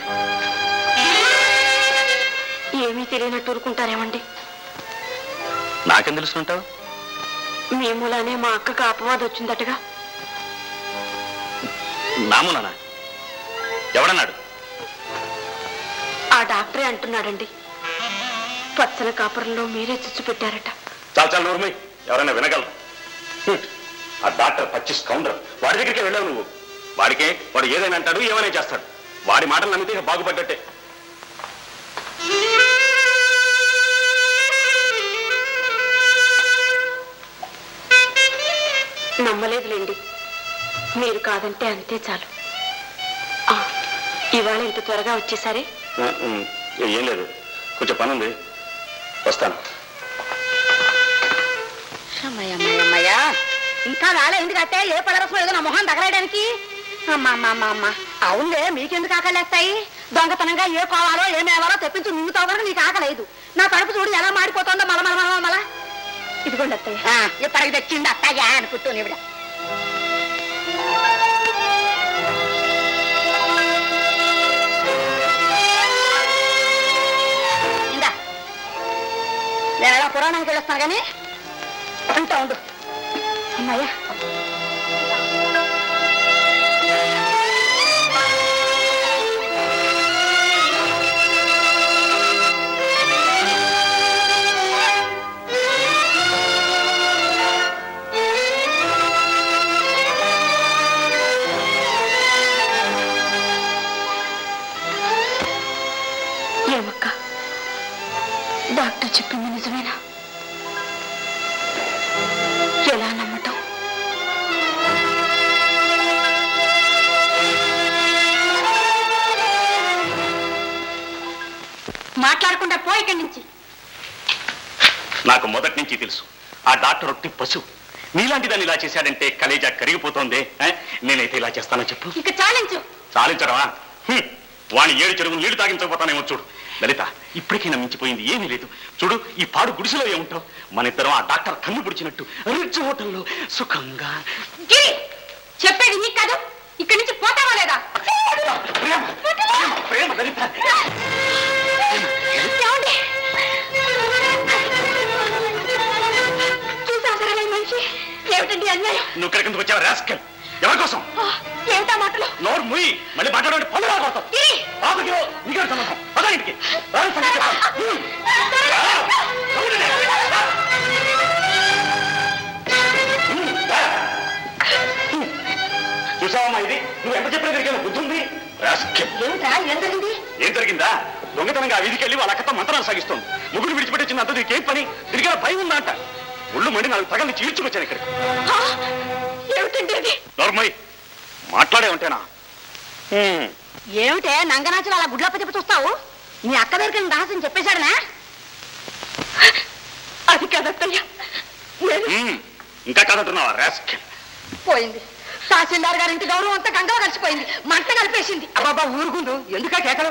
ఏమీ తెలియనట్టు ఊరుకుంటారేమండి నాకేం తెలుసుకుంటావు మీ మూలానే మా అక్కకు అపవాదం వచ్చిందటగా నామునా ఎవడన్నాడు ఆ డాక్టరే అంటున్నాడండి పచ్చల కాపురంలో మీరే చిచ్చు పెట్టారట చాలా చాలా నోర్మై ఎవరైనా వినగలరు హ్మ్. ఆ డాక్టర్ పచ్చి కౌంటర్ వాడి దగ్గరికి వెళ్ళావు నువ్వు వాడికే వాడు ఏదైనా అంటాడు ఏమైనా చేస్తాడు వాడి మాటలు నమ్మితే ఇక బాగుపడ్డట్టే నమ్మలేదులేండి మీరు కాదంటే అంతే చాలు ఆ, ఇవాళ ఇంత త్వరగా వచ్చేసరే ఆ, ఉం. ఏం లేదు కొంచెం పని ఉంది వస్తాను అమ్మయ్యమ్మయ్యమ్మయ్యా ఇంకా రాలేదు కట్టే ఏ పడరసం ఏదో నా మొహం తగలేయడానికి అమ్మా అమ్మా అమ్మా అమ్మా అవునులే మీకెందుకు ఆకలేస్తాయి దొంగతనంగా ఏ కోవాలో ఏ మేవాలో తెప్పించి మింగుతావు కనుక నీకు ఆకలేదు నా కడుపు చూడు ఎలా మాడిపోతుందో మల మల మల మల ఇదిగోండి అత్తయ్య ఇప్పటికి తెచ్చింది అత్తయ్య అనుకుంటూ ఇవిడ నేను ఎలా పురాణానికి వెళ్ళొస్తాను కానీ అంటా ఉండు అమ్మాయ్యా ఏమక్క డాక్టర్ చెప్పింది నిజమేనా ఎలా నమ్మటం మాట్లాడకుండా పో ఇక్కడి నుంచి నాకు మొదటి నుంచి తెలుసు ఆ డాక్టర్ ఒట్టి పశు నీలాంటి దాన్ని ఇలా చేశాడంటే కలేజా కరిగిపోతోంది ఆ? నేనైతే ఇలా చేస్తానో చెప్పు ఇక చాలించు చాలించడమా హ్మ్. వాణి ఏడు చెరువు నీళ్లు తాగించకపోతానేమో చూడు లలిత ఇప్పటికైనా మించిపోయింది ఏమీ లేదు చూడు ఈ పాడు గుడిసెలో ఏముంటావు మన ఇద్దరం ఆ డాక్టర్ కన్ను పుడిచినట్టు రిచ్ హోటల్లో సుఖంగా గిరి చెప్పేది నీకు కాదు ఇక్కడి నుంచి పోతావా లేదా ప్రేమ ప్రేమ, ప్రేమ లలిత ఏమండి? చూసావా సరే ఈ మనిషి ఏమిటండి అన్యాయం నువ్వు ఇక్కడికి వచ్చావు రాస్కల్ ఎవరి కోసం ఆ, ఏమిటా మాటలు నోరు ముయ్యి మళ్ళీ మాట్లాడండి పనులు రాకూడదు గిరి ఆపగిరో నీకు సంబంధం పద ఇంటికి రా, సంగతి చెప్తాను. హ్మ్. రా, అవునులే. రా. హ్మ్, రా. హ్మ్. చూసావమ్మా ఇది నువ్వు ఎంత చెప్పినా తిరిగి బుద్ధి ఉంది రాస్కెల్. ఏమిటా ఏం జరిగింది ఏం జరిగిందా దొంగతనంగా ఆ వీధికి వెళ్ళి వాళ్ళ అక్కతో మంత్రాలు సాగిస్తోంది ముగ్గురు విడిచిపెట్టించిన అంత నీకేం పని తిరిగిన భయం ఉందా అంట ఒళ్ళు మండి నాకు తగల్ని చీల్చుకొచ్చాను ఇక్కడ ఆ, ఏమిటండి అది నోర్మయ్ మాట్లాడే ఉంటేనా హ్మ్. ఏమిటే నంగనాచులు అలా గుడ్లప్ప తిప్పి చూస్తావు నీ అక్క దగ్గరికి వెళ్ళిన రహస్యం చెప్పేశాడనా అది కదత్తయ్యా నేను హ్మ్. ఇంకా కాదంటున్నావా రాస్కెల్ పోయింది తహసీల్దార్ గారింటి గౌరవం అంతా గంగలో కలిసిపోయింది మంట కలిపేసింది అబ్బాబా ఊరుకుందు ఎందుకా కేకలు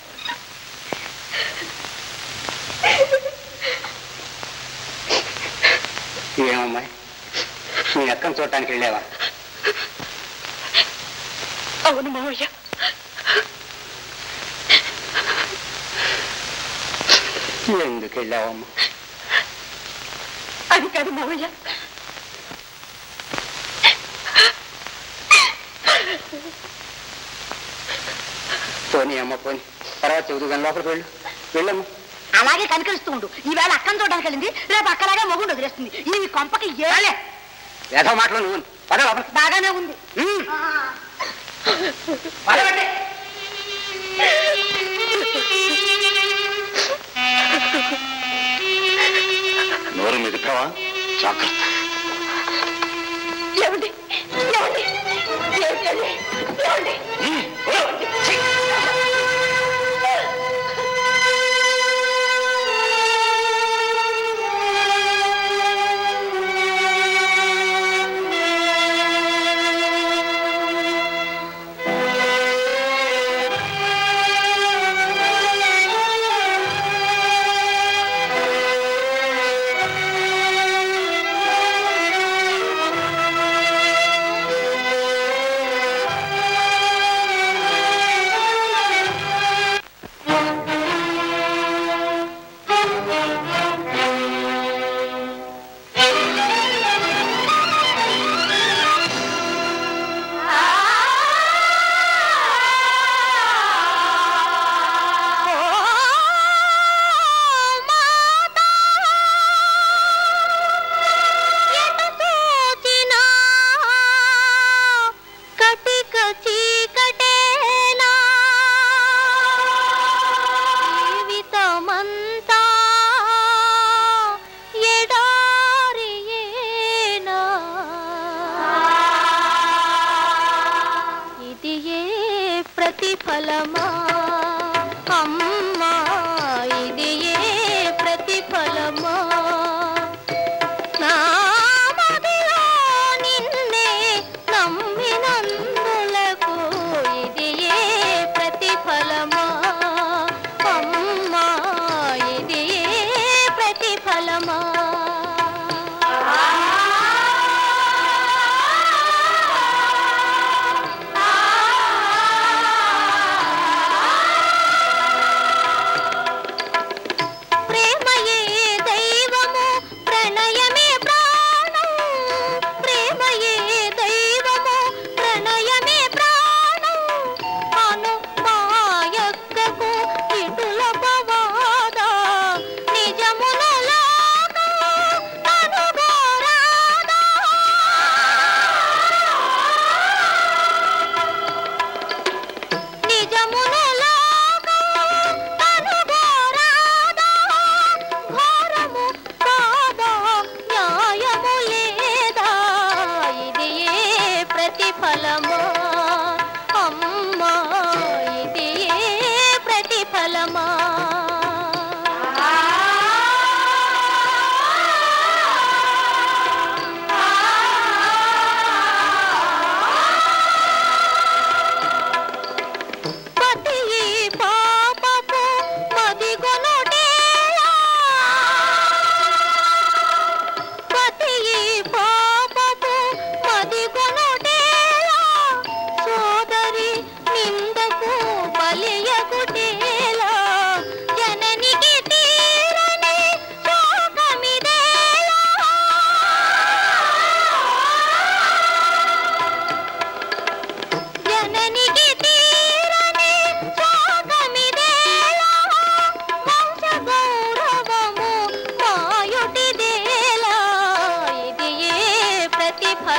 ఏమమ్మాయి నీ అక్కను చూడటానికి వెళ్ళావా అవును మావయ్య ఎందుకు వెళ్ళావమ్మా అది కాదు మావయ్య పోనీ అమ్మ పోనీ తర్వాత చదువు కానీ లోపలికి వెళ్ళు వెళ్ళమ్మా అలాగే కనికరిస్తూ ఉండు ఈవేళ అక్కను చూడడానికి వెళ్ళింది రేపు అక్కలాగే మొగుండు వదిలేస్తుంది ఈ కొంపకి ఏలే ఏదో మాటలు నువ్వు పద లోపలికి బాగానే ఉంది ఉమ్. పదవండి. నోరు మెదిపావా జాగ్రత్త ఏమండి ఏమండి ఏమిటి అది? ఏమండి హ్మ్. ఓ. ఛీ. ఆ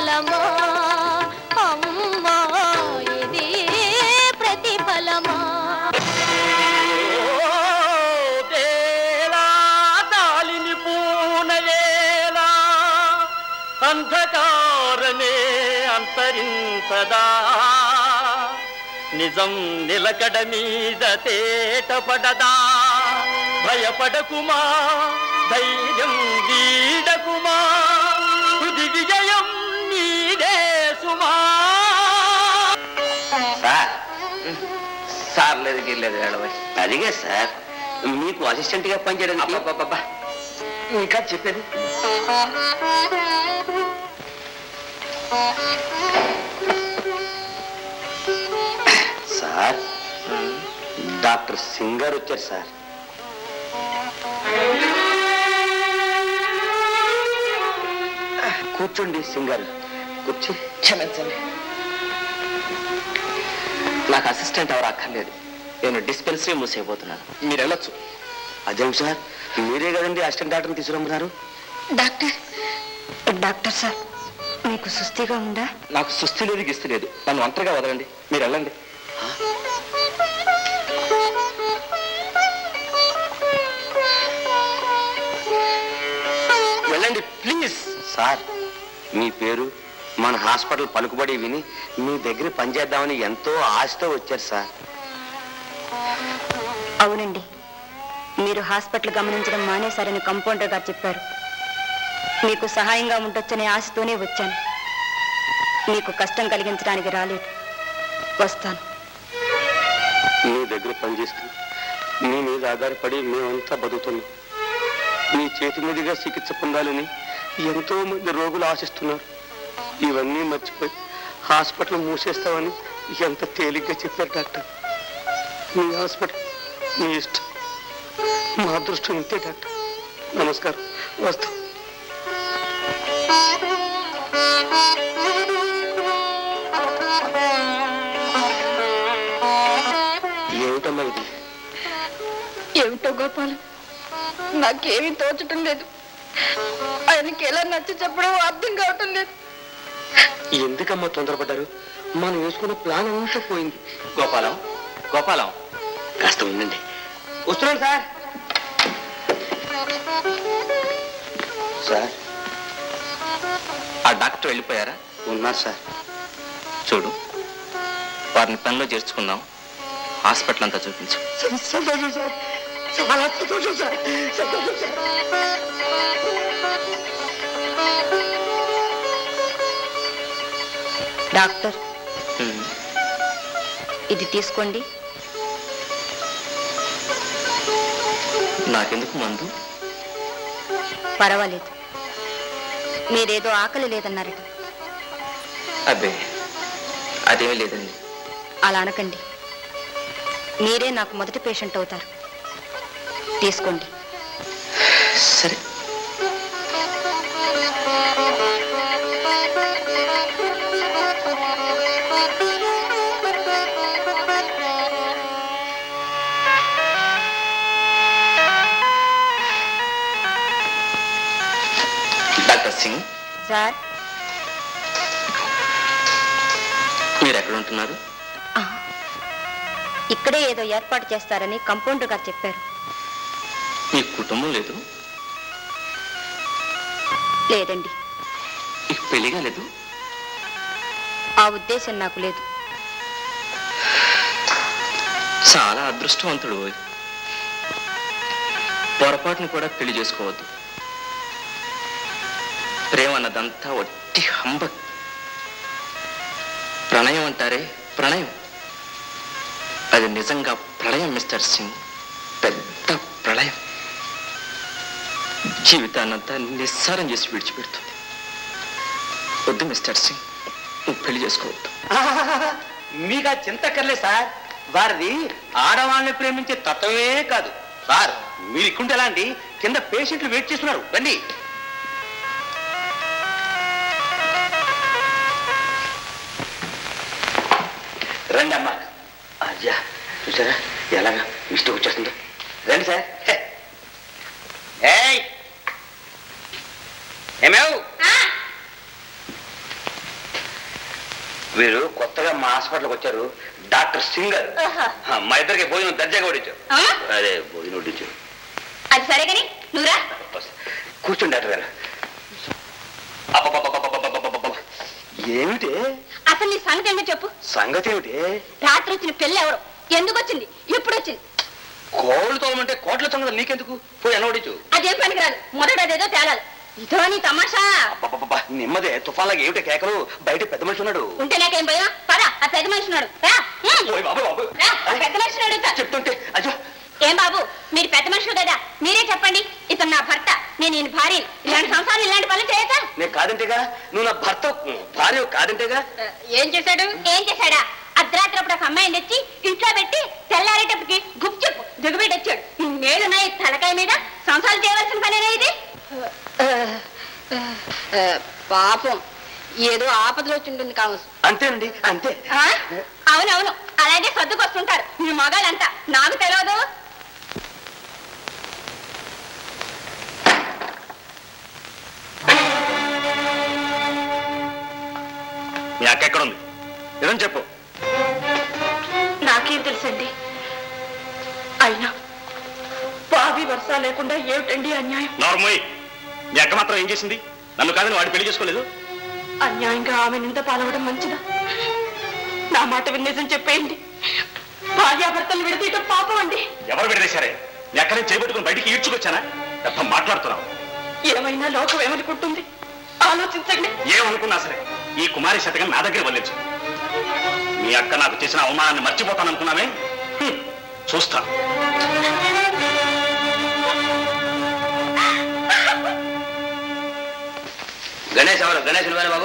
ఫలమా అమ్మా ఇది ప్రతిఫలమా వేళా దాలిని పూనవేళ అంధకారమే అంతరించదా నిజం నిలకడ మీద తేటపడదా భయపడకుమా ధైర్యం వీడకుమా తుది విజయం నీదే సుమా సార్ సార్ లేదు గిర్లేదు ఏడవై అదిగే సార్ మీకు అసిస్టెంట్ గా పనిచేయడానికి అబ్బబ్బబ్బా. ఇంకా చెప్పేది సార్ డాక్టర్ సింగ్ గారు వచ్చారు సార్ కూర్చోండి సింగ్ గారు కూర్చో క్షమించండి నాకు అసిస్టెంట్ ఎవరు అక్కర్లేదు నేను డిస్పెన్సరీ మూసేయబోతున్నాను మీరు వెళ్ళొచ్చు అదేం సార్ మీరే కదండి అసిస్టెంట్ డాక్టర్ని తీసుకురమ్మన్నారు డాక్టర్ డాక్టర్ సార్ మీకు సుస్థిగా ఉందా నాకు సుస్థి లేదు గిస్తు లేదు నన్ను ఒంటరిగా వదలండి మీరు వెళ్ళండి వెళ్ళండి ప్లీజ్ సార్ మీ పేరు మన హాస్పిటల్ పలుకుబడి విని మీ దగ్గర పనిచేద్దామని ఎంతో ఆశతో వచ్చారు సార్ అవునండి మీరు హాస్పిటల్ గమనించడం మానేశారని కంపౌండర్ గారు చెప్పారు మీకు సహాయంగా ఉండొచ్చనే ఆశతోనే వచ్చాను మీకు కష్టం కలిగించడానికి రాలేదు వస్తాను మీ దగ్గర పనిచేస్తూ మీ మీద ఆధారపడి మేమంతా బతుకుతున్నాం మీ చేతి మీదుగా చికిత్స పొందాలని ఎంతో మంది రోగులు ఆశిస్తున్నారు ఇవన్నీ మర్చిపోయి హాస్పిటల్ మూసేస్తామని ఎంత తేలిగ్గా చెప్పారు డాక్టర్ మీ హాస్పిటల్ మీ ఇష్టం మా అదృష్టం ఇంతే డాక్టర్ నమస్కారం వస్తాం ఏమిటమ్మా ఇది ఏమిటో గోపాలం నాకేమీ తోచటం లేదు ఆయనకి ఎలా నచ్చ చెప్పడం అర్థం కావటం లేదు ఎందుకమ్మా తొందరపడ్డారు మనం వేసుకున్న ప్లాన్ అంతా పోయింది గోపాలం గోపాలం కాస్త ఉండండి వస్తున్నాను సార్ సార్ ఆ డాక్టర్ వెళ్ళిపోయారా ఉన్నారు సార్ చూడు వారిని పనిలో చేర్చుకుందాం హాస్పిటల్ అంతా చూపించు సంతోషం సార్ చాలా సంతోషం సార్ సంతోషం సార్ డాక్టర్ హ్మ్. ఇది తీసుకోండి నాకెందుకు మందు పర్వాలేదు మీరేదో ఆకలి లేదన్నారట అబ్బే అదేమీ లేదండి అలా అనకండి మీరే నాకు మొదటి పేషెంట్ అవుతారు తీసుకోండి సరే డాక్టర్ సింగ్ సార్ మీరు ఎక్కడ ఉంటున్నారు ఆ, ఇక్కడే ఏదో ఏర్పాటు చేస్తారని కంపౌండర్ గారు చెప్పారు మీ కుటుంబం లేదు లేదండి మీకు పెళ్లిగా లేదు ఆ ఉద్దేశం నాకు లేదు చాలా అదృష్టవంతుడు ఓయ్. పొరపాటును కూడా పెళ్లి చేసుకోవద్దు ప్రేమ అన్నదంతా ఒట్టి హంబ ప్రణయం అంటారే ప్రణయం అది నిజంగా ప్రళయం మిస్టర్ సింగ్ పెద్ద ప్రళయం జీవితాన్నంతా నిస్సారం చేసి విడిచిపెడుతుంది వద్దు మిస్టర్ సింగ్ నువ్వు పెళ్లి చేసుకోవద్దు మీకు ఆ చింతక్కర్లే సార్ వారిది ఆడవాళ్ళని ప్రేమించే తత్వమే కాదు సార్ మీరు ఇక్కుంటే ఎలా అండి కింద పేషెంట్లు వెయిట్ చేస్తున్నారు రండి రండి అమ్మా అయ్యా చూసారా ఎలాగా ఇష్టం వచ్చేస్తుందో రండి సార్ హే. ఏయ్ ఏమేవ్ వీరు కొత్తగా మా హాస్పిటల్కి వచ్చారు డాక్టర్ సింగర్ ఆహా. ఆ, మా ఇద్దరికి భోజనం దర్జాగా వడ్డించారు ఆ? అదే భోజనం వడ్డించారు అది సరే కానీ నువ్వురా కూర్చోండి డాక్టర్ గారు అబ్బబ్బబ్బబ్బబ్బబ్బబ్బబ్బబ్బ. ఏమిటి అసలు నీ సంగతి ఏంటో చెప్పు సంగతి ఏమిటి రాత్రి వచ్చిన పెళ్ళి ఎవరు ఎందుకు వచ్చింది ఎప్పుడు వచ్చింది కోళ్ళు తోమంటే కోట్ల సంగతి నీకెందుకు పోయి అనవడించు అదేం పనికిరాదు మొదట అదేదో తేలాలి ఇదో నీ తమాషా అబ్బబ్బబ్బబ్బ, నెమ్మదే తుఫాన్లాగా ఏమిటి కేకలు బయట పెద్ద మనిషి ఉన్నాడు ఉంటే నాకేం భయం పద ఆ పెద్ద మనిషి ఉన్నాడు రా ఉమ్. ఓయ్ బాబు బాబు రా, ఆ పెద్ద మనిషిని అడుగుతా చెప్తుంటే అయ్యో ఏం బాబు మీరు పెద్ద మనుషులు కదా మీరే చెప్పండి ఇతను నా భర్త నేను ఈయన భార్య ఇలాంటి సంసారం ఇలాంటి పనులు చేయతా నేను కాదంటేగా నువ్వు నా భర్త భార్య కాదంటేగా ఏం చేశాడు ఏం చేశాడా అర్ధరాత్రి అప్పుడు ఒక అమ్మాయిని తెచ్చి ఇంట్లో పెట్టి తెల్లారేటప్పటికి గుప్ చెప్పు దిగుబెట్టి వచ్చాడు ఈ మేలున్నాయి తలకాయ మీద సంసారం చేయవలసిన పనేనా ఇది పాపం ఏదో ఆపదలో వచ్చింటుంది కావచ్చు అంతేనండి అంతే ఆ? అవునవును అలాగే సర్దుకొస్తుంటారు మీ మగాళ్ళంతా నాకు తెలియదు మీ అక్క ఎక్కడ ఉంది నిజం చెప్పు నాకేం తెలుసండి అయినా బావి వర్ష లేకుండా ఏమిటండి అన్యాయం నార్మోయ్ మీ అక్క మాత్రం ఏం చేసింది నన్ను కాదని వాడు పెళ్లి చేసుకోలేదు అన్యాయంగా ఆమె నింద పాలవడం మంచిదా నా మాట విని నిజం చెప్పేయండి భార్యాభర్తలు విడదీయటం పాపం అండి ఎవరు విడదీశారే మీ అక్కనే చేపట్టుకుని బయటికి ఈడ్చుకొచ్చానా పెద్ద మాట్లాడుతున్నావు ఏమైనా లోకం ఏమనుకుంటుంది ఆలోచించండి ఏమనుకున్నా సరే ఈ కుమారి శతకం నా దగ్గర వల్లించు మీ అక్క నాకు చేసిన అవమానాన్ని మర్చిపోతాననుకున్నామే హ్మ్, చూస్తా గణేష్ ఎవరు గణేష్ నువ్వేనా బాబు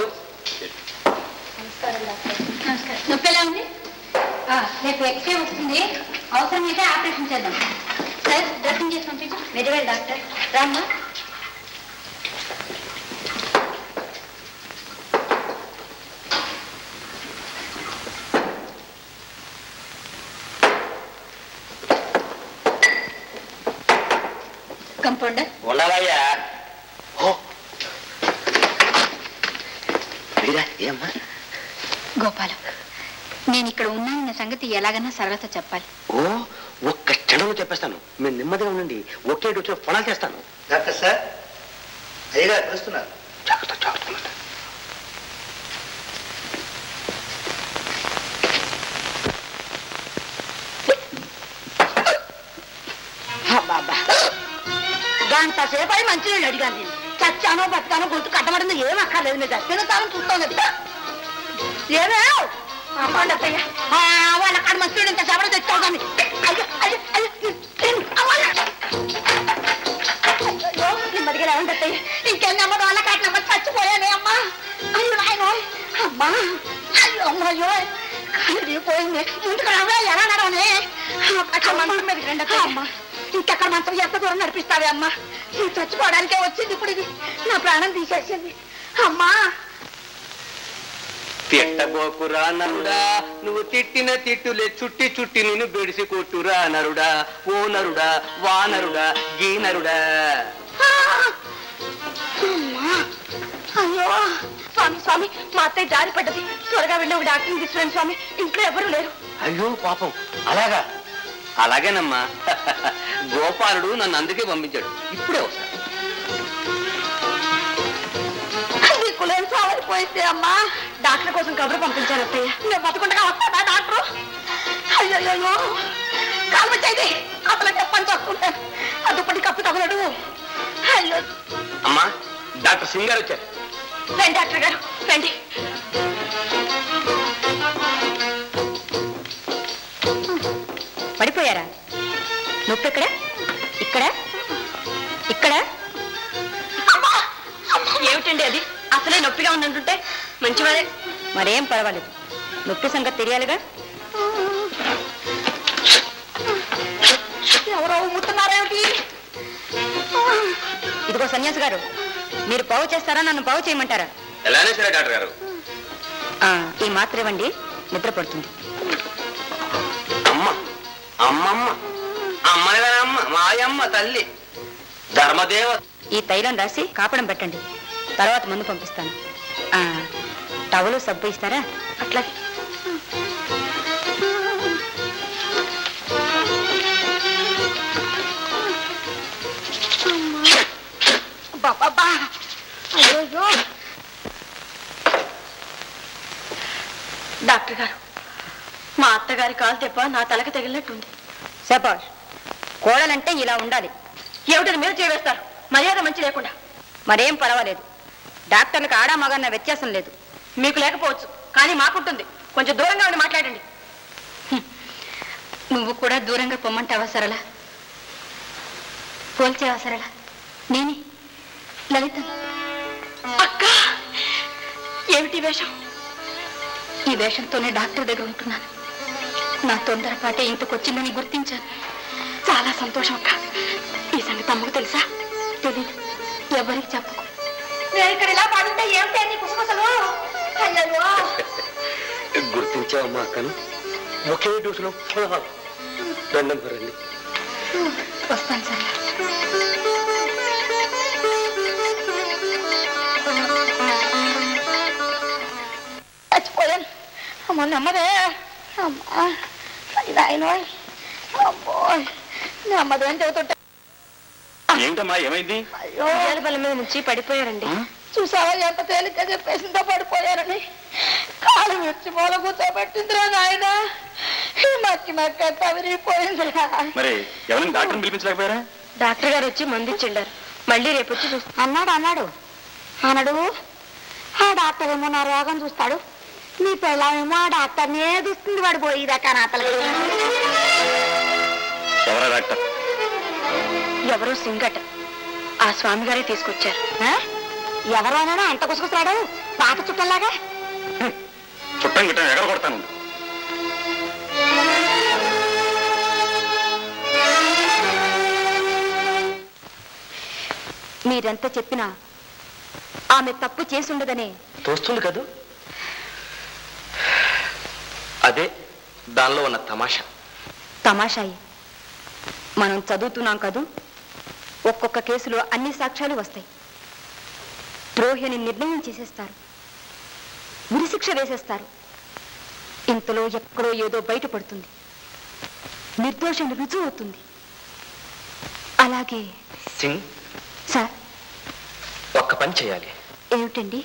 నొప్పి ఎలా ఉంది రేపు ఎక్స్రే వస్తుంది అవసరమైతే ఆపరేషన్ చేద్దాం సార్ డ్రెస్సింగ్ చేసి పంపించు వెరీ డాక్టర్ రామ్మా కంపౌండర్ ఉన్నావయ్యా ఓ మీరా ఏమ్మా గోపాలం నేను ఇక్కడ ఉన్నానన్న సంగతి ఎలాగన్నా సరళత చెప్పాలి ఓ ఒక్క క్షణంలో చెప్పేస్తాను మీరు నెమ్మదిగా ఉండండి ఒకే వచ్చిన ఫోనాలు చేస్తాను డాక్టర్ సార్ అయ్యగారు పిలుస్తున్నారు జాగ్రత్త జాగ్రత్త ఉండండి. గంట సేపు అయి మంచి నీళ్ళు అడిగాను నేను చచ్చానో బతికానో గొంతు కట్టబడింది ఏం అక్కర్లేదు మీద తినతాను చూస్తాను ఏమే పండత్తయ్య వాళ్ళ కాడ మంచి నీళ్ళు ఇంత సేపటి తెచ్చుకోగాని అయ్యో అయ్యో అయ్యో తిను, అవ్వాలి. అయ్యో నెమ్మదిగా ఉండత్తయ్య ఇంకేం నెమ్మది వాళ్ళ కాడ నెమ్మది చచ్చిపోయానే అమ్మా అయ్యో నాయనో అమ్మా అయ్యో అమ్మయ్యో కాలు పోయింది ఇంటికి రావే ఎలా నడవనే అక్కడ మంచం మీద రండి అమ్మా ఇంకెక్కడ మంచం ఎంత దూరం నడిపిస్తావే అమ్మా నువ్వు చచ్చిపోవడానికే వచ్చింది ఇప్పుడు ఇది నా ప్రాణం తీసేసింది అమ్మా తిట్టబోకురా నరుడా నువ్వు తిట్టిన తిట్టులే చుట్టి చుట్టి నిన్ను బెడిసి కొట్టురా నరుడా ఓ నరుడా వానరుడా గీనరుడా ఆ! అమ్మా అయ్యో స్వామి స్వామి మా అత్తయ్య జారి పడ్డది త్వరగా వెళ్ళి ఒక డాక్టర్ని తీసుకురండి స్వామి ఇంట్లో ఎవరు లేరు అయ్యో పాపం అలాగా అలాగేనమ్మా గోపాలుడు నన్ను అందుకే పంపించాడు ఇప్పుడే వస్తా నీకు లేని సావైపోయింది అమ్మా డాక్టర్ కోసం కబురు పంపించాను అత్తయ్య నేను బతకుండా వస్తాడా డాక్టర్ అయ్యో కాలు వచ్చేది అసలు చెప్పని చూసుకుంటాను అదుపటి కప్పు తగలడు అయ్యో అమ్మా డాక్టర్ సింగ్ గారు వచ్చారు రండి డాక్టర్ గారు రండి పడిపోయారా నొప్పి ఎక్కడ ఇక్కడ ఇక్కడ ఏమిటండి అది అసలే నొప్పిగా ఉందంటుంటే మంచివారే మరేం పర్వాలేదు నొప్పి సంగతి తెలియాలిగా ఎవరో ఊతున్నారేమిటి ఇదిగో సన్యాసి గారు మీరు పావు చేస్తారా నన్ను పావు చేయమంటారా ఎలానే సరే డాక్టర్ గారు ఆ, ఈ మాత్ర ఇవ్వండి నిద్ర పడుతుంది అమ్మ అమ్మమ్మ అమ్మనే అమ్మ మాయమ్మ తల్లి ధర్మదేవ ఈ తైలం రాసి కాపడం పెట్టండి తర్వాత మందు పంపిస్తాను ఆ, టవలు సబ్బు ఇస్తారా అట్లాగే బాబా అయ్యో డాక్టర్ గారు మా అత్తగారి కాలు తెప్ప నా తలకి తగిలినట్టుంది శబాష్ కోడలంటే ఇలా ఉండాలి ఏమిటని మీరు చేవేస్తారు మర్యాద మంచి లేకుండా మరేం పర్వాలేదు డాక్టర్లకు ఆడా మగన్న వ్యత్యాసం లేదు మీకు లేకపోవచ్చు కానీ మాకుంటుంది కొంచెం దూరంగా ఉండి మాట్లాడండి హ్మ్. నువ్వు కూడా దూరంగా పొమ్మంటావా సరళ పోల్చేవా సరళ నేనే లలిత అక్క ఏమిటి వేషం ఈ వేషంతోనే డాక్టర్ దగ్గర ఉంటున్నాను నా తొందరపాటే ఇంతకొచ్చిందని గుర్తించాను చాలా సంతోషం అక్క ఈ సంగతి అమ్మకు తెలుసా తెలీదు ఎవరికి చెప్పకు నేను ఇక్కడ ఇలా పడుంటే ఏమిటి నీ కుసకుసలు అయ్యో గుర్తించావమ్మా అక్కను ఒకే డ్యూస్లో దండం రండి వస్తాను సార్ చచ్చిపోయాను అమ్మ నమ్మదే అమ్మా నాయనో అమ్మోయ్ నమ్మదేం చెబుతుంటే ఏమిటమ్మా ఏమైంది అయ్యో బల మీద నుంచి పడిపోయారండి చూసావా ఎంత తేలిక చెప్పేసిందో పడిపోయారని కాలు విడిచి మూల కూర్చోబెట్టిందిరా నాయన ఈ మక్కి మక్క తవిరిపోయిందిరా మరి ఎవరైనా డాక్టర్ని పిలిపించలేకపోయారా డాక్టర్ గారు వచ్చి మందు ఇచ్చిండారు మళ్ళీ రేపు వచ్చి చూస్తా అన్నాడు అన్నాడు అన్నాడు ఆ డాక్టర్ ఏమో నా రోగం చూస్తాడు నీ పిల్లమేమో ఆ డాక్టర్నే చూస్తుంది వాడు పోయిదాకా నా తలకి ఎవరా డాక్టర్ ఎవరో సింగట ఆ స్వామి గారే తీసుకొచ్చారు ఎవరు అన్నాడో అంత కుసుకుతాడు పాత చుట్టంలాగా చుట్టం గిట్టం ఎగర కొడతాను మీరెంత చెప్పినా ఆమె తప్పు చేసి ఉండదనే తోస్తుంది కదూ అదే దానిలో ఉన్న తమాషా తమాషాయి మనం చదువుతున్నాం కదూ ఒక్కొక్క కేసులో అన్ని సాక్ష్యాలు వస్తాయి ద్రోహిని నిర్ణయం చేసేస్తారు ఉరిశిక్ష వేసేస్తారు ఇంతలో ఎక్కడో ఏదో బయటపడుతుంది నిర్దోషం రుజువు అవుతుంది అలాగే సింగ్ సార్ ఒక్క పని చేయాలి ఏమిటండి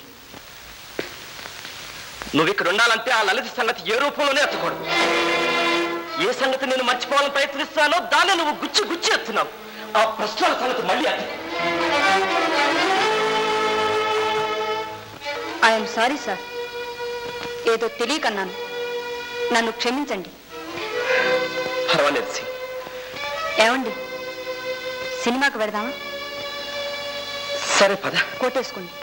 నువ్వు ఇక్కడ ఉండాలంటే ఆ లలిత సంగతి ఏ రూపంలోనే ఎత్తకూడదు ఏ సంగతి నేను మర్చిపోవాలని ప్రయత్నిస్తానో దాన్ని నువ్వు గుచ్చి గుచ్చి ఎత్తున్నావు ఆ ప్రశ్నల సంగతి మళ్ళీ అది ఐఎమ్ సారీ సార్ ఏదో తెలియకన్నాను నన్ను క్షమించండి పర్వాలేదు సింగ్ ఏమండి సినిమాకి వెడదామా సరే పద కోటేసుకోండి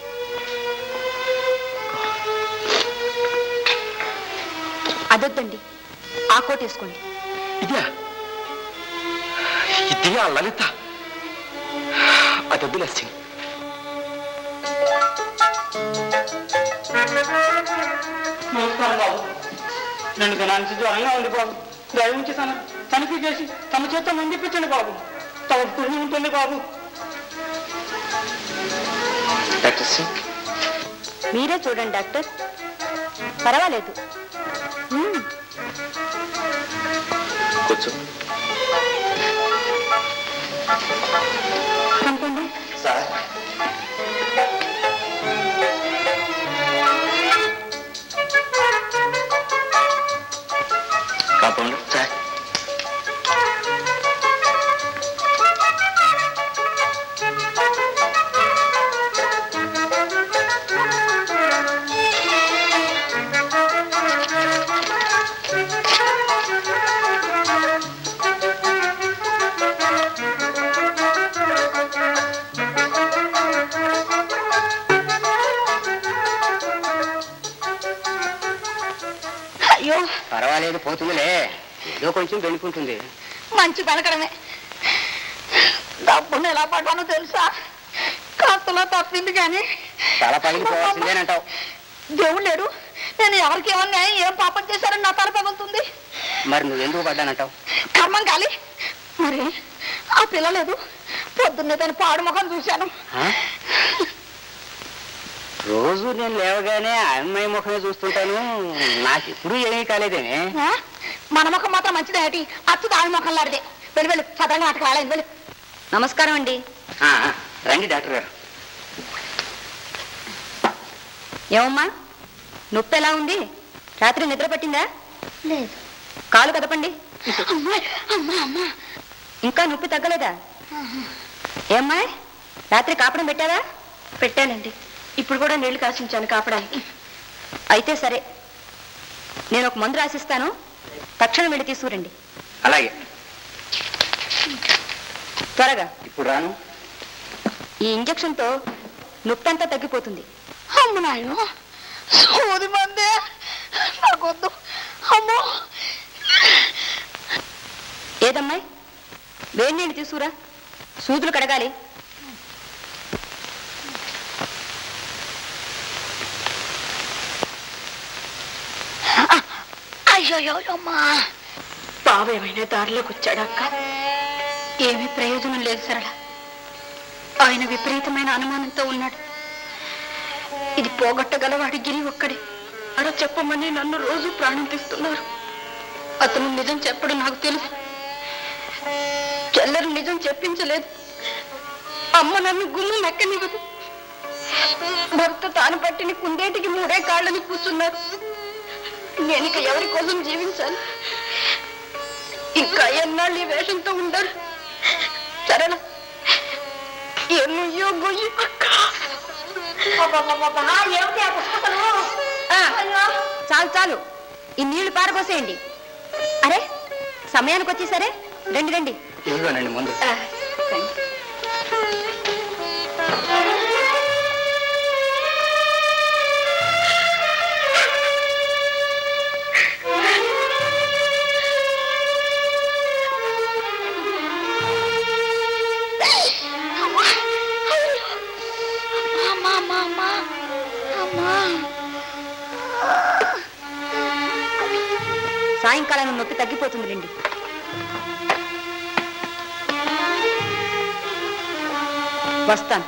అదొద్దండి ఆ కోటేసుకోండి ఇదే ఇదే ఆ లలిత అది వద్దులే సింగ్ నమస్కారం బాబు రెండు దినాల నుంచి జ్వరంగా ఉంది బాబు దయవుంచి తన తనిఖీ చేసి తమ చేత మందిపించండి బాబు తమ పుణ్యం ఉంటుంది బాబు డాక్టర్ సింగ్ మీరే చూడండి డాక్టర్ పర్వాలేదు మ్మ్. కూర్చో కనుకోండి సార్ కాంపౌండ్ సార్ అయ్యో పర్వాలేదు పోతుందిలే ఏదో కొంచెం వెళ్ళుకుంటుంది మంచి పలకడమే డబ్బును ఎలా పడ్డానో తెలుసా కాస్తలో తప్పింది కానీ తల పగిలిపోవాల్సిందేనంటావు దేవుడు లేడు నేను ఎవరికి ఏమన్నా ఏం పాపం చేశారని నా తల పగులుతుంది మరి నువ్వెందుకు పడ్డానంటావు కర్మం కాలి మరి ఆ పిల్ల లేదు పొద్దున్నే దాని పాడు ముఖం చూశాను ఆ? రోజు నేను లేవగానే ఆ అమ్మాయి ముఖమే చూస్తుంటాను నాకు ఎప్పుడు ఏమీ కాలేదేమే ఆ? మన ముఖం మాత్రం మంచిదే ఏటి అచ్చు దాని ముఖం లాడితే వెళ్ళి వెళ్ళి సదరంగా నాటకు రాలేదు వెళ్ళి నమస్కారం అండి ఆ, ఆ, రండి డాక్టర్ గారు ఏమమ్మా నొప్పి ఎలా ఉంది రాత్రి నిద్ర పట్టిందా లేదు కాలు కదపండి అమ్మా అమ్మా అమ్మా ఇంకా నొప్పి తగ్గలేదా ఏమ్మాయ్ రాత్రి కాపడం పెట్టావా పెట్టానండి ఇప్పుడు కూడా నీళ్లు కాసించాను కాపడానికి అయితే సరే నేను ఒక మందు రాసిస్తాను తక్షణం వెళ్ళి తీసుకురండి అలాగే త్వరగా ఇప్పుడు రాను ఈ ఇంజక్షన్తో నొప్పి అంతా తగ్గిపోతుంది అమ్మ నాయన సోది మందే నాకొద్దు అమ్మో ఏదమ్మాయి వేడి నీళ్ళు తీసుకురా సూదులు కడగాలి అయ్యో అమ్మా బాబు ఏమైనా దారిలోకి వచ్చాడక్క ఏమీ ప్రయోజనం లేదు సరళ ఆయన విపరీతమైన అనుమానంతో ఉన్నాడు ఇది పోగొట్టగలవాడి గిరి ఒక్కడే అలా చెప్పమని నన్ను రోజు ప్రాణం తీస్తున్నారు అతను నిజం చెప్పడం నాకు తెలుసు చెల్లరు నిజం చెప్పించలేదు అమ్మ నన్ను గుమ్ము మెక్కనివ్వదు భర్త తాను పట్టిన కుందేటికి మూడే కాళ్ళని కూర్చున్నారు నేను ఇక ఎవరి కోసం జీవించాలి ఇంకా ఎన్నాళ్ళు ఈ వేషంతో ఉండరు సరేనా ఎన్నయ్యో గొయ్యి అక్క ఆ, చాలు చాలు ఈ నీళ్లు పారబోసేయండి అరే సమయానికి వచ్చేసరే రండి రండి ఇదిగోనండి ముందు ఆ, రండి. అమ్మా అమ్మా అమ్మా అమ్మా సాయంకాలం నొప్పి తగ్గిపోతుంది రండి వస్తాను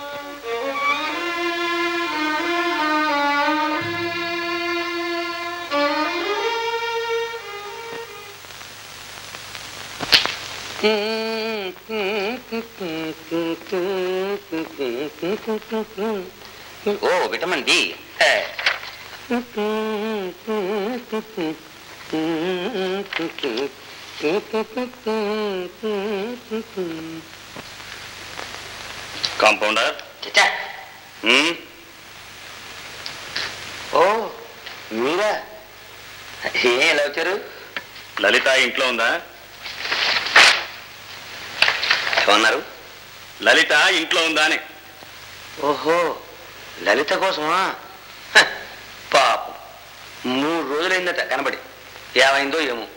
ఓ విటమిన్ డి కాంపౌండర్ చచ్చా ఉమ్, ఓ మీరా ఏ ఎలా వచ్చారు లలిత ఇంట్లో ఉందా ఏమన్నారు లలిత ఇంట్లో ఉందా అని ఓహో లలిత కోసమా హ, పాపం మూడు రోజులైందట కనబడి ఏమైందో ఏమో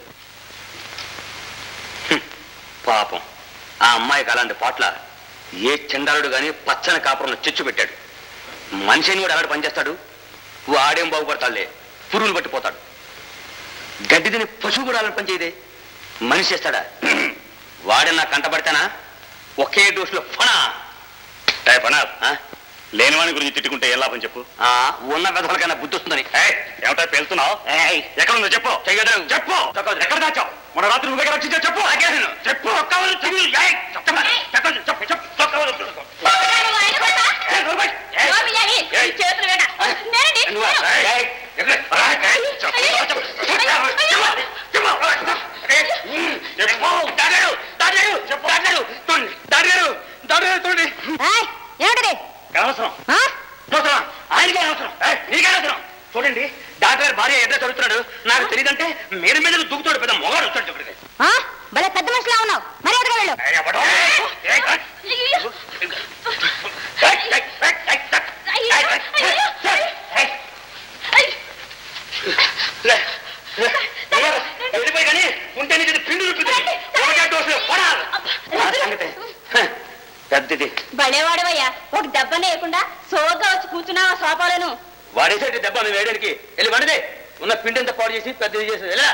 హ్మ్, పాపం ఆ అమ్మాయికి అలాంటి పాటల ఏ చండాలుడు గాని పచ్చని కాపురంలో చిచ్చు పెట్టాడు మనిషిని కూడా అలాంటి పనిచేస్తాడు వాడేం బాగుపడతాడులే పురుగులు పట్టిపోతాడు గడ్డి తిని పశువు కూడా అలాంటి పని చేయదే మనిషి చేస్తాడా వాడే నా కంటపడితేనా ఒకే డోసులో ఫణా ఏ పనా ఆ? లేనివాని గురించి తిట్టుకుంటే ఏ లాభం చెప్పు ఆ, ఉన్న పెదవులకైనా బుద్ధి వస్తుందని ఏయ్, ఏమిటా పేలుతున్నావు ఏయ్, ఎక్కడ ఉందో చెప్పు చెయ్యొద్దు. చెప్పు ఎక్కడ దాచావు మన రాత్రి నువ్వు ఎక్కడ రక్షించావు చెప్పు ఆగేసాను. చెప్పు ఒక్కవరు చెయ్యి. ఏయ్, చెప్పు, చెప్పు, చెప్పు, చెప్పు, ఒక్కవరు. ఏయ్, నోర్మై. ఏయ్, ఏయ్. నువ్వా? ఏయ్, ఏయ్, ఎక్కడ? ఏయ్, చెప్పు, చెప్పు, చెప్పు, చెప్పు. ఏయ్, ఉమ్, చెప్పు. దాడాడు, దాడాడు, చెప్పు. దాడాడు, తోండి, దాడాడు, దాడాడు, తోండి. ఏమిటది అనవసరం ఆ? అనవసరం ఆయనకే అనవసరం ఏయ్, నీకే అనవసరం చూడండి డాక్టర్ గారు భార్య ఎక్కడ చదువుతున్నాడు నాకు తెలియదంటే మీద మీద దూకుతాడు పెద్ద మొగాడు వచ్చాడు ఇక్కడికి ఆ? భలే పెద్ద మనిషిలా ఉన్నావు మరి ఎదురుగా వెళ్ళు ఏయ్, ఎవడో? ఏయ్, ఏయ్, ఏయ్, ఏయ్, ఏయ్, ఏయ్, ఏయ్, ఏయ్, ఏయ్. లే, లే, లే, వెళ్ళిపోయి కానీ ఉంటే నీకు ఇది పిండి రుబ్బుతుంది. ఒకటే డోసులో పడాలి. ఆ సంగతి. హ, పెద్దది భలేవాడవయ్యా ఒక దెబ్బ లేకుండా సోగ్గా వచ్చి కూర్చున్నావా సోఫాలను వాడేసేటి దెబ్బ మేము వేయడానికి వెళ్ళి వండదే ఉన్న పిండి అంతా పాడు చేసి పెద్దది చేసి వెళ్ళా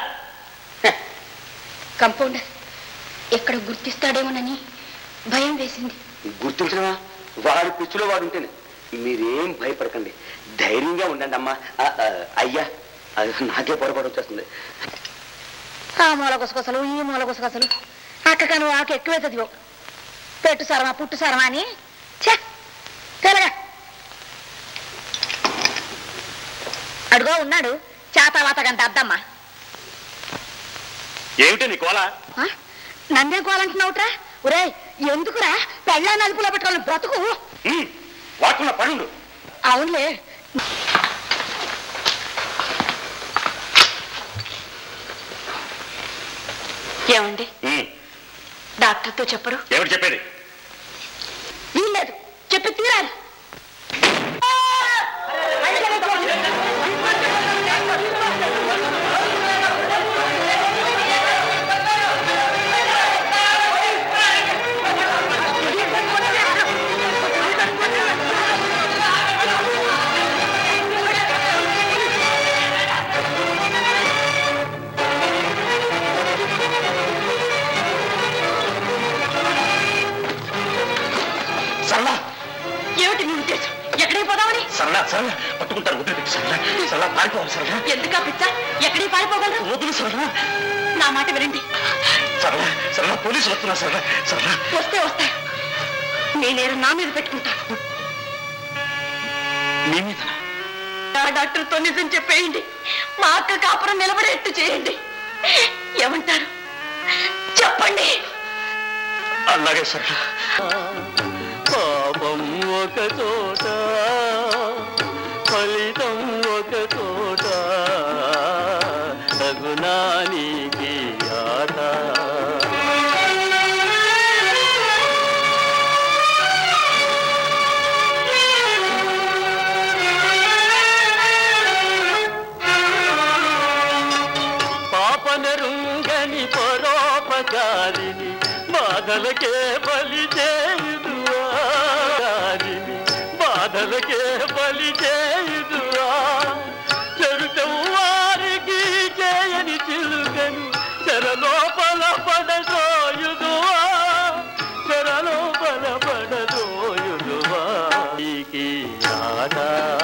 కంపౌండర్ ఎక్కడ గుర్తిస్తాడేమోనని భయం వేసింది గుర్తించడమా వాడు పిచ్చిలో వాడు ఉంటేనే మీరేం భయపడకండి ధైర్యంగా ఉండండి అమ్మా ఆ, ఆ, అయ్యా అది నాకే పొరపాటు వచ్చేస్తుంది ఆ మూల గుసగుసలు ఈ మూల గుసగుసలు అక్కక నువ్వు ఆకు ఎక్కువే చదివావు పెట్టు సరమా పుట్టు సరమా అని ఛే తెలగా అడుగో ఉన్నాడు చేతావాతగంట అద్దమ్మా ఏమిటి నీ కోల ఆ? నన్నే కోలంటున్నావుట్రా ఒరే ఎందుకురా పెళ్ళ నలుపులో పెట్టుకోవాలి బ్రతుకు వాడుకున్న పనుండు అవునులే ఏమండి డాక్టర్తో చెప్పరు ఏమిటి చెప్పేది వీల్లేదు చెప్పి తీరాలి సరళా ఏమిటి మీ ఉద్దేశం ఎక్కడికి పోదామని సరళా సరళా పట్టుకుంటారు వదిలి సరళా సరళా పారిపోవాలి సరళా ఎందుకా పిచ్చ ఎక్కడికి పారిపోగలరు వదులు సరళా నా మాట వినండి సరళా సరళా పోలీసులు వస్తున్నా సరళా సరళా వస్తే వస్తా నేనేరు నా మీద పెట్టుకుంటాను నీ మీద ఆ డాక్టర్తో నిజం చెప్పేయండి మా అక్క కాపురం నిలబడేట్టు చేయండి ఏమంటారు చెప్పండి అలాగే సరళా పాపం ఒక చోట ఫలితం ఒక చోట తగునానికి ఆట పాపనరుంగని పరోపకారిని బాధలకే బలి చేయుదువారిని బాధలకే బలి చేయుదువా చెరుటం వారికి చేయని చిలుకను చెరలోపల పడదోయుదువా చెరలోపల పడదోయుదువా నీకి ఆట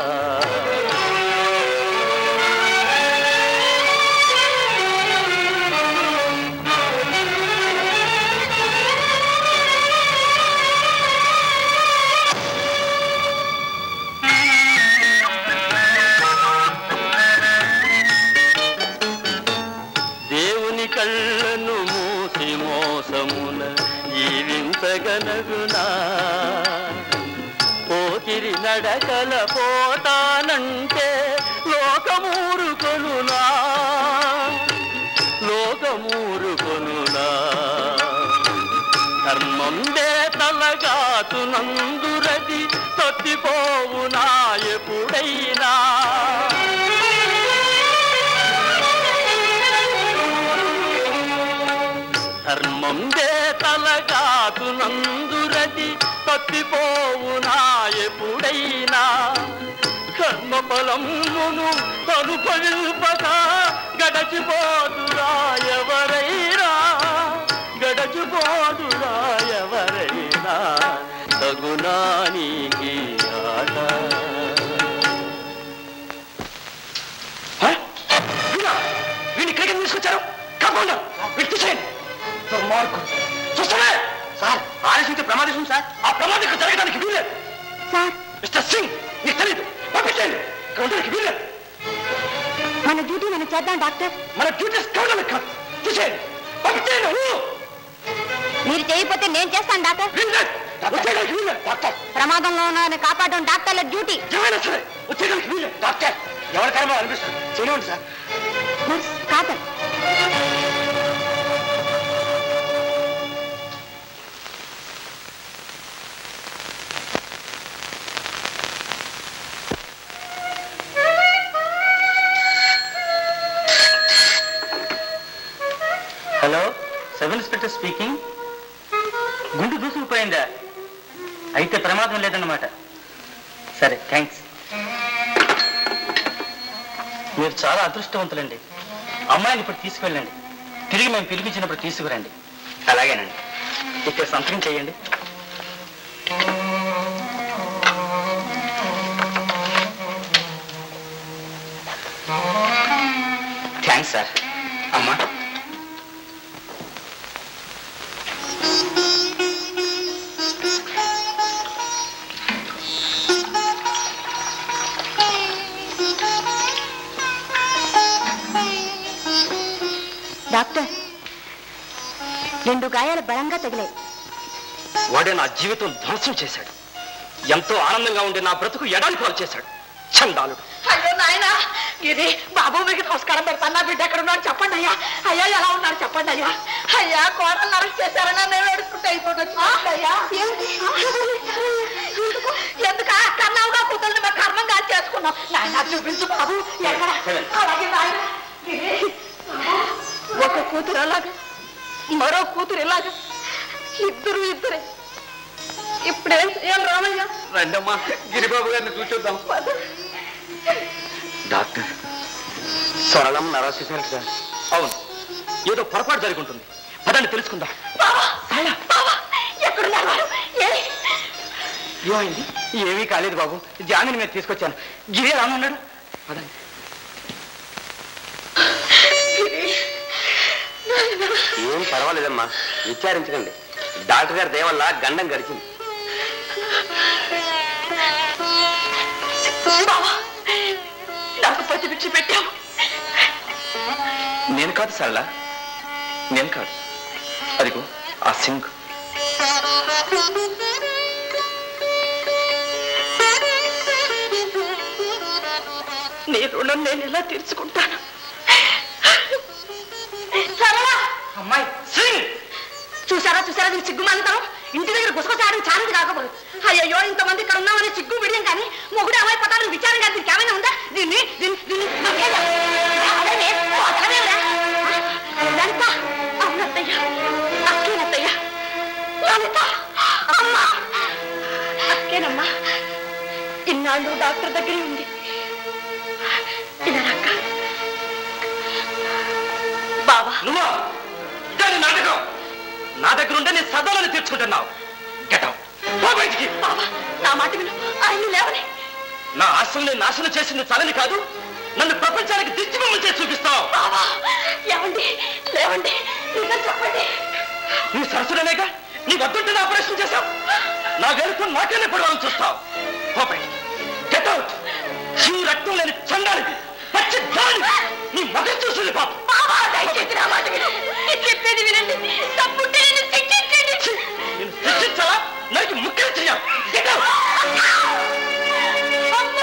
దేవుని కళ్ళను మూసి మోసమున జీవించగలగునా పోతిరి నడకల పోతానంటే లోకమూరుకొనునా లోకమూరుకొనునా ధర్మందే తలగాతునందురది తప్పిపోవునా ఎప్పుడైనా ధర్మందే తలగాతునందురది తప్పిపోవునా ఎప్పుడైనా కర్మఫలమును అనుభవింపక గడచిపోదురా ఎవరైనా గడచిపోదురా ఎవరైనా తగునానికి ఆట వీడిని ఇక్కడికి ఎందుకు తీసుకొచ్చారు కాకుండా వీడి తీసేయండి దుర్మార్గుడు చూస్తానే సార్ ఆలస్యంతో ప్రమాదం సార్ ఆ ప్రమాదం ఇక్కడ జరగడానికి వీల్లేదు సార్ మిస్టర్ సింగ్ నీకు తెలియదు పంపించండి ఇక్కడ ఉండడానికి వీల్లేదు మన డ్యూటీ మనం చేద్దాం డాక్టర్ మన డ్యూటీస్ కావడం కాదు తీసేయండి పంపించేయండి ఊ! మీరు చేయకపోతే నేను చేస్తాను డాక్టర్ వీల్లేదు వచ్చేయడానికి వీల్లేదు డాక్టర్ ప్రమాదంలో ఉన్న కాపాడడం డాక్టర్ల డ్యూటీ ఏమైనా సరే వచ్చేయడానికి వీల్లేదు డాక్టర్ ఎవరి కర్మ అనిపిస్తుంది చేయనివ్వండి sir nurse Khader hello sub inspector speaking గుండు దూసుకుపోయిందా అయితే ప్రమాదం లేదన్నమాట సరే థ్యాంక్స్ మీరు చాలా అదృష్టవంతులండి అమ్మాయిని ఇప్పుడు తీసుకువెళ్ళండి తిరిగి మేము పిలిపించినప్పుడు తీసుకురండి అలాగేనండి ఇక్కడ సంతకం చేయండి థ్యాంక్స్ సార్ అమ్మా డాక్టర్ రెండు గాయాలు బలంగా తగిలాయి వాడే నా జీవితం ధ్వంసం చేశాడు ఎంతో ఆనందంగా ఉండే నా బ్రతుకు ఎడాలి పాలు చేశాడు చండాలుడు అయ్యో నాయన ఇది బాబు మీకు నమస్కారం పెడతాను నా బిడ్డ ఎక్కడ ఉన్నాడు చెప్పండి అయ్యా అయ్యా ఎలా ఉన్నారు చెప్పండి అయ్యా అయ్యా కోడలు అరెస్ట్ చేశారన్నా మేము ఏడుచుకుంటే అయిపోతుంది అయ్యా ఎందుకు కన్నావుగా కూతుర్ని మేము కర్మంగా చేసుకున్నాం నాయన చూపించు బాబు ఎక్కడ అలాగే నాయన గిరి, ఒక కూతురు అలాగా మరో కూతురు ఇలాగా ఇద్దరు ఇద్దరే ఇప్పుడేం చేయాలి రామయ్య రండమ్మా గిరిబాబు గారిని చూచొద్దాం డాక్టర్ సరళం నరాశిశారు సార్ అవును ఏదో పొరపాటు జరిగి ఉంటుంది పదండి తెలుసుకుందాం బావా బావా ఎక్కడున్నారు వారు ఏ ఏమైంది ఏమీ కాలేదు బాబు జామిని మీద తీసుకొచ్చాను గిరే రామన్నాడు పదండి ఏం పర్వాలేదమ్మా విచారించకండి డాక్టర్ గారి దేవల్ల గండం గడిచింది బావా నాకు ప్రతిపించి పెట్టావు నేను కాదు సరళ నేను కాదు అదిగో ఆ సింగ్ నీ రుణం నేను ఎలా తీర్చుకుంటాను సరళా అమ్మాయి సింగ్ చూసారా చూసారా దీని సిగ్గు మానుతాం ఇంటి దగ్గర గుసగుసాడని ఛాలెంజ్ కాకపోదు అయ్యో ఇంతమంది ఇక్కడ ఉన్నామని సిగ్గు విడియం కానీ మొగుడు అమ్మాయిపోతానని విచారం కాదు దీనికి ఏమైనా ఉందా దీన్ని దీన్ని దీన్ని నమ్మేదా? అదేనే, వదలవేవురా? లలిత అవునత్తయ్య అక్కేనత్తయ్య లలిత అమ్మా అక్కేనమ్మా ఇన్నాళ్ళు డాక్టర్ దగ్గరే ఉంది ఇలా అక్క బావా నువ్వా ఇదే నాటకం నా దగ్గర ఉంటే నేను సదాలను తీర్చుకుంటున్నావు గెట్ బయటికి బావా నా మాట విను ఆయన లేవని నా ఆశల్ని నాశనం చేసింది చాలని కాదు నన్ను ప్రపంచానికి దిష్టిబొమ్మలు చేసి చూపిస్తావు బావా ఏమండి లేవండి నిజం చెప్పండి నీ సరసుడనేగా నీ వద్దుంటే ఆపరేషన్ చేశావు నా వెనుక నాకేనే పడవాలని చూస్తావు గెట్ అవుట్ ఈ రక్తం లేని చండాలిది పచ్చి దాని నీ మగం చూసింది పాప బావా దయచేసి నా మాట విను నేను చెప్పేది వినండి తప్పుంటే నేను శిక్షించండి నేను శిక్షించాలా నాకు ముఖ్యం చెయ్యాలి గెట్ అవుట్ అమ్మో!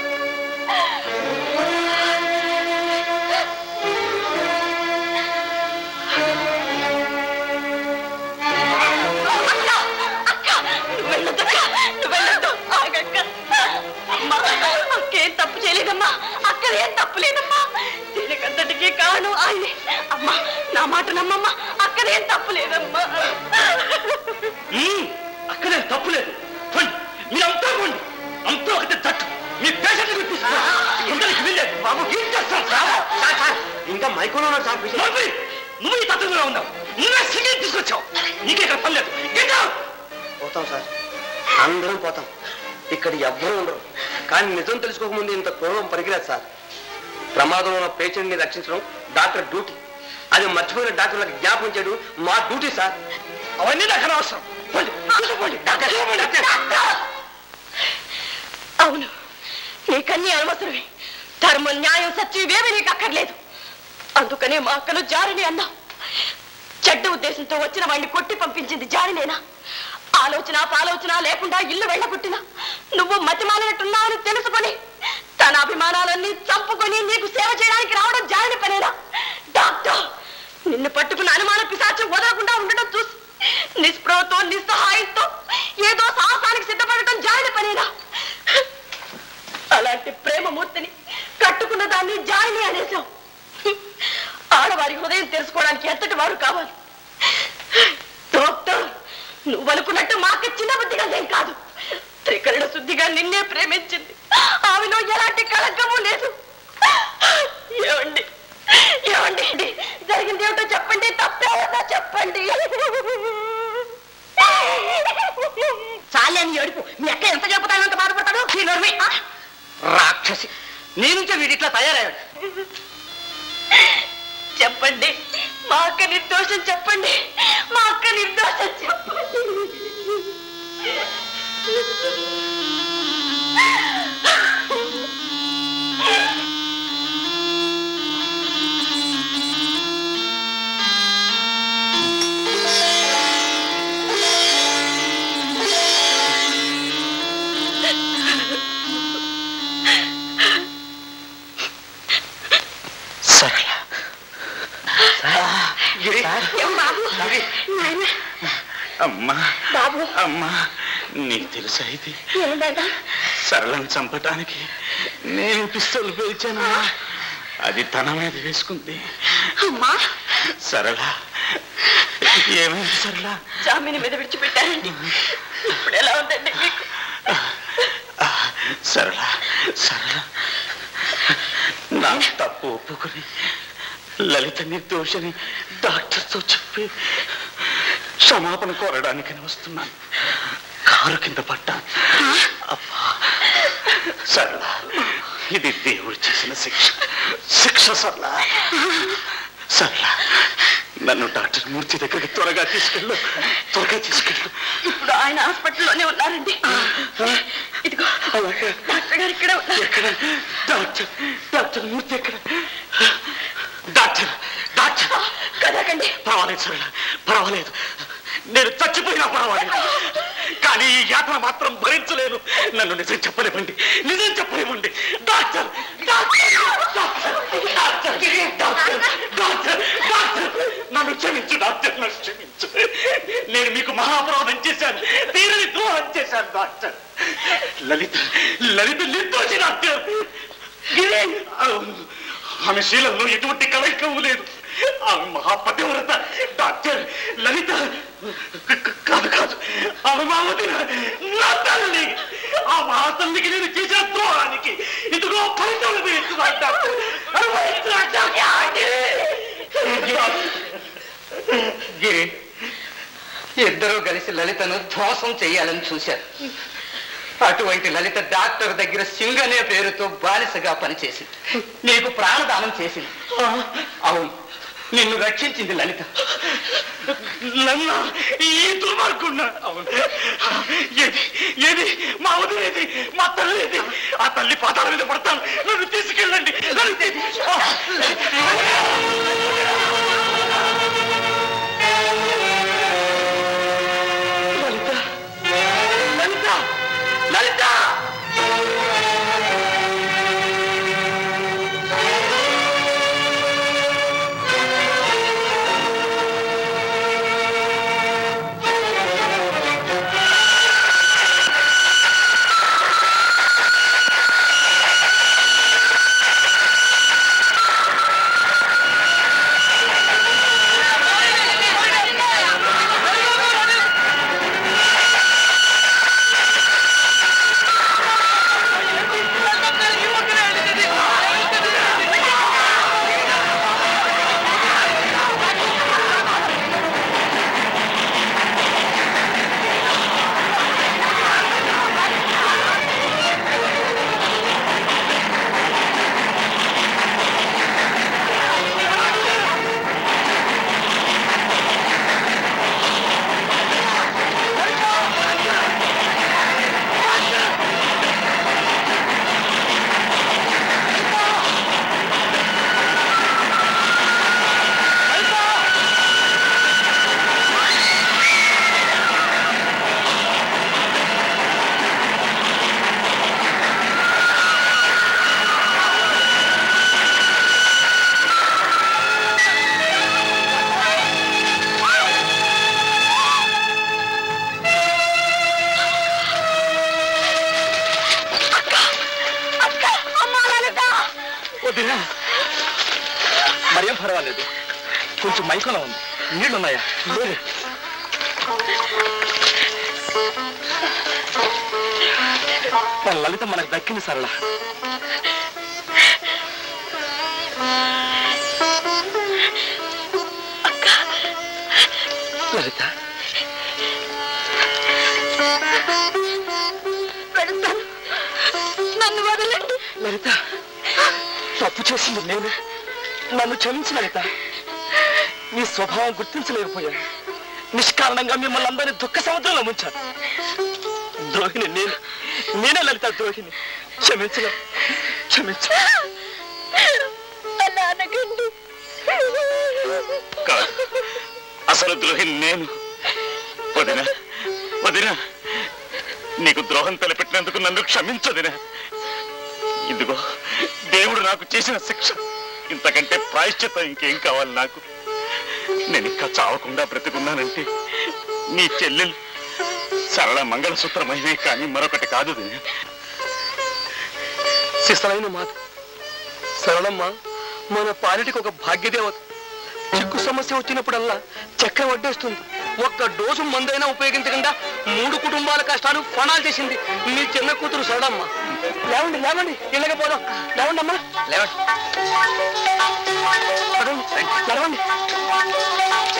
అక్క! అక్క! నువ్వు వెళ్ళొద్దు అక్క! నువ్వు వెళ్ళొద్దు! ఆగక్క! అమ్మా! అక్కేం తప్పు చేయలేదమ్మా అక్కడేం తప్పు లేదమ్మా దీనికంతటికీ కాను ఆయనే అమ్మా నా మాట నమ్మమ్మా అక్కడేం తప్పు లేదమ్మా ఉమ్, అక్కడే తప్పు లేదు పోండి మీరంతా పోండి అంతా ఒకటి జట్టు మీ పేషెంట్ గుర్తిస్తున్నా ఇంతకు వెళ్ళే బాబు ఏం చేస్తాను సార్ ఇంకా మైకోలో ఉన్నారు సార్ పేషెంట్. నవ్వి, నువ్వు ఈ తత్వంలో ఉన్నావు నువ్వే సింగిల్ తీసుకొచ్చావు నీకే ఇక్కడ పని లేదు Get out! పోతాం సార్ అందరం పోతాం ఇక్కడ ఎవ్వరూ ఉండరు కానీ నిజం తెలుసుకోకముందు ఇంత క్రూరం పనికిరాదు సార్ ప్రమాదంలో ఉన్న పేషెంట్ ని రక్షించడం డాక్టర్ డ్యూటీ అది మర్చిపోయిన డాక్టర్లకు జ్ఞాపకం చేయడం మా డ్యూటీ సార్ అవన్నీ నాకు అనవసరం పోండి చూసుకోండి డాక్టర్ డాక్టర్ అవును నీకన్నీ అనవసరమే ధర్మం న్యాయం సత్యం ఇవేమీ నీకు అక్కర్లేదు అందుకనే మా అక్కను జారిని అన్నా చెడ్డ ఉద్దేశంతో వచ్చిన వాడిని కొట్టి పంపించింది జారినేనా ఆలోచన పాలోచన లేకుండా ఇల్లు వెళ్ళగొట్టినా నువ్వు మతిమాలినట్టున్నావని తెలుసుకొని తన అభిమానాలన్నీ చంపుకొని నీకు సేవ చేయడానికి రావడం జారిని పనేనా డాక్టర్ నిన్ను పట్టుకున్న అనుమాన పిశాచం వదలకుండా ఉండడం చూసి నిస్పృహతో నిస్సహాయంతో ఏదో సాహసానికి సిద్ధపడటం జారిన పనేనా అలాంటి ప్రేమమూర్తిని కట్టుకున్న దాన్ని జాయిని అనేసాం ఆడవారి హృదయం తెలుసుకోవడానికి ఎంతటి వారు కావాలి డాక్టర్ నువ్వు అనుకున్నట్టు మాకు చిన్న బుద్ధిగా ఏం కాదు త్రికరణ శుద్ధిగా నిన్నే ప్రేమించింది ఆమెలో ఎలాంటి కళంకము లేదు ఏమండి ఏమండి జరిగింది ఏమిటో చెప్పండి తప్పేదో చెప్పండి చాలే అని ఏడుపు మీ అక్క ఎంత చెబుతానో అంత బాధపడతాడు ఈ నోర్మి. ఆ? రాక్షసి నీ నుంచే వీడిట్లా తయారయ్యాడు చెప్పండి మా అక్క నిర్దోషం చెప్పండి మా అక్క నిర్దోషం చెప్పండి సరళ ఏం బాబు నాయన అమ్మా బాబు అమ్మా నీకు తెలుసా ఇది ఏంటంటే సరళను చంపటానికి నేను పిస్తోలు పేల్చాను అది తన మీద వేసుకుంది అమ్మా సరళ ఏమైంది సరళ జామీన్ మీద విడిచిపెట్టారండి ఇప్పుడు ఎలా ఉందండి మీకు ఆ, సరళ సరళ నా తప్పు ఒప్పుకొని లలిత నిర్దోషని డాక్టర్తో చెప్పి క్షమాపణ కోరడానికని వస్తున్నాను కారు కింద పడ్డా అబ్బా సరళ ఇది దేవుడు చేసిన శిక్ష శిక్ష సరళ సరళ నన్ను డాక్టర్ మూర్తి దగ్గరికి త్వరగా తీసుకెళ్ళు త్వరగా తీసుకెళ్ళు ఇప్పుడు ఆయన హాస్పిటల్లోనే ఉన్నారండి ఇదిగో డాక్టర్ గారు ఇక్కడే ఉన్నారు ఎక్కడ డాక్టర్ డాక్టర్ మూర్తి ఎక్కడ డాక్టర్ డాక్టర్ కదకండి పర్వాలేదు సరళ పర్వాలేదు నేను చచ్చిపోయినా పర్వాలేదు కానీ ఈ యాత్ర మాత్రం భరించలేను నన్ను నిజం చెప్పలేమండి నిజం చెప్పలేమండి doctor doctor doctor doctor doctor doctor doctor నన్ను క్షమించు డాక్టర్ నన్ను క్షమించు నేను మీకు మహాప్రవాదం చేశాను తీరని ద్రోహం చేశాను డాక్టర్ లలిత లలిత నిర్దోషి డాక్టర్ గిరి అవును. ఆమె శీలంలో ఎటువంటి కలయికము లేదు ఆమె మహాపతివ్రత డాక్టర్ లలిత క- క- కాదు కాదు ఆమె మా వదిన నా తల్లి ఆ మహాతల్లికి నేను చేసిన ద్రోహానికి ఇదిగో ఫలితం అనుభవిస్తున్నాను డాక్టర్ అనుభవిస్తున్నాను డాక్టర్. గిరి ఇద్దరూ కలిసి లలితను ధ్వంసం చేయాలని చూశారు అటువంటి లలిత డాక్టర్ దగ్గర సింగ్ అనే పేరుతో బానిసగా పనిచేసింది నీకు ప్రాణదానం చేసింది అవును నిన్ను రక్షించింది లలిత నన్న ఈ దుర్మార్గున్నా అవును ఏది ఏది మా వదిలేది మా తల్లి ఏది ఆ తల్లి పాదాల మీద పడతాను నన్ను తీసుకెళ్ళండి నన్ను తీ- ఆ, లలిత లలిత లలిత వదినా మరేం పర్వాలేదు కొంచెం మైకంలో ఉంది నీళ్లున్నాయా లేదు మన లలిత మనకు దక్కింది సరళ లలిత వెళ్తాను నన్ను వదలండి లలిత తప్పు చేసింది నేను నన్ను క్షమించు లలిత మీ స్వభావం గుర్తించలేకపోయాను నిష్కారణంగా మిమ్మల్ని అందరినీ దుఃఖ సముద్రంలో ముంచాను ద్రోహిని నేను నేనే లలిత ద్రోహిని క్షమించలే క్షమించు అలా అనకండి కాదు అసలు ద్రోహిని నేను వదిన వదిన నీకు ద్రోహం తలపెట్టినందుకు నన్ను క్షమించదినా ఇదిగో దేవుడు నాకు చేసిన శిక్ష ఇంతకంటే ప్రాయశ్చిత్తం ఇంకేం కావాలి నాకు నేను ఇంకా చావకుండా బ్రతుకున్నానంటే నీ చెల్లెలు సరళ మంగళసూత్రమైనే కానీ మరొకటి కాదు వదినా. శిశలైన మాట సరళమ్మ మన పాలిటికి ఒక భాగ్యదేవత చిక్కు సమస్య వచ్చినప్పుడల్లా చక్రం వడ్డేస్తుంది ఒక్క డోసు మందైనా ఉపయోగించకుండా మూడు కుటుంబాల కష్టాలు ఫణాలు చేసింది మీ చిన్న కూతురు సరళమ్మ లేవండి లేవండి ఇళ్ళకి పోదాం లేవండి అమ్మా లేవండి నడవండి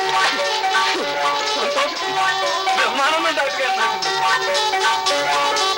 సంతోషం బ్రహ్మానందం డాక్టర్ గారు నాకు.